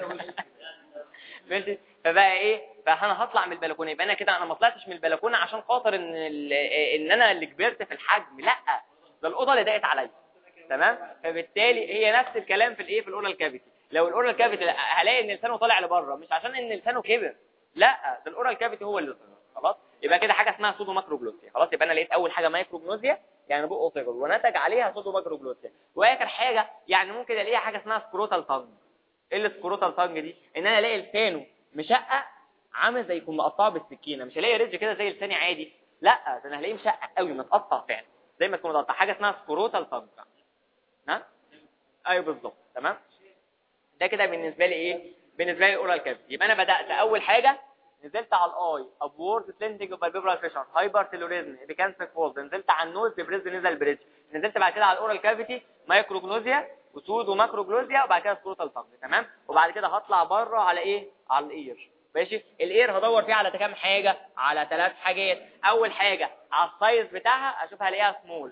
ماشي فبقى ايه فانا هطلع من البلكونه يبقى انا كده انا ما طلعتش من البلكونه عشان خاطر ان ان انا اللي كبرت في الحجم لا ده الاوضه اللي ضاقت عليا تمام فبالتالي هي نفس الكلام في الايه في الاورال كافيتي لو الاورال كافيتي هلاقي ان لسانه طالع لبره مش عشان ان لسانه كبر لا ده الاورال كافيتي هو اللي صغر خلاص يبقى كده حاجه اسمها سودو ماكروجلوسيا خلاص يبقى انا لقيت اول حاجه مايكروجلوسيا يعني بقه صغر ونتج عليها سودو ماكروجلوسيا واخر حاجه يعني ممكن الاقيها حاجه اسمها سكروتال تانج ايه السكروتال تانج دي ان انا الاقي لسانه مشقق عامل زي يكون مقطعه بالسكينه مش هلاقي ريدج كده زي لساني عادي لا ده انا هلاقيه مشقق قوي متقطع فعلا زي ما تكون متقطع حاجه اسمها سكروتال تانج ها ايوه بالظبط تمام ده كده بالنسبه لي ايه بالنسبه لي اورال كافيتي يبقى انا بدات اول حاجه نزلت على الاي ابورد سلندنج بالبيبرال فيشر هايبر تيلوريزم ابيكانسك فولد نزلت على النوز ببريز نزل بريدج نزلت بعد كده على الاورال كافيتي مايكروجنوزيا وسودو ماكروجلوزيا وبعد كده سكروتال تانج تمام وبعد كده هطلع بره على ايه على الاير ماشي الاير هدور فيه على كام حاجه على ثلاث حاجات اول حاجه على السايز بتاعها اشوف هلاقيها سمول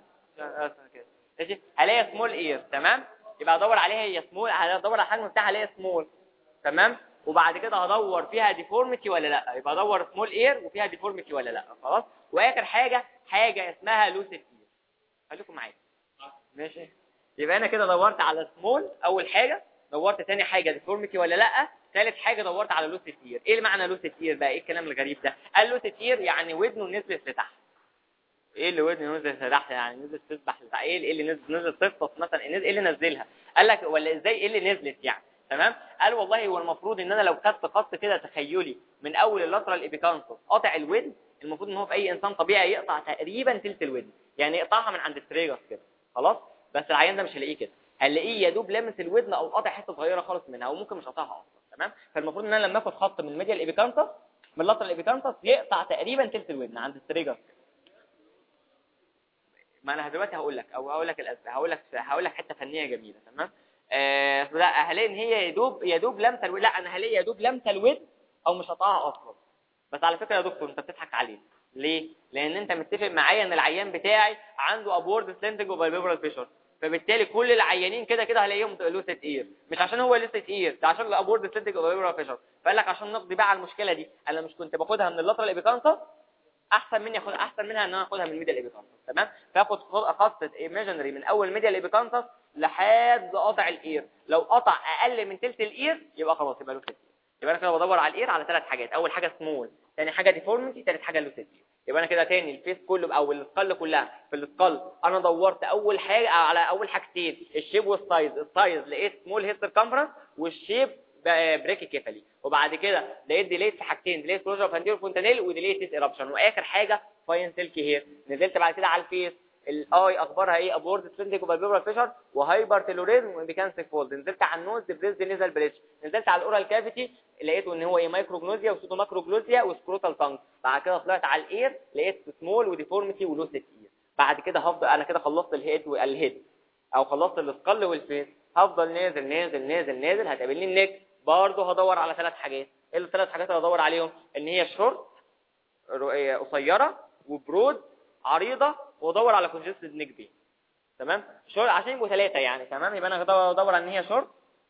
ماشي هلاقي سمول اير تمام يبقى ادور عليها هي سمول هدور على الحجم بتاعها هلاقي سمول تمام وبعد كده هدور فيها ديفورميتي ولا لا يبقى ادور سمول اير وفيها ديفورميتي ولا لا خلاص واخر حاجه حاجه اسمها لوسيد اير خليكم معايا ماشي يبقى انا كده دورت على سمول اول حاجه دورت ثاني حاجه ديفورميتي ولا لا ثالث حاجه دورت على لوسيد اير ايه معنى لوسيد اير بقى ايه الكلام الغريب ده قال لوسيد اير يعني ودنه نزلت لتحت ايه اللي ودنه نزلت لتحت يعني نزلت تسبح لتحت ايه اللي نزل نزل تفطس مثلا ايه اللي نزلها قال لك ولا ازاي ايه اللي نزلت يعني تمام قال والله هو المفروض ان انا لو خدت خط كده تخيلي من اول اللاترال ايبيكانثوس قاطع الودن المفروض ان هو في اي انسان طبيعي يقطع تقريبا ثلث الودن يعني يقطعها من عند التريجر كده خلاص بس العيان ده مش هلاقيه كده هنلاقيه يا دوب لامس الودن او قاطع حته صغيره خالص منها او ممكن مش قاطعها اصلا تمام فالمفروض ان انا لما اخد خط من الميديال ايبيكانثوس من اللاترال ايبيكانثوس يقطع تقريبا ثلث الودن عند التريجر ما انا دلوقتي هقول لك او هقول لك الاسباب هقول لك هقول لك حته فنيه جميله تمام آه لا هلاقي ان هي يا دوب يا دوب لمسه الودن لا انا هلاقي يا دوب لمسه الودن او مش قطعها اصلا بس على فكره يا دكتور انت بتضحك عليه ليه لان انت متفق معايا ان العيان بتاعي عنده ابورد سلنتج وبالبيبرال فيشر فبالتالي كل العيانين كده كده هلاقيهم لوسة اير مش عشان هو لوسة اير ده عشان الابورد سلنتج وبالبيبرال فيشر فقال لك عشان نقضي بقى على المشكله دي انا مش كنت باخدها من اللاترال ابيكانسس احسن مني اخد احسن منها ان انا اخدها من الميديال ابيكانسس تمام فاخد خاصه ايماجينري من اول ميديال ابيكانسس لحد قطع الاير لو قطع اقل من ثلث الاير يبقى خلاص يبقى لوسة يبقى انا كده بدور على الاير على ثلاث حاجات اول حاجه سمول ثاني حاجه ديفورميتي ثالث حاجه لوسة يبقى انا كده تاني الفيس كله او السكال كلها في السكال انا دورت اول حاجه على اول حاجتين الشيب والسايز السايز لقيت سمول هيد سيركمفرنس والشيب بريكي كيفالي وبعد كده لقيت ديليت في حاجتين ديليت كلوجر فانتيرو فونتانيل وديليت ايربشن واخر حاجه فاين سيلكي هير نزلت بعد كده على الفيس الاي اخبارها ايه ابورد سفنتيك وبالبيبرال فيشر وهايبر تيلوريزم وبيكانسيك فولد نزلت على النوز ديبريز نيزل بريتش نزلت على الاورال كافيتي لقيته ان هو ايه مايكروجنوزيا وسودو ماكروجلوزيا وسكروتال تانج بعد كده طلعت على الاير لقيت سمول وديفورميتي ولوسيت اير بعد كده هفضل انا كده خلصت الهيد والهيد او خلصت السكال والفيس هفضل نازل نازل نازل نازل هتقابلني النك برضه هدور على ثلاث حاجات ايه الثلاث حاجات اللي هدور عليهم ان هي شورت قصيره وبرود عريضه وادور على كونجستد نيك بين تمام شورت عشان يبقوا ثلاثه يعني تمام يبقى انا بدور على ان هي شورت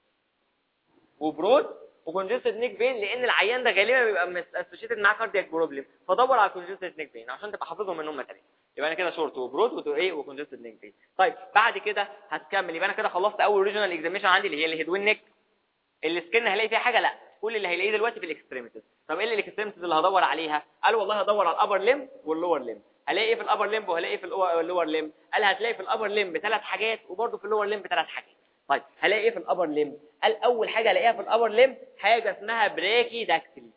وبرود وكونجستد نيك بين لان العيان ده غالبا بيبقى اسوشيتد معاه كاردياك بروبلم فدور على كونجستد نيك بين عشان تبقى حافظهم ان هم ثلاثه يبقى انا كده شورت وبرود وايه وكونجستد نيك بين طيب بعد كده هتكمل يبقى انا كده خلصت اول ريجونال اكزاميشن عندي اللي هي الهيد والنيك السكن هلاقي فيها حاجه لا كل اللي هيلاقيه دلوقتي في الاكستريميتيز طب ايه الاكستريميتيز اللي هدور عليها قال والله هدور على الابر ليم واللور ليم هلاقي ايه في الابر ليم وهلاقي ايه في اللور ليم قال هتلاقي في الابر ليم بثلاث حاجات وبرده في اللور ليم بثلاث حاجات طيب هلاقي ايه في الابر ليم قال اول حاجه الاقيها في الابر ليم حاجه اسمها بريكي داكتلي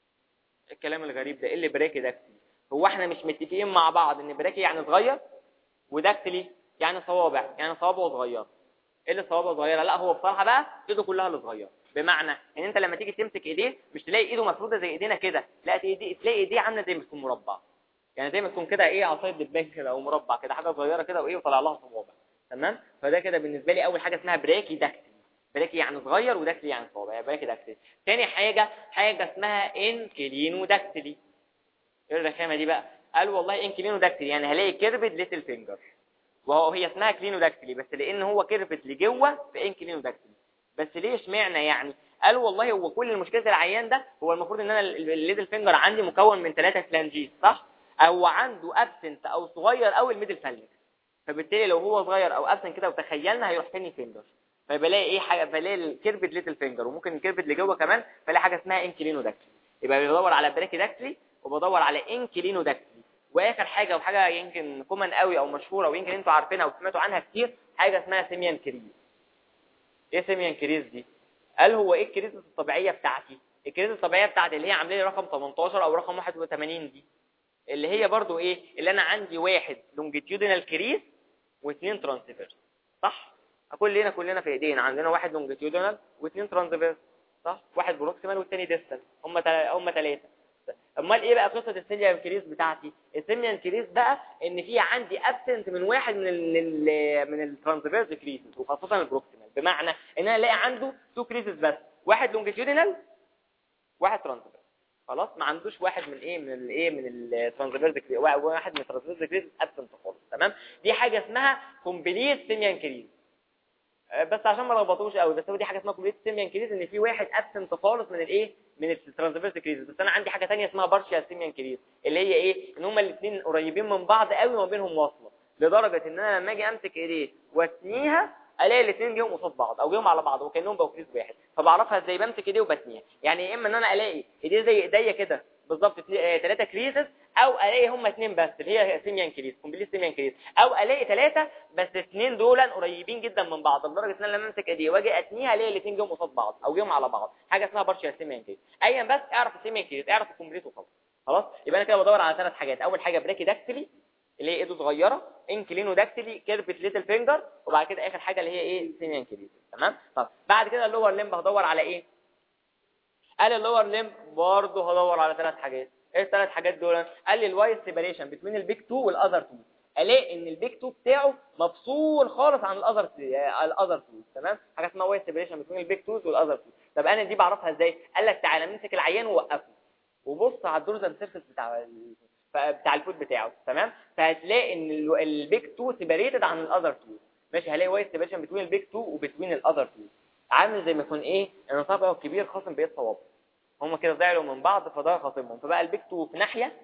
الكلام الغريب ده ايه اللي بريكي داكتلي هو احنا مش متفقين مع بعض ان بريكي يعني صغير وداكتلي يعني صوابع يعني صوابعه صغيره ايه اللي صوابعه صغيره لا هو بصراحه بقى ايده كلها اللي صغيره بمعنى ان انت لما تيجي تمسك ايديه مش تلاقي ايده مفروده زي ايدينا كده لا تلاقي تلاقي ايديه عامله زي ما تكون مربع يعني زي ما تكون كده ايه عصايه دبان كده او مربع كده حاجه صغيره كده وايه وطلع لها صوابع تمام فده كده بالنسبه لي اول حاجه اسمها بريكي داكتلي بريكي يعني صغير وداكتلي يعني صوابع بريكي داكتلي ثاني حاجه حاجه اسمها انكلينو داكتلي ايه الرخامه دي بقى قال والله انكلينو داكتلي يعني هلاقي كيربد ليتل فينجر وهو هي اسمها كلينو داكتلي بس لان هو كيربد لجوه فانكلينو داكتلي بس ليه اشمعنى يعني قال والله هو كل المشكله العيان ده هو المفروض ان انا الليدل فينجر عندي مكون من ثلاثه فلانجيز صح او عنده ابسنت او صغير قوي الميدل فالنج فبالتالي لو هو صغير او ابسنت كده وتخيلنا هيروح تاني فينجر فبلاقي ايه حاجه بلاقي الكيربد ليتل فينجر وممكن الكيربد لجوه كمان بلاقي حاجه اسمها انكلينو داكتلي يبقى بدور على بريكي داكتلي وبدور على انكلينو داكتلي واخر حاجه وحاجه يمكن كومن قوي او مشهوره ويمكن انتوا عارفينها وسمعتوا عنها كتير حاجه اسمها سيميان كريز ايه سيميان كريز دي قال هو ايه الكريز الطبيعيه بتاعتي الكريز الطبيعيه بتاعتي اللي هي عامله لي رقم 18 او رقم 81 دي اللي هي برضو ايه اللي انا عندي واحد لونجيتيودينال كريز واثنين ترانسفيرس صح كلنا كلنا في ايدينا عندنا واحد لونجيتيودينال واثنين ترانسفيرس صح واحد بروكسيمال والثاني ديستال هم هم ثلاثه امال ايه بقى قصه السيميان كريز بتاعتي السيميان كريز بقى ان في عندي ابسنت من واحد من ال من الترانسفيرس كريزز وخاصه البروكسيمال بمعنى ان انا الاقي عنده تو كريزز بس واحد لونجيتيودينال واحد ترانسفيرس خلاص ما عندوش واحد من ايه من الايه من الترانسفيرس كريز واحد من الترانسفيرس كريز ابسنت خالص تمام دي حاجه اسمها كومبليت سيميان كريز بس عشان ما لخبطوش قوي بس هو دي حاجه اسمها كومبليت سيميان كريز ان في واحد ابسنت خالص من الايه من الترانسفيرس كريز بس انا عندي حاجه ثانيه اسمها بارشيال سيميان كريز اللي هي ايه ان هما الاثنين قريبين من بعض قوي وما بينهم واصله لدرجه ان انا لما اجي امسك ايديه واتنيها الاقي الاثنين جيهم قصاد بعض او جيهم على بعض وكانهم بقوا كريز واحد فبعرفها ازاي بمسك ايديه وبتنيها يعني يا اما ان انا الاقي ايديه زي ايديا كده بالظبط ثلاثه كريزز او الاقي هم اثنين بس اللي هي سيميان كريز كومبليت سيميان كريز او الاقي ثلاثه بس اثنين دول قريبين جدا من بعض لدرجه ان انا لما امسك ايديه واجي اتنيها الاقي الاثنين جم قصاد بعض او جم على بعض حاجه اسمها بارشال سيميان كريز ايا بس اعرف السيميان كريز اعرف الكومبليت وخلاص خلاص يبقى انا كده بدور على ثلاث حاجات اول حاجه بريكي داكتلي اللي هي ايده صغيره انكلينو داكتلي كيربت ليتل فينجر وبعد كده اخر حاجه اللي هي ايه سيميان كريز تمام طب بعد كده اللور ليمب هدور على ايه قال اللور ليمب برضه هدور على ثلاث حاجات ايه الثلاث حاجات دول قال لي الوايت سيبريشن بين البيك 2 والاذر 2 الاقي ان البيك 2 بتاعه مفصول خالص عن الاذر الاذر 2 تمام حاجه اسمها وايت سيبريشن بين البيك 2 والاذر 2 طب انا دي بعرفها ازاي قال لك تعالى نمسك العيان ووقفه وبص على الدورزال سيرفيس بتاع بتاع الفود بتاعه تمام فهتلاقي ان البيك 2 سيبريتد عن الاذر 2 ماشي هلاقي وايت سيبريشن بين البيك 2 وبين الاذر 2 عامل زي ما يكون ايه ان صابعه كبير خاصم بقيه صوابعه هم كده زعلوا من بعض فده خاصمهم فبقى البيك 2 في ناحيه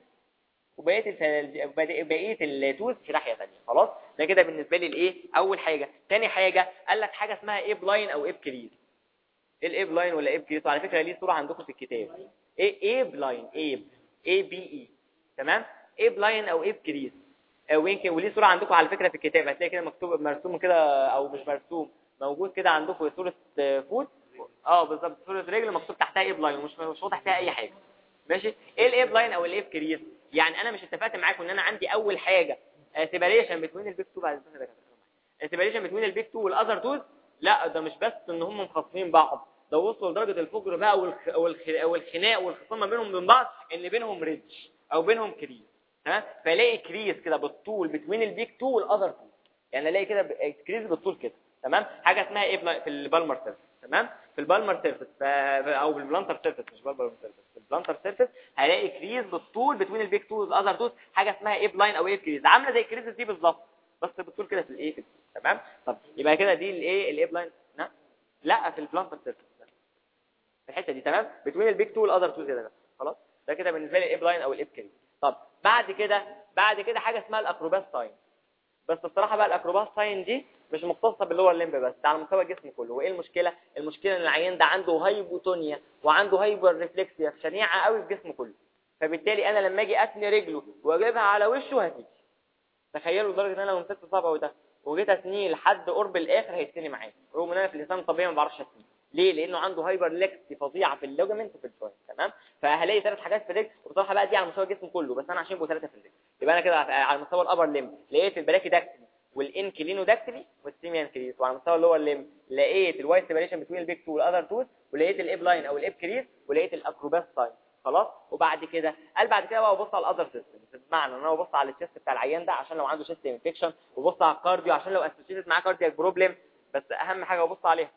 وبقيه بقيه التوز في ناحيه ثانيه خلاص ده كده بالنسبه لي الايه اول حاجه ثاني حاجه قال لك حاجه اسمها ايه بلاين او ايه كريز ايه الايه بلاين ولا ايه كريز وعلى فكره ليه صوره عندكم في الكتاب ايه ايه بلاين ايه اي بي اي تمام ايه بلاين او ايه كريز ويمكن وليه صوره عندكم على فكره في الكتاب هتلاقي كده مكتوب مرسوم كده او مش مرسوم موجود كده عندكم صوره فوت اه بالظبط صوره رجل مكتوب تحتها ايه بلاين مش مش واضح فيها اي حاجه ماشي ايه الايه بلاين او الايه كريز يعني انا مش اتفقت معاكم ان انا عندي اول حاجه سيباريشن بين البيك 2 بعد سيباريشن بين البيك 2 والاذر 2 لا ده مش بس ان هم مخاصمين بعض ده وصلوا لدرجه الفجر بقى والخناق والخصام ما بينهم وبين بعض ان بينهم ريدج او بينهم كريز تمام فلاقي كريز كده بالطول بين البيك 2 والاذر 2 يعني الاقي كده كريز بالطول كده تمام حاجه اسمها ايه في البالمر سيرفيس تمام في البالمر سيرفيس او بالبلانتر سيرفيس مش بالمر سيرفيس في البلانتر سيرفيس هلاقي كريز بالطول بين البيك 2 والاذر 2 حاجه اسمها ايه لاين او ايه كريز عامله زي الكريز دي بالظبط بس بالطول كده في الايه تمام طب يبقى كده دي الايه الايه لاين لا في البلانتر سيرفيس في الحته دي تمام بين البيك 2 والاذر 2 كده خلاص ده كده بالنسبه لي الايه لاين او الايه كريز طب بعد كده بعد كده حاجه اسمها الاكروباس ساين بس الصراحه بقى الاكروباس ساين دي مش مختصه باللور ليمب بس ده على مستوى الجسم كله وايه المشكله المشكله ان العيان ده عنده هايبوتونيا وعنده هايبر ريفلكسيا شنيعه قوي في جسمه كله فبالتالي انا لما اجي اثني رجله واجيبها على وشه هتيجي تخيلوا لدرجه ان انا لو مسكت صبعه ده وجيت اثنيه لحد قرب الاخر هيتني معايا رغم ان انا في الانسان الطبيعي ما بعرفش اثنيه ليه لانه عنده هايبر لكسي فظيعه في الليجمنت وفي الجوينت تمام فهلاقي ثلاث حاجات في الرجل وبصراحه بقى دي على مستوى الجسم كله بس انا عشان يبقوا ثلاثه في الرجل يبقى انا كده على مستوى الابر ليم لقيت البراكي داكتلي والانكلينو داكتلي والسيميان كريس وعلى مستوى اللور ليم لقيت الوايت سيبريشن بين البيك 2 والاذر توث ولقيت الاب لاين او الاب كريس ولقيت الاكروباس ساين خلاص وبعد كده قال بعد كده بقى ببص على الاذر سيستم بمعنى ان انا ببص على الشيست بتاع العيان ده عشان لو عنده شيست انفكشن وببص على الكارديو عشان لو اسوشيتد معاه كاردياك بروبلم بس اهم حاجه ببص عليها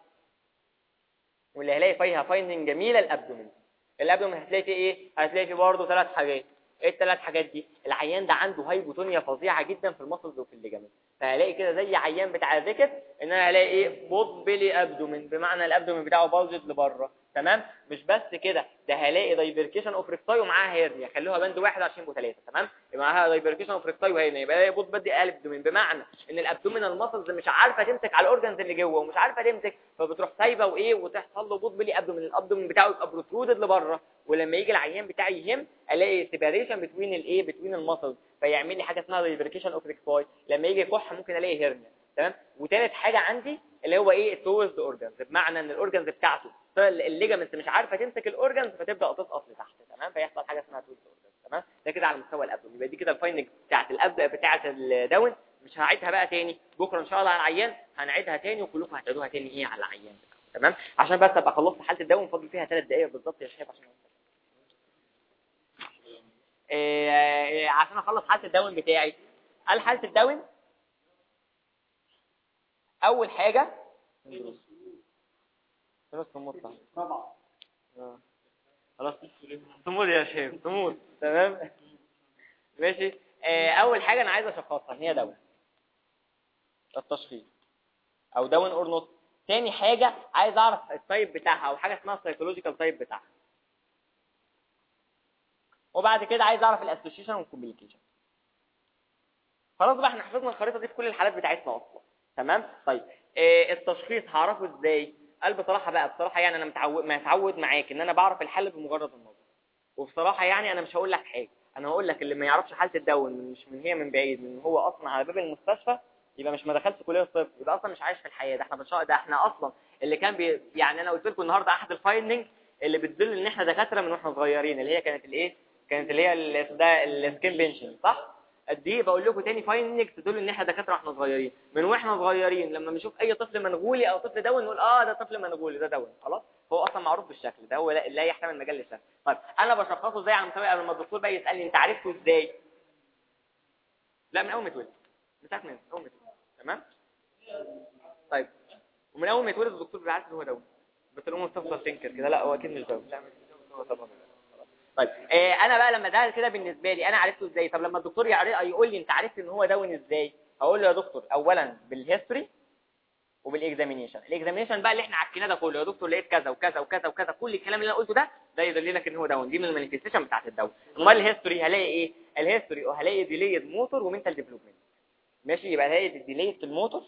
واللي هلاقي فيها فايندنج جميله الابدومين الابدومين هتلاقي فيه ايه هتلاقي فيه برضه ثلاث حاجات ايه الثلاث حاجات دي العيان ده عنده هايبوتونيا فظيعه جدا في المسلز وفي الليجامنت فهلاقي كده زي عيان بتاع الريكت ان انا هلاقي ايه بوبلي ابدومين بمعنى الابدومين بتاعه باوجد لبره تمام مش بس كده ده هلاقي دايفركيشن اوف ريكتاي ومعاها هيرنيا خلوها بند واحد عشان يبقوا ثلاثه تمام يبقى معاها دايفركيشن اوف ريكتاي وهيرنيا يبقى الاقي بوت بدي ابدومين بمعنى ان الابدومينال ماسلز مش عارفه تمسك على الاورجنز اللي جوه ومش عارفه تمسك فبتروح سايبه وايه وتحصل له بوت بلي ابدومين الابدومين بتاعه يبقى بروترودد لبره ولما يجي العيان بتاعي يهم الاقي سيباريشن بتوين الايه بتوين الماسلز فيعمل لي حاجه اسمها دايفركيشن اوف ريكتاي لما يجي يكح ممكن الاقي هيرنيا تمام وثالث حاجه عندي اللي هو ايه التوزد اورجنز بمعنى ان الاورجنز بتاعته الليجامنت مش عارفه تمسك الاورجنز فتبدا تسقط لتحت تمام فيحصل حاجه اسمها توزد اورجنز تمام ده كده على مستوى الابدومين يبقى دي كده الفايندنج بتاعت الابد بتاعت الداون مش هعيدها بقى تاني بكره ان شاء الله على العيان هنعيدها تاني وكلكم هتعيدوها تاني ايه على العيان تمام عشان بس ابقى خلصت حاله الداون فاضل فيها ثلاث دقائق بالظبط يا شباب عشان إيه عشان اخلص حاله الداون بتاعي قال حاله الداون اول حاجه خلاص تموت طبعا خلاص تموت يا شيخ تموت تمام ماشي آه اول حاجه انا عايز اشخصها هي دواء التشخيص او داون اور نوت تاني حاجه عايز اعرف التايب بتاعها او حاجه اسمها السايكولوجيكال تايب بتاعها وبعد كده عايز اعرف الاسوشيشن والكوميونيكيشن خلاص بقى احنا حفظنا الخريطه دي في كل الحالات بتاعتنا اصلا تمام طيب إيه التشخيص هعرفه ازاي قال بصراحه بقى بصراحه يعني انا متعود ما اتعود معاك ان انا بعرف الحل بمجرد النظر وبصراحه يعني انا مش هقول لك حاجه انا هقول لك اللي ما يعرفش حاله الدون مش من هي من بعيد من هو اصلا على باب المستشفى يبقى مش ما دخلش كليه الطب يبقى اصلا مش عايش في الحياه ده احنا بنشاء ده احنا اصلا اللي كان بي يعني انا قلت لكم النهارده احد الفايندنج اللي بتدل ان احنا دكاتره من واحنا صغيرين اللي هي كانت الايه كانت اللي هي ده السكين بنشن صح دي بقول لكم تاني فايندنج تدل ان احنا دكاتره واحنا صغيرين من واحنا صغيرين لما بنشوف اي طفل منغولي او طفل دون نقول اه ده طفل منغولي ده دون خلاص هو اصلا معروف بالشكل ده هو لا, لا يحتمل مجال للشك طيب انا بشخصه ازاي على مستوى قبل ما الدكتور بقى يسالني انت عرفته ازاي لا من اول ما اتولد من ساعه من اول ما اتولد تمام طيب ومن اول ما اتولد الدكتور بيعرف ان هو دون بس الام بتفضل تنكر كده لا هو اكيد مش دون لا مش دون هو طبعا طيب إيه انا بقى لما ده كده بالنسبه لي انا عرفته ازاي طب لما الدكتور يقول لي انت عرفت ان هو داون ازاي هقول له يا دكتور اولا بالهيستوري وبالاكزامينيشن الاكزامينيشن بقى اللي احنا عكيناه ده كله يا دكتور لقيت كذا وكذا وكذا وكذا كل الكلام اللي انا قلته ده ده يدل لك ان هو داون دي من المانيفستيشن بتاعت الداون امال الهيستوري هلاقي ايه الهيستوري هلاقي ديليد موتور ومنتال ديفلوبمنت ماشي يبقى هلاقي ديليد في الموتور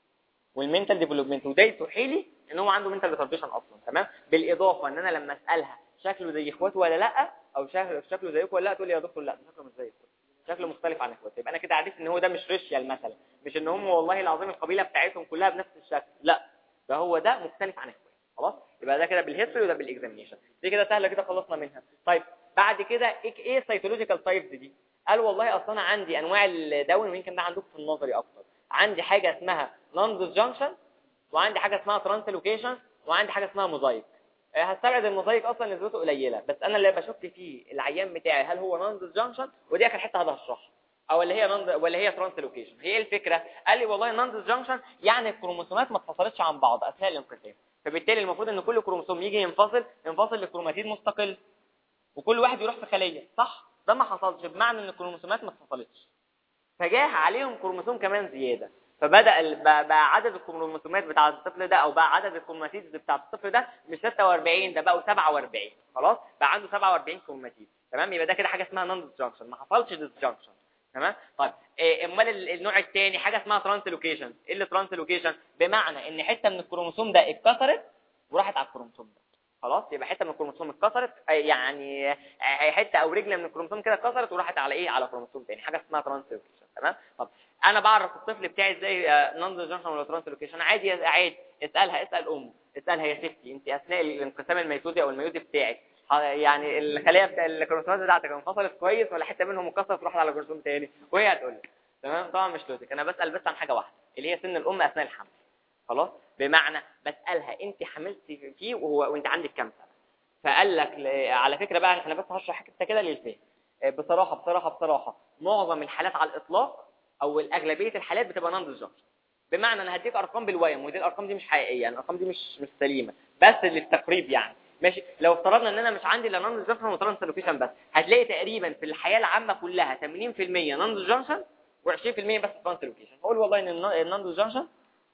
والمنتال ديفلوبمنت وده يتوحي لي ان هو عنده منتال ريتارديشن اصلا تمام بالاضافه ان انا لما اسالها شكله زي اخواته ولا لا او شكله زيكم ولا لا تقول لي يا دكتور لا شكله مش زي اخواته شكله مختلف عن اخواته يبقى انا كده عرفت ان هو ده مش ريشيال مثلا مش ان هم والله العظيم القبيله بتاعتهم كلها بنفس الشكل لا ده هو ده مختلف عن اخواته خلاص يبقى ده كده بالهيستوري وده بالاكزامينشن دي كده سهله كده خلصنا منها طيب بعد كده ايه السيتولوجيكال تايبس دي قال والله اصلا انا عندي انواع الداون ويمكن ده عندكم في النظري اكتر عندي حاجه اسمها نون جانكشن وعندي حاجه اسمها ترانسلوكيشن وعندي حاجه اسمها موزايك هستبعد الموزايك اصلا نسبته قليله بس انا اللي بشك فيه العيان بتاعي هل هو نون جانكشن ودي اخر حته هذا هشرحها او اللي هي نون ولا هي ترانسلوكيشن هي ايه الفكره قال لي والله نون جانكشن يعني الكروموسومات ما اتفصلتش عن بعض اثناء الانقسام فبالتالي المفروض ان كل كروموسوم يجي ينفصل ينفصل لكروماتيد مستقل وكل واحد يروح في خليه صح ده ما حصلش بمعنى ان الكروموسومات ما اتفصلتش فجاه عليهم كروموسوم كمان زياده فبدا بقى عدد الكروموسومات بتاع الطفل ده او بقى عدد الكروماتيد بتاع الطفل ده مش 46 ده بقوا 47 خلاص بقى عنده 47 كروماتيد تمام يبقى ده كده حاجه اسمها نون ديسجنكشن ما حصلش ديسجنكشن تمام طيب إيه امال النوع الثاني حاجه اسمها ترانسلوكيشن ايه اللي ترانسلوكيشن بمعنى ان حته من الكروموسوم ده اتكسرت وراحت على الكروموسوم ده خلاص يبقى حته من الكروموسوم اتكسرت يعني حته او رجل من الكروموسوم كده اتكسرت وراحت على ايه على كروموسوم ثاني حاجه اسمها ترانسلوكيشن تمام طب انا بعرف الطفل بتاعي ازاي نون ديجنشن ولا ترانسلوكيشن عادي عادي اسالها اسال امه اسالها يا ستي انت اثناء الانقسام الميتوزي او الميوزي بتاعك يعني الخليه بتاع الكروموسومات بتاعتك انفصلت كويس ولا حته منهم اتكسرت وراحت على كروموسوم ثاني وهي هتقول لك تمام طبعا مش لوجيك انا بسال بس عن حاجه واحده اللي هي سن الام اثناء الحمل خلاص بمعنى بسالها انت حملتي فيه وهو وانت عندك كام سنه فقال لك على فكره بقى انا بس هشرح حته كده للفهم بصراحه بصراحه بصراحه معظم الحالات على الاطلاق او الاغلبيه الحالات بتبقى نون ديجنشن بمعنى انا هديك ارقام بالويم ودي الارقام دي مش حقيقيه يعني الارقام دي مش مش سليمه بس للتقريب يعني ماشي لو افترضنا ان انا مش عندي الا نون ديجنشن وترانسلوكيشن بس هتلاقي تقريبا في الحياه العامه كلها 80% نون ديجنشن و20% بس ترانسلوكيشن هقول والله ان النون ديجنشن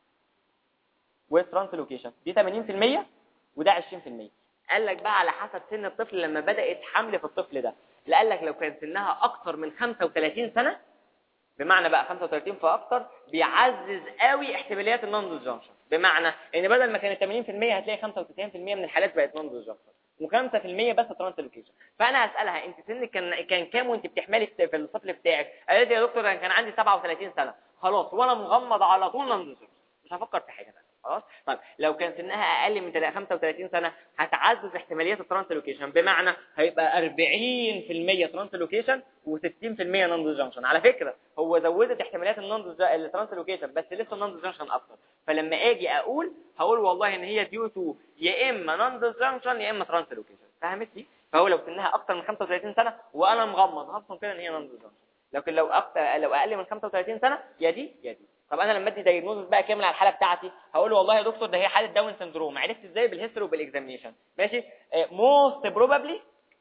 والترانسلوكيشن دي 80% وده 20% قال لك بقى على حسب سن الطفل لما بدات حمل في الطفل ده اللي قال لك لو كان سنها اكتر من 35 سنه بمعنى بقى 35 فاكتر بيعزز قوي احتماليات النون ديجنشن بمعنى ان بدل ما كانت 80% هتلاقي 95% من الحالات بقت نون ديجنشن و5% بس ترانسلوكيشن فانا هسالها انت سنك كان كان كام وانت بتحملي في الطفل بتاعك قالت لي يا دكتور انا كان عندي 37 سنه خلاص وانا مغمض على طول نون ديجنشن مش هفكر في حاجه ثانيه خلاص طيب لو كان سنها اقل من 35 سنه هتعزز احتماليات الترانسلوكيشن بمعنى هيبقى 40% ترانسلوكيشن و60% نون ديجنشن على فكره هو زودت احتماليات النون الترانسلوكيشن بس لسه النون ديجنشن اكتر فلما اجي اقول هقول والله ان هي ديو تو يا اما نون ديجنشن يا اما ترانسلوكيشن فهمتني فهو لو سنها اكتر من 35 سنه وانا مغمض هفهم كده ان هي نون ديجنشن لكن لو اكتر لو اقل من 35 سنه يا دي يا دي طب انا لما ادي دايجنوزس بقى كامل على الحاله بتاعتي هقول له والله يا دكتور ده هي حاله داون سندروم عرفت ازاي بالهيستوري وبالاكزامينشن ماشي موست بروبابلي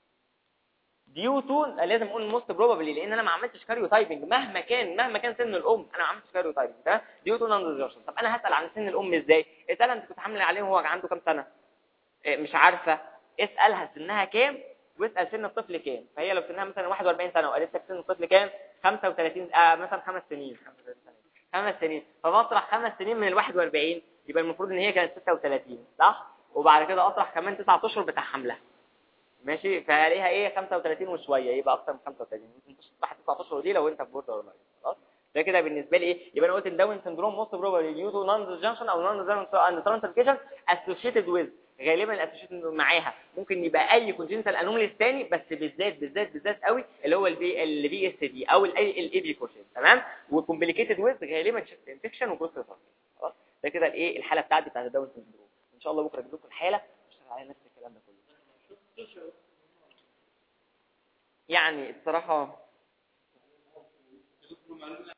ديو تو لازم اقول موست بروبابلي لان انا ما عملتش كاريو تايبنج مهما كان مهما كان سن الام انا ما عملتش كاريو تايبنج ده ديو تو نون ديجنشن طب انا هسال عن سن الام ازاي اسالها انت كنت حامله عليه وهو عنده كام سنه مش عارفه اسالها سنها كام واسال سن الطفل كام فهي لو سنها مثلا 41 سنه وقالت لك سن الطفل كام 35 آه مثلا خمس سنين خمس سنين فمطرح خمس سنين من ال 41 يبقى المفروض ان هي كانت 36 صح وبعد كده اطرح كمان 9 اشهر بتاع حملها ماشي فهلاقيها ايه 35 وشويه يبقى اكتر من 35 ممكن تطرح 9 اشهر دي لو انت في بورد ولا خلاص ده كده بالنسبه لي ايه يبقى انا قلت الداون سندروم موست بروبابلي ديو تو نون جانكشن او نون اند ترانسفيكيشن اسوشيتد ويز غالبا الاسوشيشن معاها ممكن يبقى اي كونجنتال انوماليز تاني بس بالذات بالذات بالذات قوي اللي هو البي البي اس دي او الاي بي كوشن تمام وكومبليكيتد ويز غالبا شيست انفكشن وكوست خلاص ده كده الايه الحاله بتاعتي بتاعت الداون سندروم ان شاء الله بكره اجيب لكم الحاله اشتغل عليها نفس الكلام ده كله يعني الصراحه